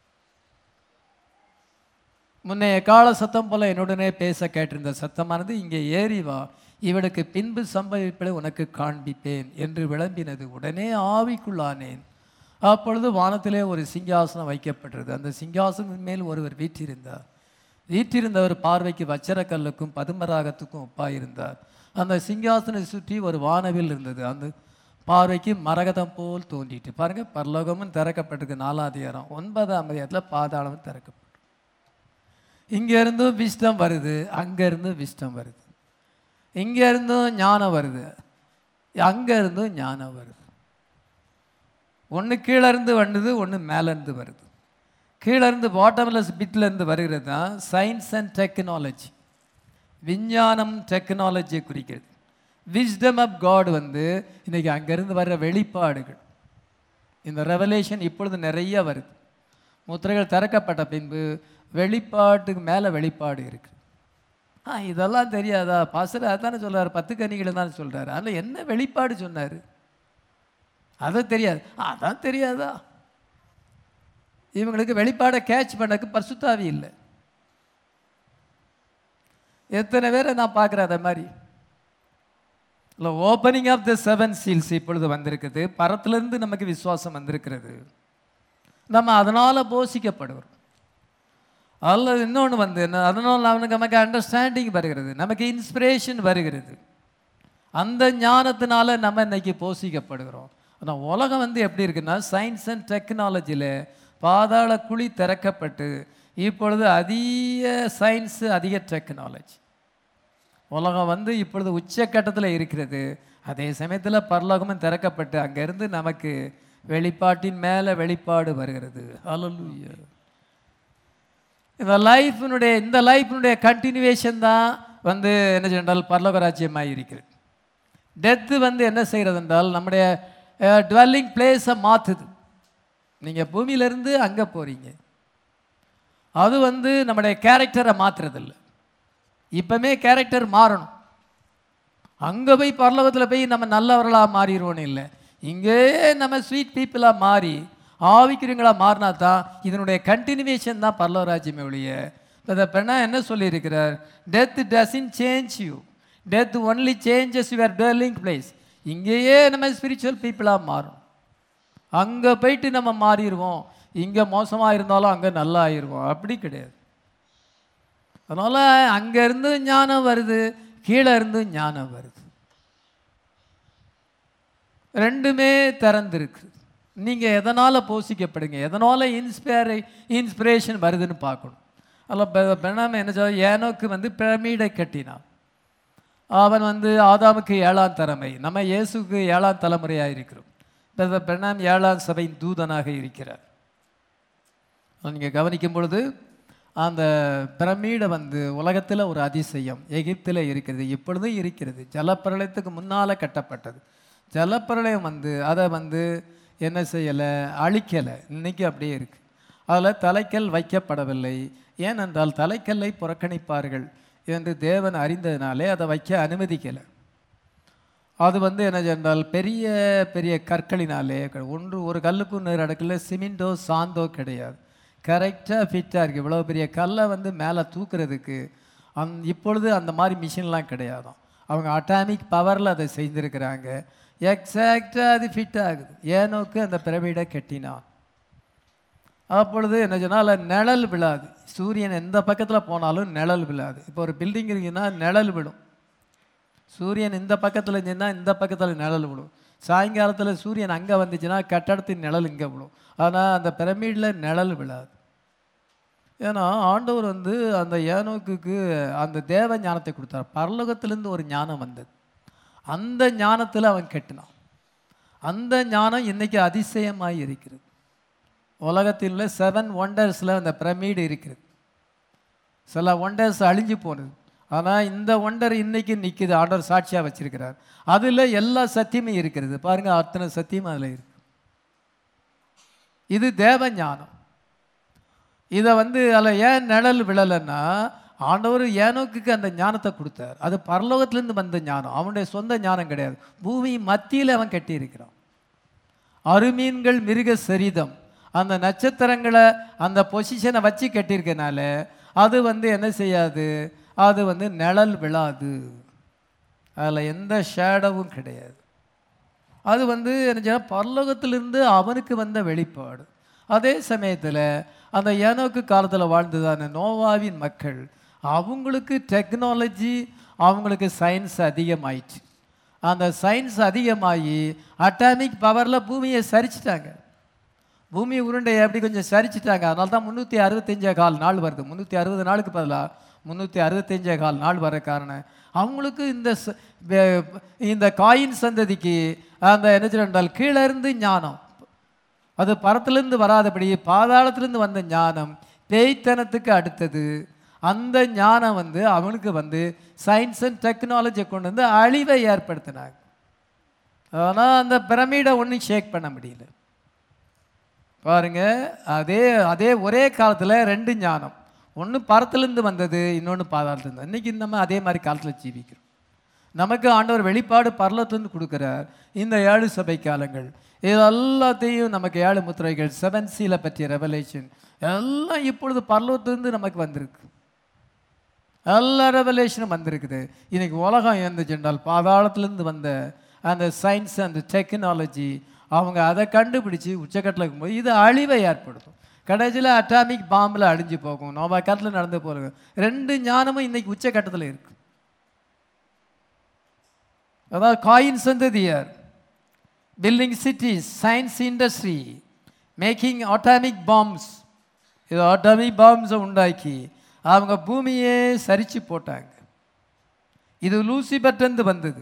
முன்னைய கால சத்தம் போல என்னுடனே பேச கேட்டிருந்த சத்தமானது இங்கே ஏறி வா இவளுக்கு பின்பு சம்பவிப்பதை உனக்கு காண்பிப்பேன் என்று விளம்பினது உடனே ஆவிக்குள்ளானேன் அப்பொழுது வானத்திலே ஒரு சிங்காசனம் வைக்கப்பட்டது அந்த சிங்காசனத்தின் மேல் ஒருவர் வீற்றிருந்தார் வீற்றிருந்தவர் பார்வைக்கு வச்சரக்கல்லுக்கும் பதுமராகத்துக்கும் ஒப்பாயிருந்தார் அந்த சிங்காசனத்தை சுற்றி ஒரு வானவில் இருந்தது அந்த பார்வைக்கு மரகதம் போல் தோன்றிட்டு பாருங்க பரலோகமும் திறக்கப்பட்டிருக்கு நாலாம் அதிகாரம் ஒன்பதாம் அதிகாரத்தில் பாதாளமும் திறக்கப்பட்டு இங்க இருந்தும் விஷ்டம் வருது அங்க இருந்தும் விஷ்டம் வருது இங்க இருந்தும் ஞானம் வருது அங்க இருந்தும் ஞானம் வருது ஒன்று கீழே இருந்து வந்தது ஒன்று மேலேருந்து வருது கீழே இருந்து பாட்டம்லெஸ் இருந்து வருகிறது தான் சயின்ஸ் அண்ட் டெக்னாலஜி விஞ்ஞானம் டெக்னாலஜியை குறிக்கிறது விஸ்டம் ஆஃப் காட் வந்து இன்னைக்கு அங்கேருந்து வர்ற வெளிப்பாடுகள் இந்த ரெவலேஷன் இப்பொழுது நிறைய வருது முத்திரைகள் திறக்கப்பட்ட பின்பு வெளிப்பாட்டுக்கு மேலே வெளிப்பாடு இருக்கு ஆ இதெல்லாம் தெரியாதா பாசர் அதானே சொல்றாரு பத்து கனிகளை தான் சொல்றாரு அதில் என்ன வெளிப்பாடு சொன்னார் அது தெரியாது அதான் தெரியாதா இவங்களுக்கு வெளிப்பாடை கேட்ச் பண்ணக்கு பரிசுத்தாவி இல்லை எத்தனை பேரை நான் பார்க்குறேன் அதை மாதிரி இல்லை opening of the seven seals இப்பொழுது வந்திருக்குது பரத்திலிருந்து நமக்கு விசுவாசம் வந்திருக்கிறது நம்ம அதனால் போஷிக்கப்படுகிறோம் அல்லது இன்னொன்று வந்து என்ன அதனால் அவனுக்கு நமக்கு அண்டர்ஸ்டாண்டிங் வருகிறது நமக்கு இன்ஸ்பிரேஷன் வருகிறது அந்த ஞானத்தினால நம்ம இன்னைக்கு போஷிக்கப்படுகிறோம் ஆனால் உலகம் வந்து எப்படி இருக்குன்னா சயின்ஸ் அண்ட் டெக்னாலஜியில் பாதாள குழி திறக்கப்பட்டு இப்பொழுது அதிக சயின்ஸு அதிக டெக்னாலஜி உலகம் வந்து இப்பொழுது உச்சக்கட்டத்தில் இருக்கிறது அதே சமயத்தில் பரலோகமும் திறக்கப்பட்டு அங்கேருந்து நமக்கு வெளிப்பாட்டின் மேலே வெளிப்பாடு வருகிறது ஹalleluya இந்த லைஃபினுடைய இந்த லைஃபினுடைய கண்டினியூவேஷன் தான் வந்து என்ன சொன்னால் பரலோக ராஜ்யமாக இருக்கிறது டெத்து வந்து என்ன செய்கிறது என்றால் நம்முடைய டுவெல்லிங் பிளேஸை மாற்றுது நீங்கள் பூமியிலேருந்து அங்கே போகிறீங்க அது வந்து நம்முடைய கேரக்டரை மாற்றுறதில்ல இப்போமே கேரக்டர் மாறணும் அங்கே போய் பரலோகத்தில் போய் நம்ம நல்லவர்களாக மாறிடுவோன்னு இல்லை இங்கேயே நம்ம ஸ்வீட் பீப்புளாக மாறி ஆவிக்கிறவங்களாக மாறினா தான் இதனுடைய கண்டினியூவேஷன் தான் பரலோராஜ்யமே ஒழிய இந்த பெண்ணா என்ன சொல்லியிருக்கிறார் death doesn't change you death only changes your dwelling place இங்கேயே நம்ம ஸ்பிரிச்சுவல் பீப்புளாக மாறும் அங்கே போயிட்டு நம்ம மாறிடுவோம் இங்கே மோசமாக இருந்தாலும் அங்கே நல்லா ஆயிடுவோம் அப்படி கிடையாது அதனால் அங்கேருந்து ஞானம் வருது கீழே இருந்து ஞானம் வருது ரெண்டுமே திறந்திருக்கு நீங்கள் எதனால் போஷிக்கப்படுங்க எதனால் இன்ஸ்பயர் இன்ஸ்பிரேஷன் வருதுன்னு பார்க்கணும் அதில் பெண்ணாம என்ன சொல்ல ஏனோக்கு வந்து பிரமிடை கட்டினான் அவன் வந்து ஆதாமுக்கு ஏழாம் தலைமை நம்ம இயேசுக்கு ஏழாம் தலைமுறையாக இருக்கிறோம் பெண்ணாம் ஏழாம் சபையின் தூதனாக இருக்கிறார் நீங்கள் கவனிக்கும் பொழுது அந்த பிரமீடை வந்து உலகத்தில் ஒரு அதிசயம் எகிப்தில் இருக்கிறது இப்பொழுதும் இருக்கிறது ஜலப்பிரளயத்துக்கு முன்னால் கட்டப்பட்டது ஜலப்பிரளயம் வந்து அதை வந்து என்ன செய்யலை அழிக்கலை இன்னைக்கு அப்படியே இருக்குது அதில் தலைக்கல் வைக்கப்படவில்லை ஏனென்றால் தலைக்கல்லை புறக்கணிப்பார்கள் என்று தேவன் அறிந்ததினாலே அதை வைக்க அனுமதிக்கலை அது வந்து என்ன சொன்னால் பெரிய பெரிய கற்களினாலே ஒன்று ஒரு கல்லுக்கு இன்னொரு இடத்துல சிமெண்டோ சாந்தோ கிடையாது கரெக்டாக ஃபிட்டாக இருக்குது இவ்வளோ பெரிய கல்லை வந்து மேலே தூக்குறதுக்கு அந் இப்பொழுது அந்த மாதிரி மிஷின்லாம் கிடையாதாம் அவங்க அட்டாமிக் பவரில் அதை செய்திருக்கிறாங்க எக்ஸாக்டாக அது ஃபிட் ஆகுது ஏனோக்கு அந்த பிரமிடை கட்டினான் அப்பொழுது என்ன சொன்னால் நிழல் விழாது சூரியன் எந்த பக்கத்தில் போனாலும் நிழல் விழாது இப்போ ஒரு பில்டிங் இருக்குன்னா நிழல் விழும் சூரியன் இந்த பக்கத்தில் இருந்துச்சுன்னா இந்த பக்கத்தில் நிழல் விழும் சாயங்காலத்தில் சூரியன் அங்கே வந்துச்சுன்னா கட்டடத்தின் நிழல் இங்கே விழும் ஆனால் அந்த பிரமிடில் நிழல் விழாது ஏன்னா ஆண்டவர் வந்து அந்த ஏனோக்குக்கு அந்த தேவ ஞானத்தை கொடுத்தார் பரலோகத்திலேருந்து ஒரு ஞானம் வந்தது அந்த ஞானத்தில் அவன் கெட்டினான் அந்த ஞானம் இன்னைக்கு அதிசயமாய் இருக்கிறது உலகத்தில் உள்ள செவன் ஒண்டர்ஸில் அந்த பிரமிடு இருக்கிறது சில ஒண்டர்ஸ் அழிஞ்சு போனது ஆனால் இந்த ஒண்டர் இன்னைக்கு நிற்குது ஆண்டவர் சாட்சியாக வச்சிருக்கிறார் அதில் எல்லா சத்தியமும் இருக்கிறது பாருங்க அத்தனை சத்தியமும் அதில் இருக்கு இது தேவ ஞானம் இதை வந்து அதில் ஏன் நிழல் விழலைன்னா ஆண்டவர் ஏனோக்குக்கு அந்த ஞானத்தை கொடுத்தார் அது பரலோகத்திலேருந்து வந்த ஞானம் அவனுடைய சொந்த ஞானம் கிடையாது பூமி மத்தியில் அவன் கட்டியிருக்கிறான் அருமீன்கள் மிருக சரிதம் அந்த நட்சத்திரங்களை அந்த பொசிஷனை வச்சு கட்டியிருக்கனால அது வந்து என்ன செய்யாது அது வந்து நிழல் விழாது அதில் எந்த ஷேடவும் கிடையாது அது வந்து என்ன செய்யணும், பரலோகத்திலிருந்து அவனுக்கு வந்த வெளிப்பாடு அதே சமயத்தில் அந்த ஏனோக்கு காலத்தில் வாழ்ந்ததான நோவாவின் மக்கள் அவங்களுக்கு டெக்னாலஜி அவங்களுக்கு சயின்ஸ் அதிகமாயிடுச்சு அந்த சயின்ஸ் அதிகமாகி அட்டாமிக் பவரில் பூமியை சரிச்சிட்டாங்க பூமி உருண்டையை எப்படி கொஞ்சம் சரிச்சிட்டாங்க அதனால தான் முந்நூற்றி அறுபத்தஞ்சே கால் நாள் வருது முந்நூற்றி அறுபது நாளுக்கு பதிலாக முந்நூற்றி அறுபத்தஞ்சே கால் நாள் வர காரணம் அவங்களுக்கு இந்த ச- வே- இந்த காயின் சந்ததிக்கு அந்த என்ன சொல்றால் கீழே இருந்து ஞானம் அது பரத்திலிருந்து வராதபடி பாதாளத்திலிருந்து வந்த ஞானம் பேய்த்தனத்துக்கு அடுத்தது அந்த ஞானம் வந்து அவனுக்கு வந்து சயின்ஸ் அண்ட் டெக்னாலஜியை கொண்டு வந்து அழிவை ஏற்படுத்தினாங்க ஆனால் அந்த பிரமிடை ஒன்றும் ஷேக் பண்ண முடியல பாருங்க அதே அதே ஒரே காலத்தில் ரெண்டு ஞானம் ஒன்று பரத்திலிருந்து வந்தது இன்னொன்று பாதாளத்துலேருந்து இன்னைக்கு நம்ம அதே மாதிரி காலத்தில் ஜீவிக்கிறோம் நமக்கு ஆண்டவர் வெளிப்பாடு பரலத்திலிருந்து கொடுக்குறார் இந்த ஏழு சபை காலங்கள் இது எல்லாத்தையும் நமக்கு ஏழு முத்திரைகள் செவன் சீல பற்றிய ரெவலேஷன் எல்லாம் இப்பொழுது பரலத்திலிருந்து நமக்கு வந்திருக்கு எல்லா ரெவலேஷனும் வந்திருக்குது இன்னைக்கு உலகம் இருந்துச்சு என்றால் பாதாளத்திலிருந்து வந்த அந்த சயின்ஸ் அந்த டெக்னாலஜி அவங்க அதை கண்டுபிடிச்சு உச்சக்கட்டில் இருக்கும்போது இது அழிவை ஏற்படுத்தும் கடைசியில் அட்டாமிக் பாம்பில் அழிஞ்சு போகும் நோவா காலத்தில் நடந்து போகிறது ரெண்டு ஞானமும் இன்னைக்கு உச்சக்கட்டத்தில் இருக்கு அதாவது காயின் சந்ததியார் building cities science industry making atomic bombs இது அட்டாமிக் பாம்ஸை உண்டாக்கி அவங்க பூமியே சரிச்சு போட்டாங்க இது லூசிபர்ட்டேருந்து வந்தது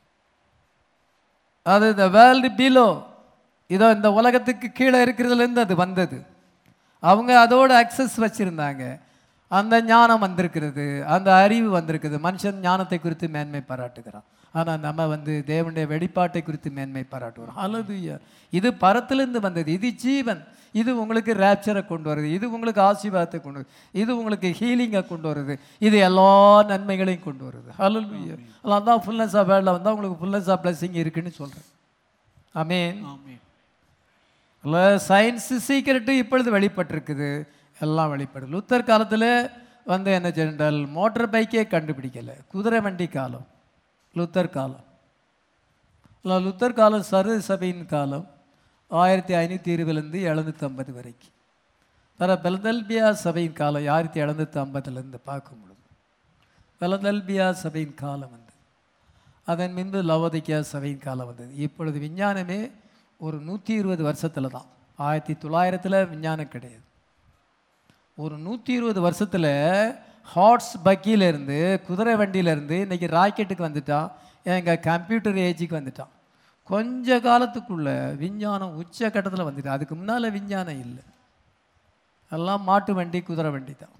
அது இந்த வேர்ல்டு பிலோ இதோ இந்த உலகத்துக்கு கீழே இருக்கிறதுலேருந்து அது வந்தது அவங்க அதோட அக்சஸ் வச்சுருந்தாங்க அந்த ஞானம் வந்திருக்கிறது அந்த அறிவு வந்திருக்குது மனுஷன் ஞானத்தை குறித்து மேன்மை பாராட்டுகிறான் ஆனால் நம்ம வந்து தேவனுடைய வெளிப்பாட்டை குறித்து மேன்மை பாராட்டுகிறோம் ஹalleluya இது பரத்திலிருந்து வந்தது இது ஜீவன் இது உங்களுக்கு ரேப்சரை கொண்டு வருது இது உங்களுக்கு ஆசீர்வாதத்தை கொண்டு வருது இது உங்களுக்கு ஹீலிங்கை கொண்டு வருது இது எல்லா நன்மைகளையும் கொண்டு வருது ஹalleluya அதனால தான் ஃபுல்னஸ் ஆஃப் வேர்ல்டில் வந்தால் உங்களுக்கு ஃபுல்னஸ் ஆஃப் பிளஸிங் இருக்குன்னு சொல்கிறேன் ஆமென் ஆமென் இல்லை சயின்ஸு சீக்கிரட்டு இப்பொழுது வெளிப்பட்டிருக்குது எல்லாம் வெளிப்படும் லுத்தர் காலத்தில் வந்து என்ன சென்றால் மோட்டார் பைக்கே கண்டுபிடிக்கலை குதிரை வண்டி காலம் லுத்தர் காலம் இல்லை லுத்தர் காலம் சரு சபையின் காலம் ஆயிரத்தி ஐநூற்றி இருபதுலேருந்து எழுநூற்றி ஐம்பது வரைக்கும் தர பெலதல்பியா சபையின் காலம் ஆயிரத்தி எழுநூற்றி ஐம்பதுலேருந்து பார்க்கும் பொழுது பெலதல்பியா சபையின் காலம் வந்து அதன் பின்பு லவோதிக்கா சபையின் காலம் வந்தது இப்பொழுது விஞ்ஞானமே ஒரு நூற்றி இருபது வருஷத்தில் தான் ஆயிரத்தி தொள்ளாயிரத்தில் விஞ்ஞானம் கிடையாது ஒரு நூற்றி இருபது வருஷத்தில் ஹார்ட்ஸ் பக்கியிலேருந்து குதிரை வண்டியிலேருந்து இன்னைக்கு ராக்கெட்டுக்கு வந்துட்டான் எங்கள் கம்ப்யூட்டர் ஏஜுக்கு வந்துட்டான் கொஞ்ச காலத்துக்குள்ள விஞ்ஞானம் உச்ச கட்டத்தில் வந்துட்டு அதுக்கு முன்னால் விஞ்ஞானம் இல்லை எல்லாம் மாட்டு வண்டி குதிரை வண்டி தான்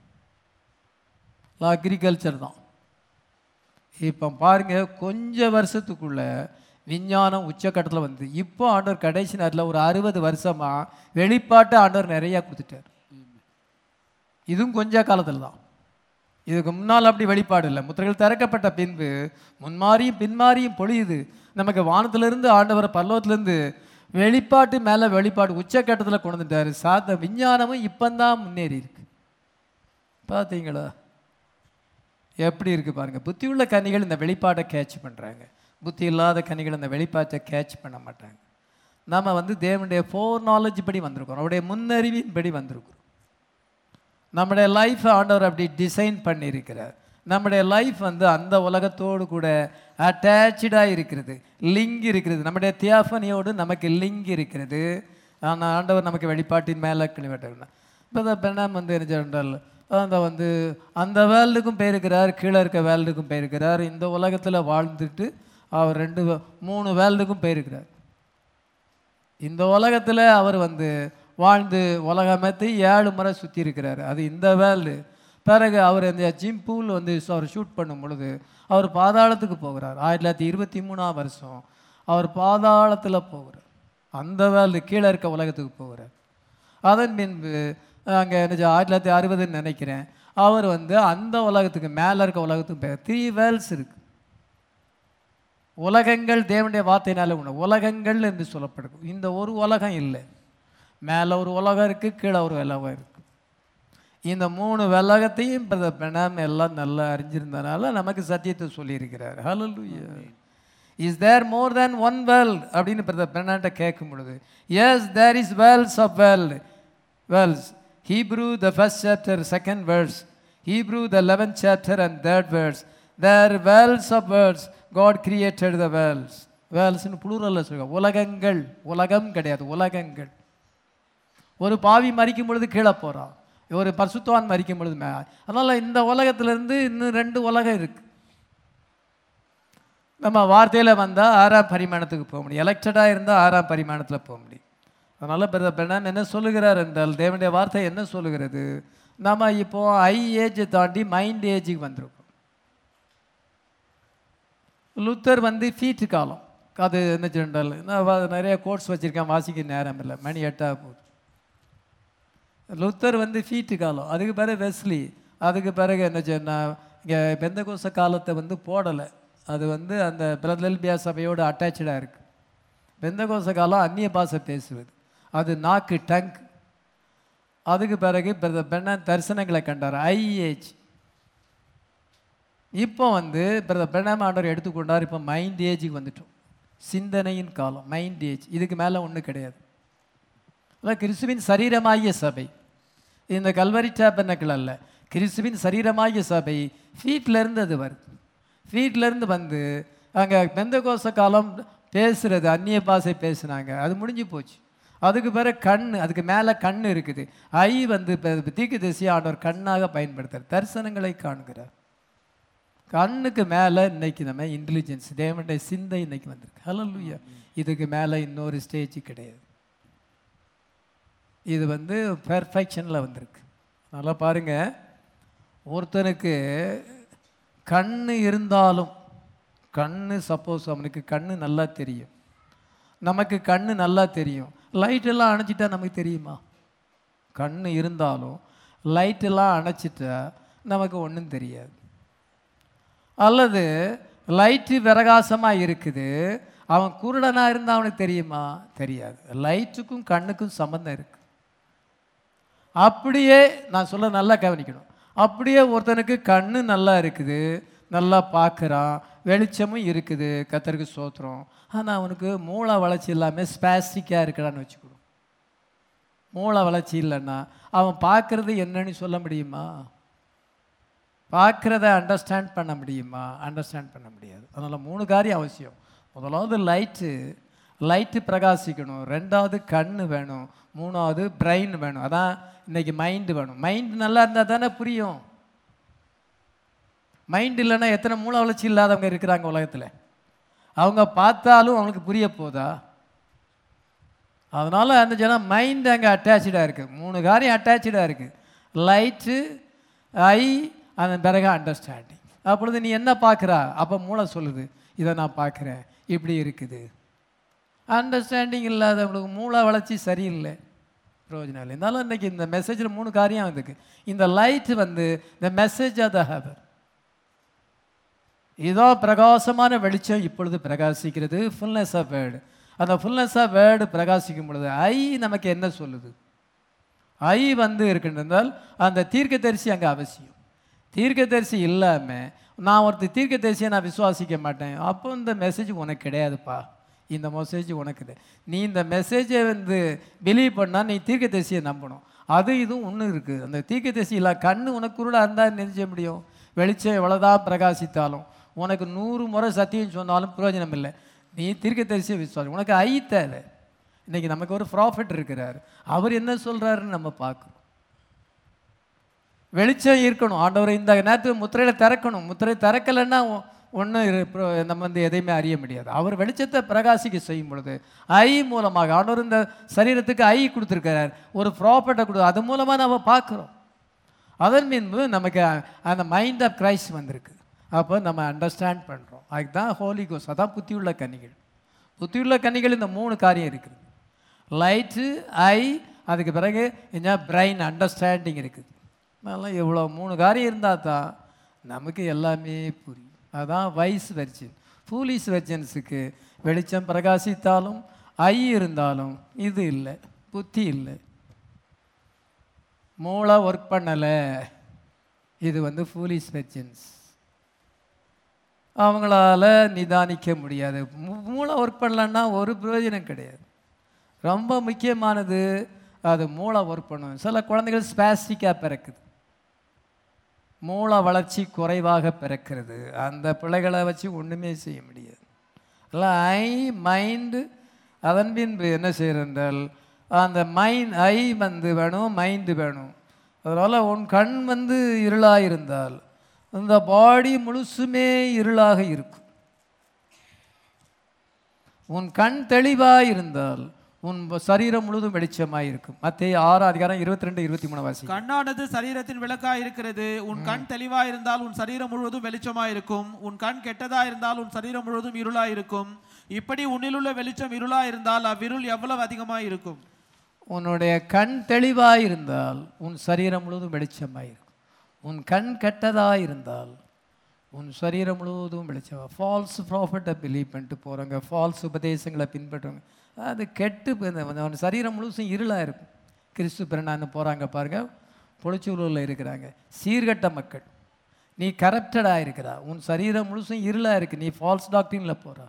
அக்ரிகல்ச்சர் தான் இப்போ பாருங்க கொஞ்ச வருஷத்துக்குள்ள விஞ்ஞானம் உச்சக்கட்டத்தில் வந்து இப்போ ஆண்டவர் கடைசி நேரத்தில் ஒரு அறுபது வருஷமா வெளிப்பாட்டு ஆண்டவர் நிறையா கொடுத்துட்டார் இதுவும் கொஞ்ச காலத்தில் தான் இதுக்கு முன்னால் அப்படி வெளிப்பாடு இல்லை முத்திரைகள் திறக்கப்பட்ட பின்பு முன்மாறியும் பின்மாறியும் பொழியுது நமக்கு வானத்திலிருந்து ஆண்டவர் பல்லவத்திலிருந்து வெளிப்பாட்டு மேலே வெளிப்பாடு உச்சக்கட்டத்தில் கொண்டு வந்துட்டாரு சாத்த விஞ்ஞானமும் இப்போந்தான் முன்னேறி இருக்கு பார்த்தீங்களா எப்படி இருக்கு பாருங்க புத்தி உள்ள கனிகள் இந்த வெளிப்பாட்டை கேட்ச் பண்ணுறாங்க புத்தி இல்லாத கனிகள் இந்த வெளிப்பாட்டை கேட்ச் பண்ண மாட்டாங்க நம்ம வந்து தேவனுடைய ஃபோர் நாலேஜ் படி வந்திருக்கிறோம் அவருடைய முன்னறிவின் படி வந்திருக்கிறோம் நம்முடைய லைஃப் ஆண்டவர் அப்படி டிசைன் பண்ணியிருக்கிறார் நம்முடைய லைஃப் வந்து அந்த உலகத்தோடு கூட அட்டாச்சாக இருக்கிறது லிங்க் இருக்கிறது நம்முடைய தியாஃபனியோடு நமக்கு லிங்க் இருக்கிறது ஆனால் ஆண்டவர் நமக்கு வெளிப்பாட்டின் மேலே கிளிவட்டர் இப்போ பெண்ணாம் வந்து என்ன சொல்றால் அந்த வந்து அந்த வேர்ல்டுக்கும் போயிருக்கிறார் கீழே இருக்க வேர்ல்டுக்கும் போயிருக்கிறார் இந்த உலகத்தில் வாழ்ந்துட்டு அவர் ரெண்டு வே- மூணு வேர்ல்டுக்கும் போயிருக்கிறார் இந்த உலகத்தில் அவர் வந்து வாழ்ந்து உலகமத்தை ஏழு முறை சுற்றி இருக்கிறார் அது இந்த வேர்ல்டு பிறகு அவர் இந்த ஜிம் பூல் வந்து அவர் ஷூட் பண்ணும் பொழுது அவர் பாதாளத்துக்கு போகிறார் ஆயிரத்தி தொள்ளாயிரத்தி இருபத்தி மூணாம் வருஷம் அவர் பாதாளத்தில் போகிறார் அந்த வேர்ல்டு கீழே இருக்க உலகத்துக்கு போகிறார் அதன் பின்பு அங்கே என்ன செய்ய- ஆயிரத்தி தொள்ளாயிரத்தி அறுபதுன்னு நினைக்கிறேன் அவர் வந்து அந்த உலகத்துக்கு மேலே இருக்க உலகத்துக்கு போய் த்ரீ வேர்ல்ட்ஸ் இருக்கு உலகங்கள் தேவனுடைய வார்த்தையினால உண்டு உலகங்கள் என்று சொல்லப்படுது இந்த ஒரு உலகம் இல்லை மேலே ஒரு உலகம் இருக்குது கீழே ஒரு உலகம் இருக்குது இந்த மூணு உலகத்தையும் பிரதர் பிரணாம் எல்லாம் நல்லா அறிஞ்சிருந்தனால நமக்கு சத்தியத்தை சொல்லியிருக்கிறார் ஹalleluya is there more than one world அப்படின்னு பிரதர் பிரணாண்ட கேட்கும் பொழுது yes there is worlds of world worlds Hebrew the first chapter second words Hebrew the eleventh chapter and third words there worlds of worlds God created the worlds வேர்ல்ட்ஸ்னு புளூரல்ல சொல்லுங்க உலகங்கள் உலகம் கிடையாது உலகங்கள் ஒரு பாவி மறிக்கும் பொழுது கீழே போகிறான் ஒரு பரிசுத்தவான் மறிக்கும் பொழுது மே அதனால் இந்த உலகத்திலேருந்து இன்னும் ரெண்டு உலகம் இருக்கு நம்ம வார்த்தையில் வந்தால் ஆறாம் பரிமாணத்துக்கு போக முடியும் எலெக்டடாக இருந்தால் ஆறாம் பரிமாணத்தில் போக முடியும் அதனால் பிரதர் பெண்ணாம் என்ன சொல்லுகிறார் என்றால் தேவனுடைய வார்த்தை என்ன சொல்லுகிறது நம்ம இப்போ ஐ ஏஜை தாண்டி மைண்ட் ஏஜுக்கு வந்திருக்கோம் லுத்தர் வந்து ஃபீட்டு காலம் அது என்ன சொன்னால் நான் வா- நிறைய கோட்ஸ் வச்சுருக்கேன் வாசிக்க நேரம் இல்லை மணி எட்டாக போகுது லுத்தர் வந்து ஃபீட்டு காலம் அதுக்கு பிறகு வெஸ்லி அதுக்கு பிறகு என்ன சொன்னால் இங்கே பெந்தகோச காலத்தை வந்து போடலை அது வந்து அந்த பிரதல்பியா சபையோடு அட்டாச்சாக இருக்குது பெந்தகோச காலம் அந்நிய பாஷை பேசுவது அது நாக்கு டங்க் அதுக்கு பிறகு பெண்ண தரிசனங்களை கண்டார் ஐஏஜ் இப்போ வந்து பிரதர் பிரணாம ஆண்டவர் எடுத்துக்கொண்டார் இப்போ மைண்ட் ஏஜுக்கு வந்துட்டோம் சிந்தனையின் காலம் மைண்ட் ஏஜ் இதுக்கு மேலே ஒன்றும் கிடையாது அதான் கிறிஸ்துவின் சரீரமாகிய சபை இந்த கல்வரி டேபனக்கிள் அல்ல கிறிஸ்துவின் சரீரமாகிய சபை ஃபீட்ல இருந்து அது வருது ஃபீட்ல இருந்து வந்து அங்கே பெந்தகோச காலம் பேசுறது அந்நிய பாஷை பேசுனாங்க அது முடிஞ்சு போச்சு அதுக்கு பிறகு கண் அதுக்கு மேலே கண் இருக்குது ஐ வந்து தீக்கு திசையை ஆண்டவர் கண்ணாக பயன்படுத்துறார் தரிசனங்களை காண்கிறார் கண்ணுக்கு மேலே இன்னைக்கு நம்ம இன்டெலிஜென்ஸ் தேவனுடைய சிந்தை இன்னைக்கு வந்திருக்கு ஹalleluya இதுக்கு மேலே இன்னொரு ஸ்டேஜ் கிடையாது இது வந்து பெர்ஃபெக்ஷனில் வந்திருக்கு நல்லா பாருங்க ஒருத்தனுக்கு கண்ணு இருந்தாலும் கண்ணு சப்போஸ் அவனுக்கு கண்ணு நல்லா தெரியும் நமக்கு கண்ணு நல்லா தெரியும் லைட் எல்லாம் அணைச்சிட்டா நமக்கு தெரியுமா கண்ணு இருந்தாலும் லைட் எல்லாம் அணைச்சிட்டா நமக்கு ஒன்றும் தெரியாது அல்லது லைட்டு பிரகாசமாக இருக்குது அவன் குருடனாக இருந்தால் அவனுக்கு தெரியுமா தெரியாது லைட்டுக்கும் கண்ணுக்கும் சம்மந்தம் இருக்கு அப்படியே நான் சொல்ல நல்லா கவனிக்கணும் அப்படியே ஒருத்தனுக்கு கண்ணு நல்லா இருக்குது நல்லா பார்க்குறான் வெளிச்சமும் இருக்குது கத்தருக்கு சோத்திரம் ஆனால் அவனுக்கு மூளை வளர்ச்சி இல்லாமல் ஸ்பாஸ்டிக்காக இருக்கிறான்னு வச்சுக்கணும் மூளை வளர்ச்சி இல்லைன்னா அவன் பார்க்குறது என்னன்னு சொல்ல முடியுமா பார்க்குறத அண்டர்ஸ்டாண்ட் பண்ண முடியுமா அண்டர்ஸ்டாண்ட் பண்ண முடியாது அதனால் மூணு காரியம் அவசியம் முதலாவது லைட்டு லைட்டு பிரகாசிக்கணும் ரெண்டாவது கண்ணு வேணும் மூணாவது பிரெயின் வேணும் அதான் இன்னைக்கு மைண்டு வேணும் மைண்ட் நல்லா இருந்தால் தானே புரியும் மைண்ட் இல்லைன்னா எத்தனை மூளை வளர்ச்சி இல்லாதவங்க இருக்கிறாங்க உலகத்தில் அவங்க பார்த்தாலும் அவங்களுக்கு புரிய போதா அதனால் அந்த ஜனம் மைண்ட் அங்கே அட்டாச்சாக இருக்குது மூணு காரியம் அட்டாச்சாக இருக்குது லைட்டு ஐ அதன் பிறகு அண்டர்ஸ்டாண்டிங் அப்பொழுது நீ என்ன பார்க்குறா அப்போ மூளை சொல்லுது இதை நான் பார்க்குறேன் இப்படி இருக்குது அண்டர்ஸ்டாண்டிங் இல்லாதவங்களுக்கு மூளை வளர்ச்சி சரியில்லை பிரயோஜனம் இல்லை இருந்தாலும் இன்றைக்கி இந்த மெசேஜில் மூணு காரியம் இருக்கு இந்த லைட் வந்து இந்த மெசேஜ் ஆஃப் த ஹவர் இதோ பிரகாசமான வெளிச்சம் இப்பொழுது பிரகாசிக்கிறது ஃபுல்னஸ் ஆஃப் வேர்டு அந்த ஃபுல்னஸ் ஆஃப் வேர்டு பிரகாசிக்கும் பொழுது ஐ நமக்கு என்ன சொல்லுது ஐ வந்து இருக்கின்றால் அந்த தீர்க்கதரிசி அங்கே அவசியம் தீர்க்கதரிசி இல்லாமல் நான் ஒருத்தர் தீர்க்கதரிசியை நான் விசுவாசிக்க மாட்டேன் அப்போ இந்த மெசேஜ் உனக்கு கிடையாதுப்பா இந்த மெசேஜ் உனக்கு இது நீ இந்த மெசேஜை வந்து பிலீவ் பண்ணால் நீ தீர்க்கதரிசியை நம்பணும் அது இதுவும் ஒன்று இருக்குது அந்த தீர்க்கதரிசி இல்லை கண்ணு உனக்கு குருடாக இருந்தால் என்ன செய்ய முடியும் வெளிச்சம் எவ்வளோதான் பிரகாசித்தாலும் உனக்கு நூறு முறை சத்தியம் சொன்னாலும் பிரயோஜனம் இல்லை நீ தீர்க்கதரிசியை விசுவாசி உனக்கு ஐ தேவை இன்னைக்கு நமக்கு ஒரு ப்ராஃபிட் இருக்கிறார் அவர் என்ன சொல்கிறாருன்னு நம்ம பார்க்கணும் வெளிச்சம் இருக்கணும் ஆண்டவரை இந்த நேரத்துக்கு முத்திரையில் திறக்கணும் முத்திரை திறக்கலைன்னா ஒன்றும் நம்ம வந்து எதையுமே அறிய முடியாது அவர் வெளிச்சத்தை பிரகாசிக்க செய்யும் பொழுது ஐ மூலமாக ஆண்டவர் இந்த சரீரத்துக்கு ஐ கொடுத்துருக்கிறார் ஒரு ப்ராப்பர்ட்டை கொடு அது மூலமாக நம்ம பார்க்குறோம் அதன் பின்பு நமக்கு அந்த மைண்ட் ஆஃப் கிரைஸ்ட் வந்திருக்கு அப்போ நம்ம அண்டர்ஸ்டாண்ட் பண்ணுறோம் அதுக்கு தான் ஹோலி கோஸ் அதான் புத்தியுள்ள கன்னிகள் புத்தியுள்ள கன்னிகள் இந்த மூணு காரியம் இருக்குது லைட்டு ஐ அதுக்கு பிறகு என்ன பிரைன் அண்டர்ஸ்டாண்டிங் இருக்குது அதெல்லாம் எவ்வளோ மூணு காரியம் இருந்தால் தான் நமக்கு எல்லாமே புரியும் அதான் வைஸ் வெர்ஜின் ஃபூலிஸ் வெர்ஜன்ஸுக்கு வெளிச்சம் பிரகாசித்தாலும் ஐ இருந்தாலும் இது இல்லை புத்தி இல்லை மூளை ஒர்க் பண்ணலை இது வந்து ஃபூலிஸ் வெர்ஜன்ஸ் அவங்களால நிதானிக்க முடியாது மூ- மூளை ஒர்க் பண்ணலன்னா ஒரு பிரயோஜனம் கிடையாது ரொம்ப முக்கியமானது அது மூளை ஒர்க் பண்ணும் சில குழந்தைகள் ஸ்பாஸ்டிக்காக பிறக்குது மூளை வளர்ச்சி குறைவாக பிறக்கிறது அந்த பிள்ளைகளை வச்சு ஒன்றுமே செய்ய முடியாது இல்லை ஐ மைண்டு அதன் பின்பு என்ன செய்கிறென்றால் அந்த மைண்ட் ஐ வந்து வேணும் மைண்டு வேணும் அதனால் உன் கண் வந்து இருளாக இருந்தால் இந்த பாடி முழுசுமே இருளாக இருக்கும் உன் கண் தெளிவாக இருந்தால் உன் சரீரம் முழுதும் வெளிச்சமாக இருக்கும் மத்திய ஆறு அதிகாரம் இருபத்தி ரெண்டு இருபத்தி மூணு வாசி கண்ணானது சரீரத்தின் விளக்கா இருக்கிறது உன் கண் தெளிவா இருந்தால் உன் சரீரம் முழுவதும் வெளிச்சமா இருக்கும் உன் கண் கெட்டதா இருந்தால் உன் சரீரம் முழுவதும் இருளா இருக்கும் இப்படி உன்னிலுள்ள வெளிச்சம் இருளா இருந்தால் அவ்விருள் எவ்வளவு அதிகமா இருக்கும் உன்னுடைய கண் தெளிவாக இருந்தால் உன் சரீரம் முழுவதும் வெளிச்சமாக இருக்கும் உன் கண் கெட்டதாக இருந்தால் உன் சரீரம் முழுவதும் வெளிச்சம் ஃபால்ஸ் ப்ராஃபிட்டை பிலீவ் பண்ணிட்டு போகிறவங்க ஃபால்ஸ் உபதேசங்களை பின்பற்றுவாங்க அது கெட்டு போய் இந்த- அவன் சரீரம் முழுசும் இருளாக இருக்கும் கிறிஸ்து பிறனான்னு போகிறாங்க பாருங்கள் பொழிச்சூழலில் இருக்கிறாங்க சீர்கட்ட மக்கள் நீ கரப்டடாக இருக்கிறா உன் சரீரம் முழுசும் இருளாக இருக்கு நீ ஃபால்ஸ் டாக்டரினில் போகிறா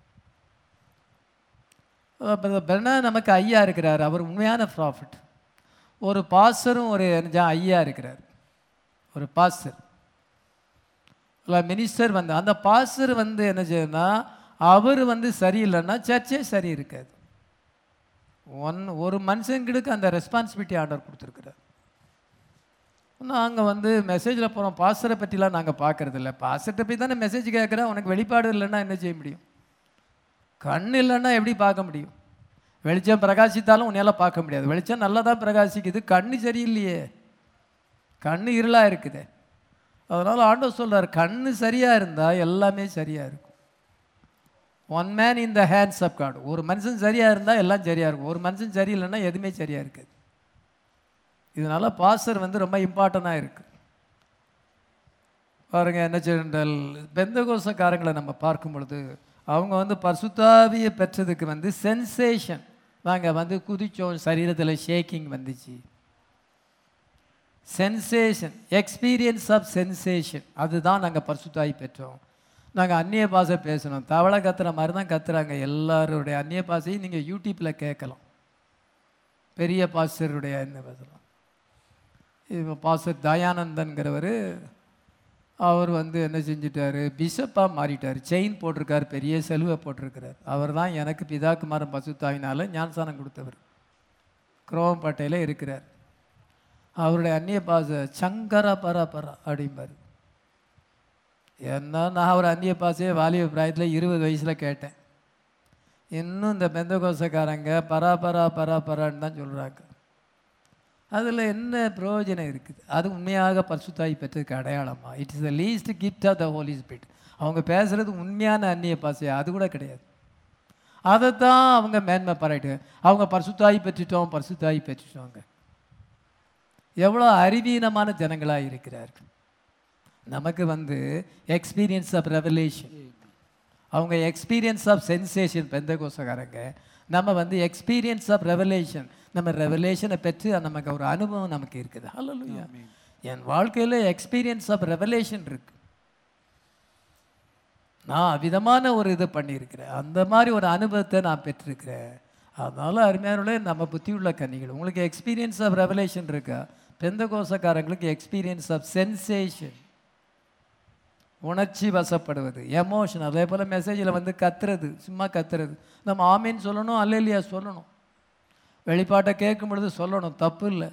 பெர்னா நமக்கு ஐயா இருக்கிறார் அவர் உண்மையான ப்ராஃபிட் ஒரு பாஸ்டரும் ஒரு என்ன ஐயா இருக்கிறார் ஒரு பாஸ்டர் இல்லை மினிஸ்டர் வந்து அந்த பாஸ்டர் வந்து என்ன செய்யணும்னா அவர் வந்து சரியில்லைன்னா சர்ச்சே சரி இருக்காது ஒன் ஒரு மனுஷங்களுக்கு அந்த ரெஸ்பான்சிபிலிட்டி ஆர்டர் கொடுத்துருக்குறார் நாங்கள் வந்து மெசேஜில் போகிறோம் பாஸ்டரை பற்றிலாம் நாங்கள் பார்க்கறது இல்லை பாஸ்டர்கிட்ட போய் தானே மெசேஜ் கேட்குறேன் உனக்கு வெளிப்பாடு இல்லைன்னா என்ன செய்ய முடியும் கண் இல்லைன்னா எப்படி பார்க்க முடியும் வெளிச்சம் பிரகாசித்தாலும் உன்னால் பார்க்க முடியாது வெளிச்சம் நல்லா தான் பிரகாசிக்குது கண்ணு சரியில்லையே கண்ணு இருளாக இருக்குதே அதனால் ஆண்டவர் சொல்றார் கண்ணு சரியாக இருந்தால் எல்லாமே சரியாக இருக்கும் one man in the hands of God ஒரு மனுஷன் சரியாக இருந்தால் எல்லாம் சரியாக இருக்கும் ஒரு மனுஷன் சரியில்லைன்னா எதுவுமே சரியாக இருக்காது இதனால பாஸ்டர் வந்து ரொம்ப இம்பார்ட்டண்ட்டாக இருக்குது பாருங்க என்ன செய்தால் பெந்தகோசக்காரங்களை நம்ம பார்க்கும் பொழுது அவங்க வந்து பரிசுத்தாவியை பெற்றதுக்கு வந்து சென்சேஷன் நாங்கள் வந்து குதிச்சோம் சரீரத்தில் ஷேக்கிங் வந்துச்சு சென்சேஷன் எக்ஸ்பீரியன்ஸ் ஆஃப் சென்சேஷன் அதுதான் நாங்கள் பரிசுத்தாய் பெற்றோம் நாங்கள் அந்நிய பாஷை பேசணும் தவளை கத்துற மாதிரி தான் கத்துறாங்க எல்லாருடைய அந்நிய பாஷையும் நீங்கள் யூடியூப்பில் கேட்கலாம் பெரிய பாஸ்டருடைய என்ன பேசலாம் இப்போ பாஸ்டர் தயானந்தன்கிறவர் அவர் வந்து என்ன செஞ்சிட்டாரு பிஷப்பாக மாறிட்டார் செயின் போட்டிருக்கார் பெரிய செலுவை போட்டிருக்கிறார் அவர் தான் எனக்கு பிதாக்குமாரன் பசுத்தாவினால ஞானசானம் கொடுத்தவர் குரோம்பேட்டையில் இருக்கிறார் அவருடைய அந்நிய பாஷை சங்கர பர பர அப்படிம்பார் என்ன நான் ஒரு அந்நிய பாஷையை வாலிப பிராயத்தில் இருபது வயசில் கேட்டேன் இன்னும் இந்த பெந்தகோசக்காரங்க பரா பரா பரா பரான்னு தான் சொல்கிறாங்க அதில் என்ன பிரயோஜனம் இருக்குது அது உண்மையாக பரிசுத்தாய் பெற்றதுக்கு அடையாளமா it is the least gift of the holy spirit அவங்க பேசுகிறது உண்மையான அந்நிய பாசை அது கூட கிடையாது அதை தான் அவங்க மேன்மை பாராட்டு அவங்க பரிசுத்தாய் பெற்றுட்டோம் பரிசுத்தாய் பெற்றுட்டோங்க எவ்வளோ அறிவீனமான ஜனங்களாக இருக்கிறார்கள் நமக்கு வந்து எக்ஸ்பீரியன்ஸ் ஆஃப் ரெவலேஷன் அவங்க எக்ஸ்பீரியன்ஸ் ஆஃப் சென்சேஷன் பெந்தகோசக்காரங்க நம்ம வந்து எக்ஸ்பீரியன்ஸ் ஆஃப் ரெவலேஷன் நம்ம ரெவலேஷனை பெற்று நமக்கு ஒரு அனுபவம் நமக்கு இருக்குது ஹalleluya என் வாழ்க்கையில் எக்ஸ்பீரியன்ஸ் ஆஃப் ரெவலேஷன் இருக்கு நான் அவ்விதமான ஒரு இது பண்ணியிருக்கிறேன் அந்த மாதிரி ஒரு அனுபவத்தை நான் பெற்றிருக்கிறேன் அதனால அருமையானே நம்ம புத்தி உள்ள கன்னிகள் உங்களுக்கு எக்ஸ்பீரியன்ஸ் ஆஃப் ரெவலேஷன் இருக்கா பெந்த கோசக்காரங்களுக்கு எக்ஸ்பீரியன்ஸ் ஆஃப் சென்சேஷன் உணர்ச்சி வசப்படுவது எமோஷன் அதே போல் மெசேஜில் வந்து கத்துறது சும்மா கத்துறது நம்ம ஆமீன் சொல்லணும் அல்லையா சொல்லணும் வெளிப்பாட்டை கேட்கும் பொழுது சொல்லணும் தப்பு இல்லை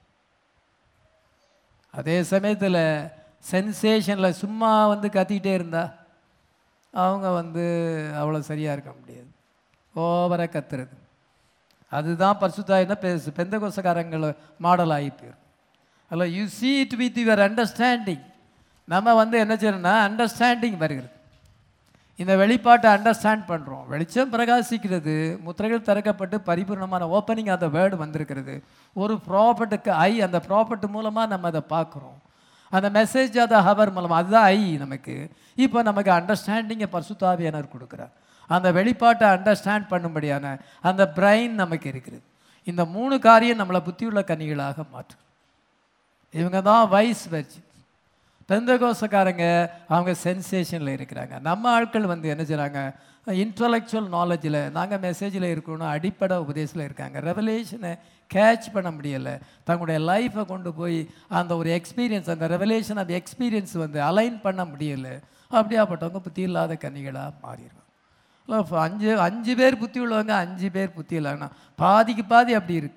அதே சமயத்தில் சென்சேஷனில் சும்மா வந்து கத்திக்கிட்டே இருந்தா அவங்க வந்து அவ்வளோ சரியாக இருக்க முடியாது ஓவராக கத்துறது அதுதான் பரிசுத்தாயினா பெ பெந்த கோசக்காரங்கள் மாடல் ஆகி போயிடும் அல்ல you see it with your understanding நம்ம வந்து என்ன செய்யணும்னா அண்டர்ஸ்டாண்டிங் வருகிறது இந்த வெளிப்பாட்டை அண்டர்ஸ்டாண்ட் பண்ணுறோம் வெளிச்சம் பிரகாசிக்கிறது முத்திரைகள் திறக்கப்பட்டு பரிபூர்ணமான ஓப்பனிங் அந்த வேர்டு வந்திருக்கிறது ஒரு ப்ராப்பர்ட்டுக்கு ஐ அந்த ப்ராப்பர்ட் மூலமாக நம்ம அதை பார்க்குறோம் அந்த மெசேஜ் அதை ஹவர் மூலமாக அதுதான் ஐ நமக்கு இப்போ நமக்கு அண்டர்ஸ்டாண்டிங்கை பரிசுத்தாவியானவர் கொடுக்குறார் அந்த வெளிப்பாட்டை அண்டர்ஸ்டாண்ட் பண்ணும்படியான அந்த பிரைன் நமக்கு இருக்கிறது இந்த மூணு காரியம் நம்மளை புத்தியுள்ள கன்னிகளாக மாற்றும் இவங்க தான் வைஸ் வச்சு பெந்தகோசக்காரங்க அவங்க சென்சேஷனில் இருக்கிறாங்க நம்ம ஆட்கள் வந்து என்ன செய்கிறாங்க இன்டலெக்சுவல் நாலேஜில் நாங்கள் மெசேஜில் இருக்கணும் அடிப்படை உபதேசத்தில் இருக்காங்க ரெவலேஷனை கேட்ச் பண்ண முடியலை தங்களுடைய லைஃப்பை கொண்டு போய் அந்த ஒரு எக்ஸ்பீரியன்ஸ் அந்த ரெவலேஷன் ஆஃப் எக்ஸ்பீரியன்ஸ் வந்து அலைன் பண்ண முடியலை அப்படியாப்பட்டவங்க புத்தி இல்லாத கன்னிகளாக மாறிடுவாங்க இல்ல, இப்ப அஞ்சு அஞ்சு பேர் புத்தி உள்ளவங்க அஞ்சு பேர் புத்தி இல்லைன்னா பாதிக்கு பாதி அப்படி இருக்கு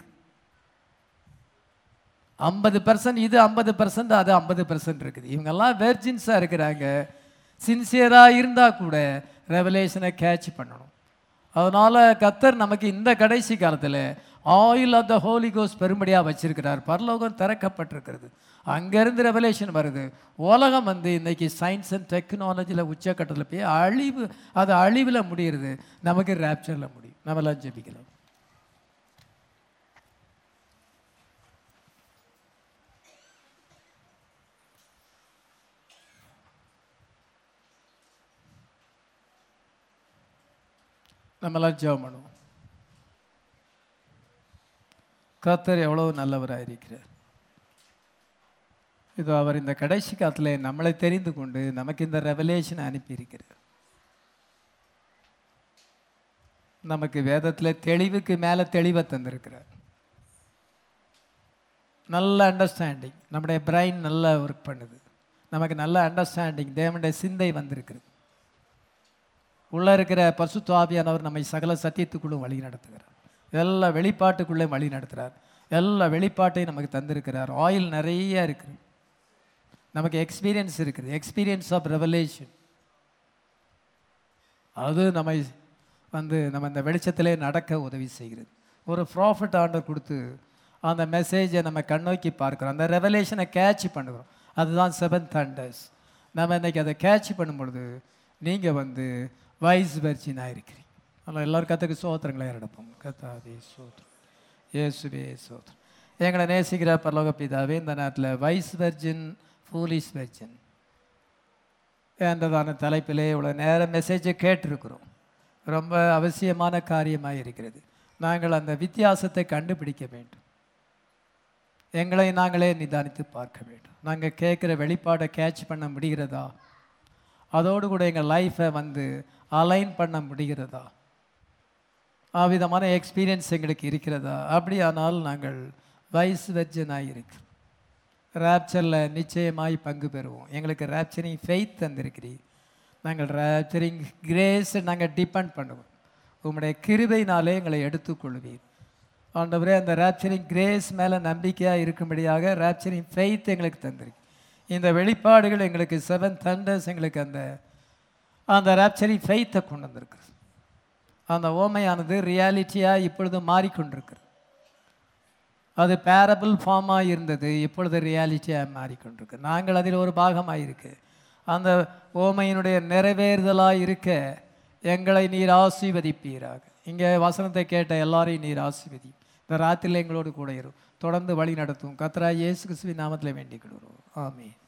ஐம்பது பர்சன்ட் இது ஐம்பது பர்சன்ட் அது ஐம்பது பர்சன்ட் இருக்குது இவங்கெல்லாம் வெர்ஜின்ஸாக இருக்கிறாங்க சின்சியராக இருந்தால் கூட ரெவலேஷனை கேட்ச் பண்ணணும் அதனால் கத்தர் நமக்கு இந்த கடைசி காலத்தில் ஆயில் ஆஃப் த ஹோலி கோஸ் பெரும்படியாக வச்சிருக்கிறார் பரலோகம் திறக்கப்பட்டிருக்கிறது அங்கேருந்து ரெவலேஷன் வருது உலகம் வந்து இன்னைக்கு சயின்ஸ் அண்ட் டெக்னாலஜியில் உச்சக்கட்டத்தில் போய் அழிவு அது அழிவில் முடியுது நமக்கு ரேப்சரில் முடியும் நம்மளாம் ஜெபிக்கலாம் நம்மளாம் ஜெபம் பண்ணுவோம் கர்த்தர் எவ்வளவு நல்லவராக இருக்கிறார் இதோ அவர் இந்த கடைசி காலத்தில் நம்மளை தெரிந்து கொண்டு நமக்கு இந்த ரெவலேஷனை அனுப்பியிருக்கிறார் நமக்கு வேதத்தில் தெளிவுக்கு மேலே தெளிவை தந்திருக்கிறார் நல்ல அண்டர்ஸ்டாண்டிங் நம்முடைய பிரைன் நல்லா ஒர்க் பண்ணுது நமக்கு நல்ல அண்டர்ஸ்டாண்டிங் தேவனுடைய சிந்தை வந்திருக்கிறது உள்ளே இருக்கிற பசுத்தாவியானவர் நம்மை சகல சத்தியத்துக்குள்ளும் வழி நடத்துகிறார் எல்லா வெளிப்பாட்டுக்குள்ளே வழி நடத்துகிறார் எல்லா வெளிப்பாட்டையும் நமக்கு தந்திருக்கிறார் ஆயில் நிறைய இருக்குது நமக்கு எக்ஸ்பீரியன்ஸ் இருக்குது எக்ஸ்பீரியன்ஸ் ஆஃப் ரெவலேஷன் அது நம்மை வந்து நம்ம இந்த வெளிச்சத்திலே நடக்க உதவி செய்கிறது ஒரு ப்ராஃபிட் ஆர்டர் கொடுத்து அந்த மெசேஜை நம்ம கண்ணோக்கி பார்க்குறோம் அந்த ரெவலேஷனை கேட்ச் பண்ணுறோம் அதுதான் செவன் தண்டர்ஸ் நம்ம இன்னைக்கு அதை கேட்ச் பண்ணும் பொழுது நீங்கள் வந்து வைஸ் வெர்ஜினாக இருக்கிறீங்க அதனால் எல்லாரும் கத்துக்கு சோத்திரங்களை எடுப்போம் கத்தாதே சோத்திரம் இயேசுவே சோத்திரம் எங்களை நேசிக்கிற பரலோக பிதாவே இந்த நேரத்தில் வைஸ் வெர்ஜின் ஃபூலிஸ் வெர்ஜின் என்றதான தலைப்பிலே இவ்வளோ நேரம் மெசேஜை கேட்டிருக்கிறோம் ரொம்ப அவசியமான காரியமாக இருக்கிறது நாங்கள் அந்த வித்தியாசத்தை கண்டுபிடிக்க வேண்டும் எங்களை நாங்களே நிதானித்து பார்க்க வேண்டும் நாங்கள் கேட்குற வெளிப்பாடை கேட்ச் பண்ண முடிகிறதா அதோடு கூட எங்கள் லைஃப்பை வந்து அலைன் பண்ண முடிகிறதா அவ்விதமான எக்ஸ்பீரியன்ஸ் எங்களுக்கு இருக்கிறதா அப்படியானால் நாங்கள் வைஸ் வெர்ஜனாக இருக்கிறோம் ரேப்சரில் நிச்சயமாய் பங்கு பெறுவோம் எங்களுக்கு ரேப்சரிங் ஃபெய்த் தந்திருக்கிறீர் நாங்கள் ரேப்சரிங் கிரேஸை நாங்கள் டிபெண்ட் பண்ணுவோம் உம்முடைய கிருபையினாலே எங்களை எடுத்துக்கொள்வீர் ஆண்டவரே அந்த ரேப்சரிங் கிரேஸ் மேலே நம்பிக்கையாக இருக்கும்படியாக ரேப்சரிங் ஃபெய்த் எங்களுக்கு தந்திருக்கு இந்த வெளிப்பாடுகள் எங்களுக்கு செவன் தண்டர்ஸ் எங்களுக்கு அந்த அந்த ரேப்சரிங் ஃபெய்த்தை கொண்டு வந்திருக்கு அந்த ஓமையானது ரியாலிட்டியாக இப்பொழுது மாறிக்கொண்டிருக்கிறது அது பேரபிள் ஃபார்மாக இருந்தது இப்பொழுது ரியாலிட்டியாக மாறிக்கொண்டிருக்கு நாங்கள் அதில் ஒரு பாகமாக இருக்கு அந்த ஓமையினுடைய நிறைவேறுதலாக இருக்க எங்களை நீர் ஆசீர்வதிப்பீராக இங்கே வசனத்தை கேட்ட எல்லாரையும் நீர் ஆசீர்வதி இந்த ராத்திரியில் எங்களோடு கூட இரும் தொடர்ந்து வழி நடத்தும் கத்ரா இயேசு கிறிஸ்துவின் நாமத்தில் வேண்டிக் கொள்கிறோம் ஆமென்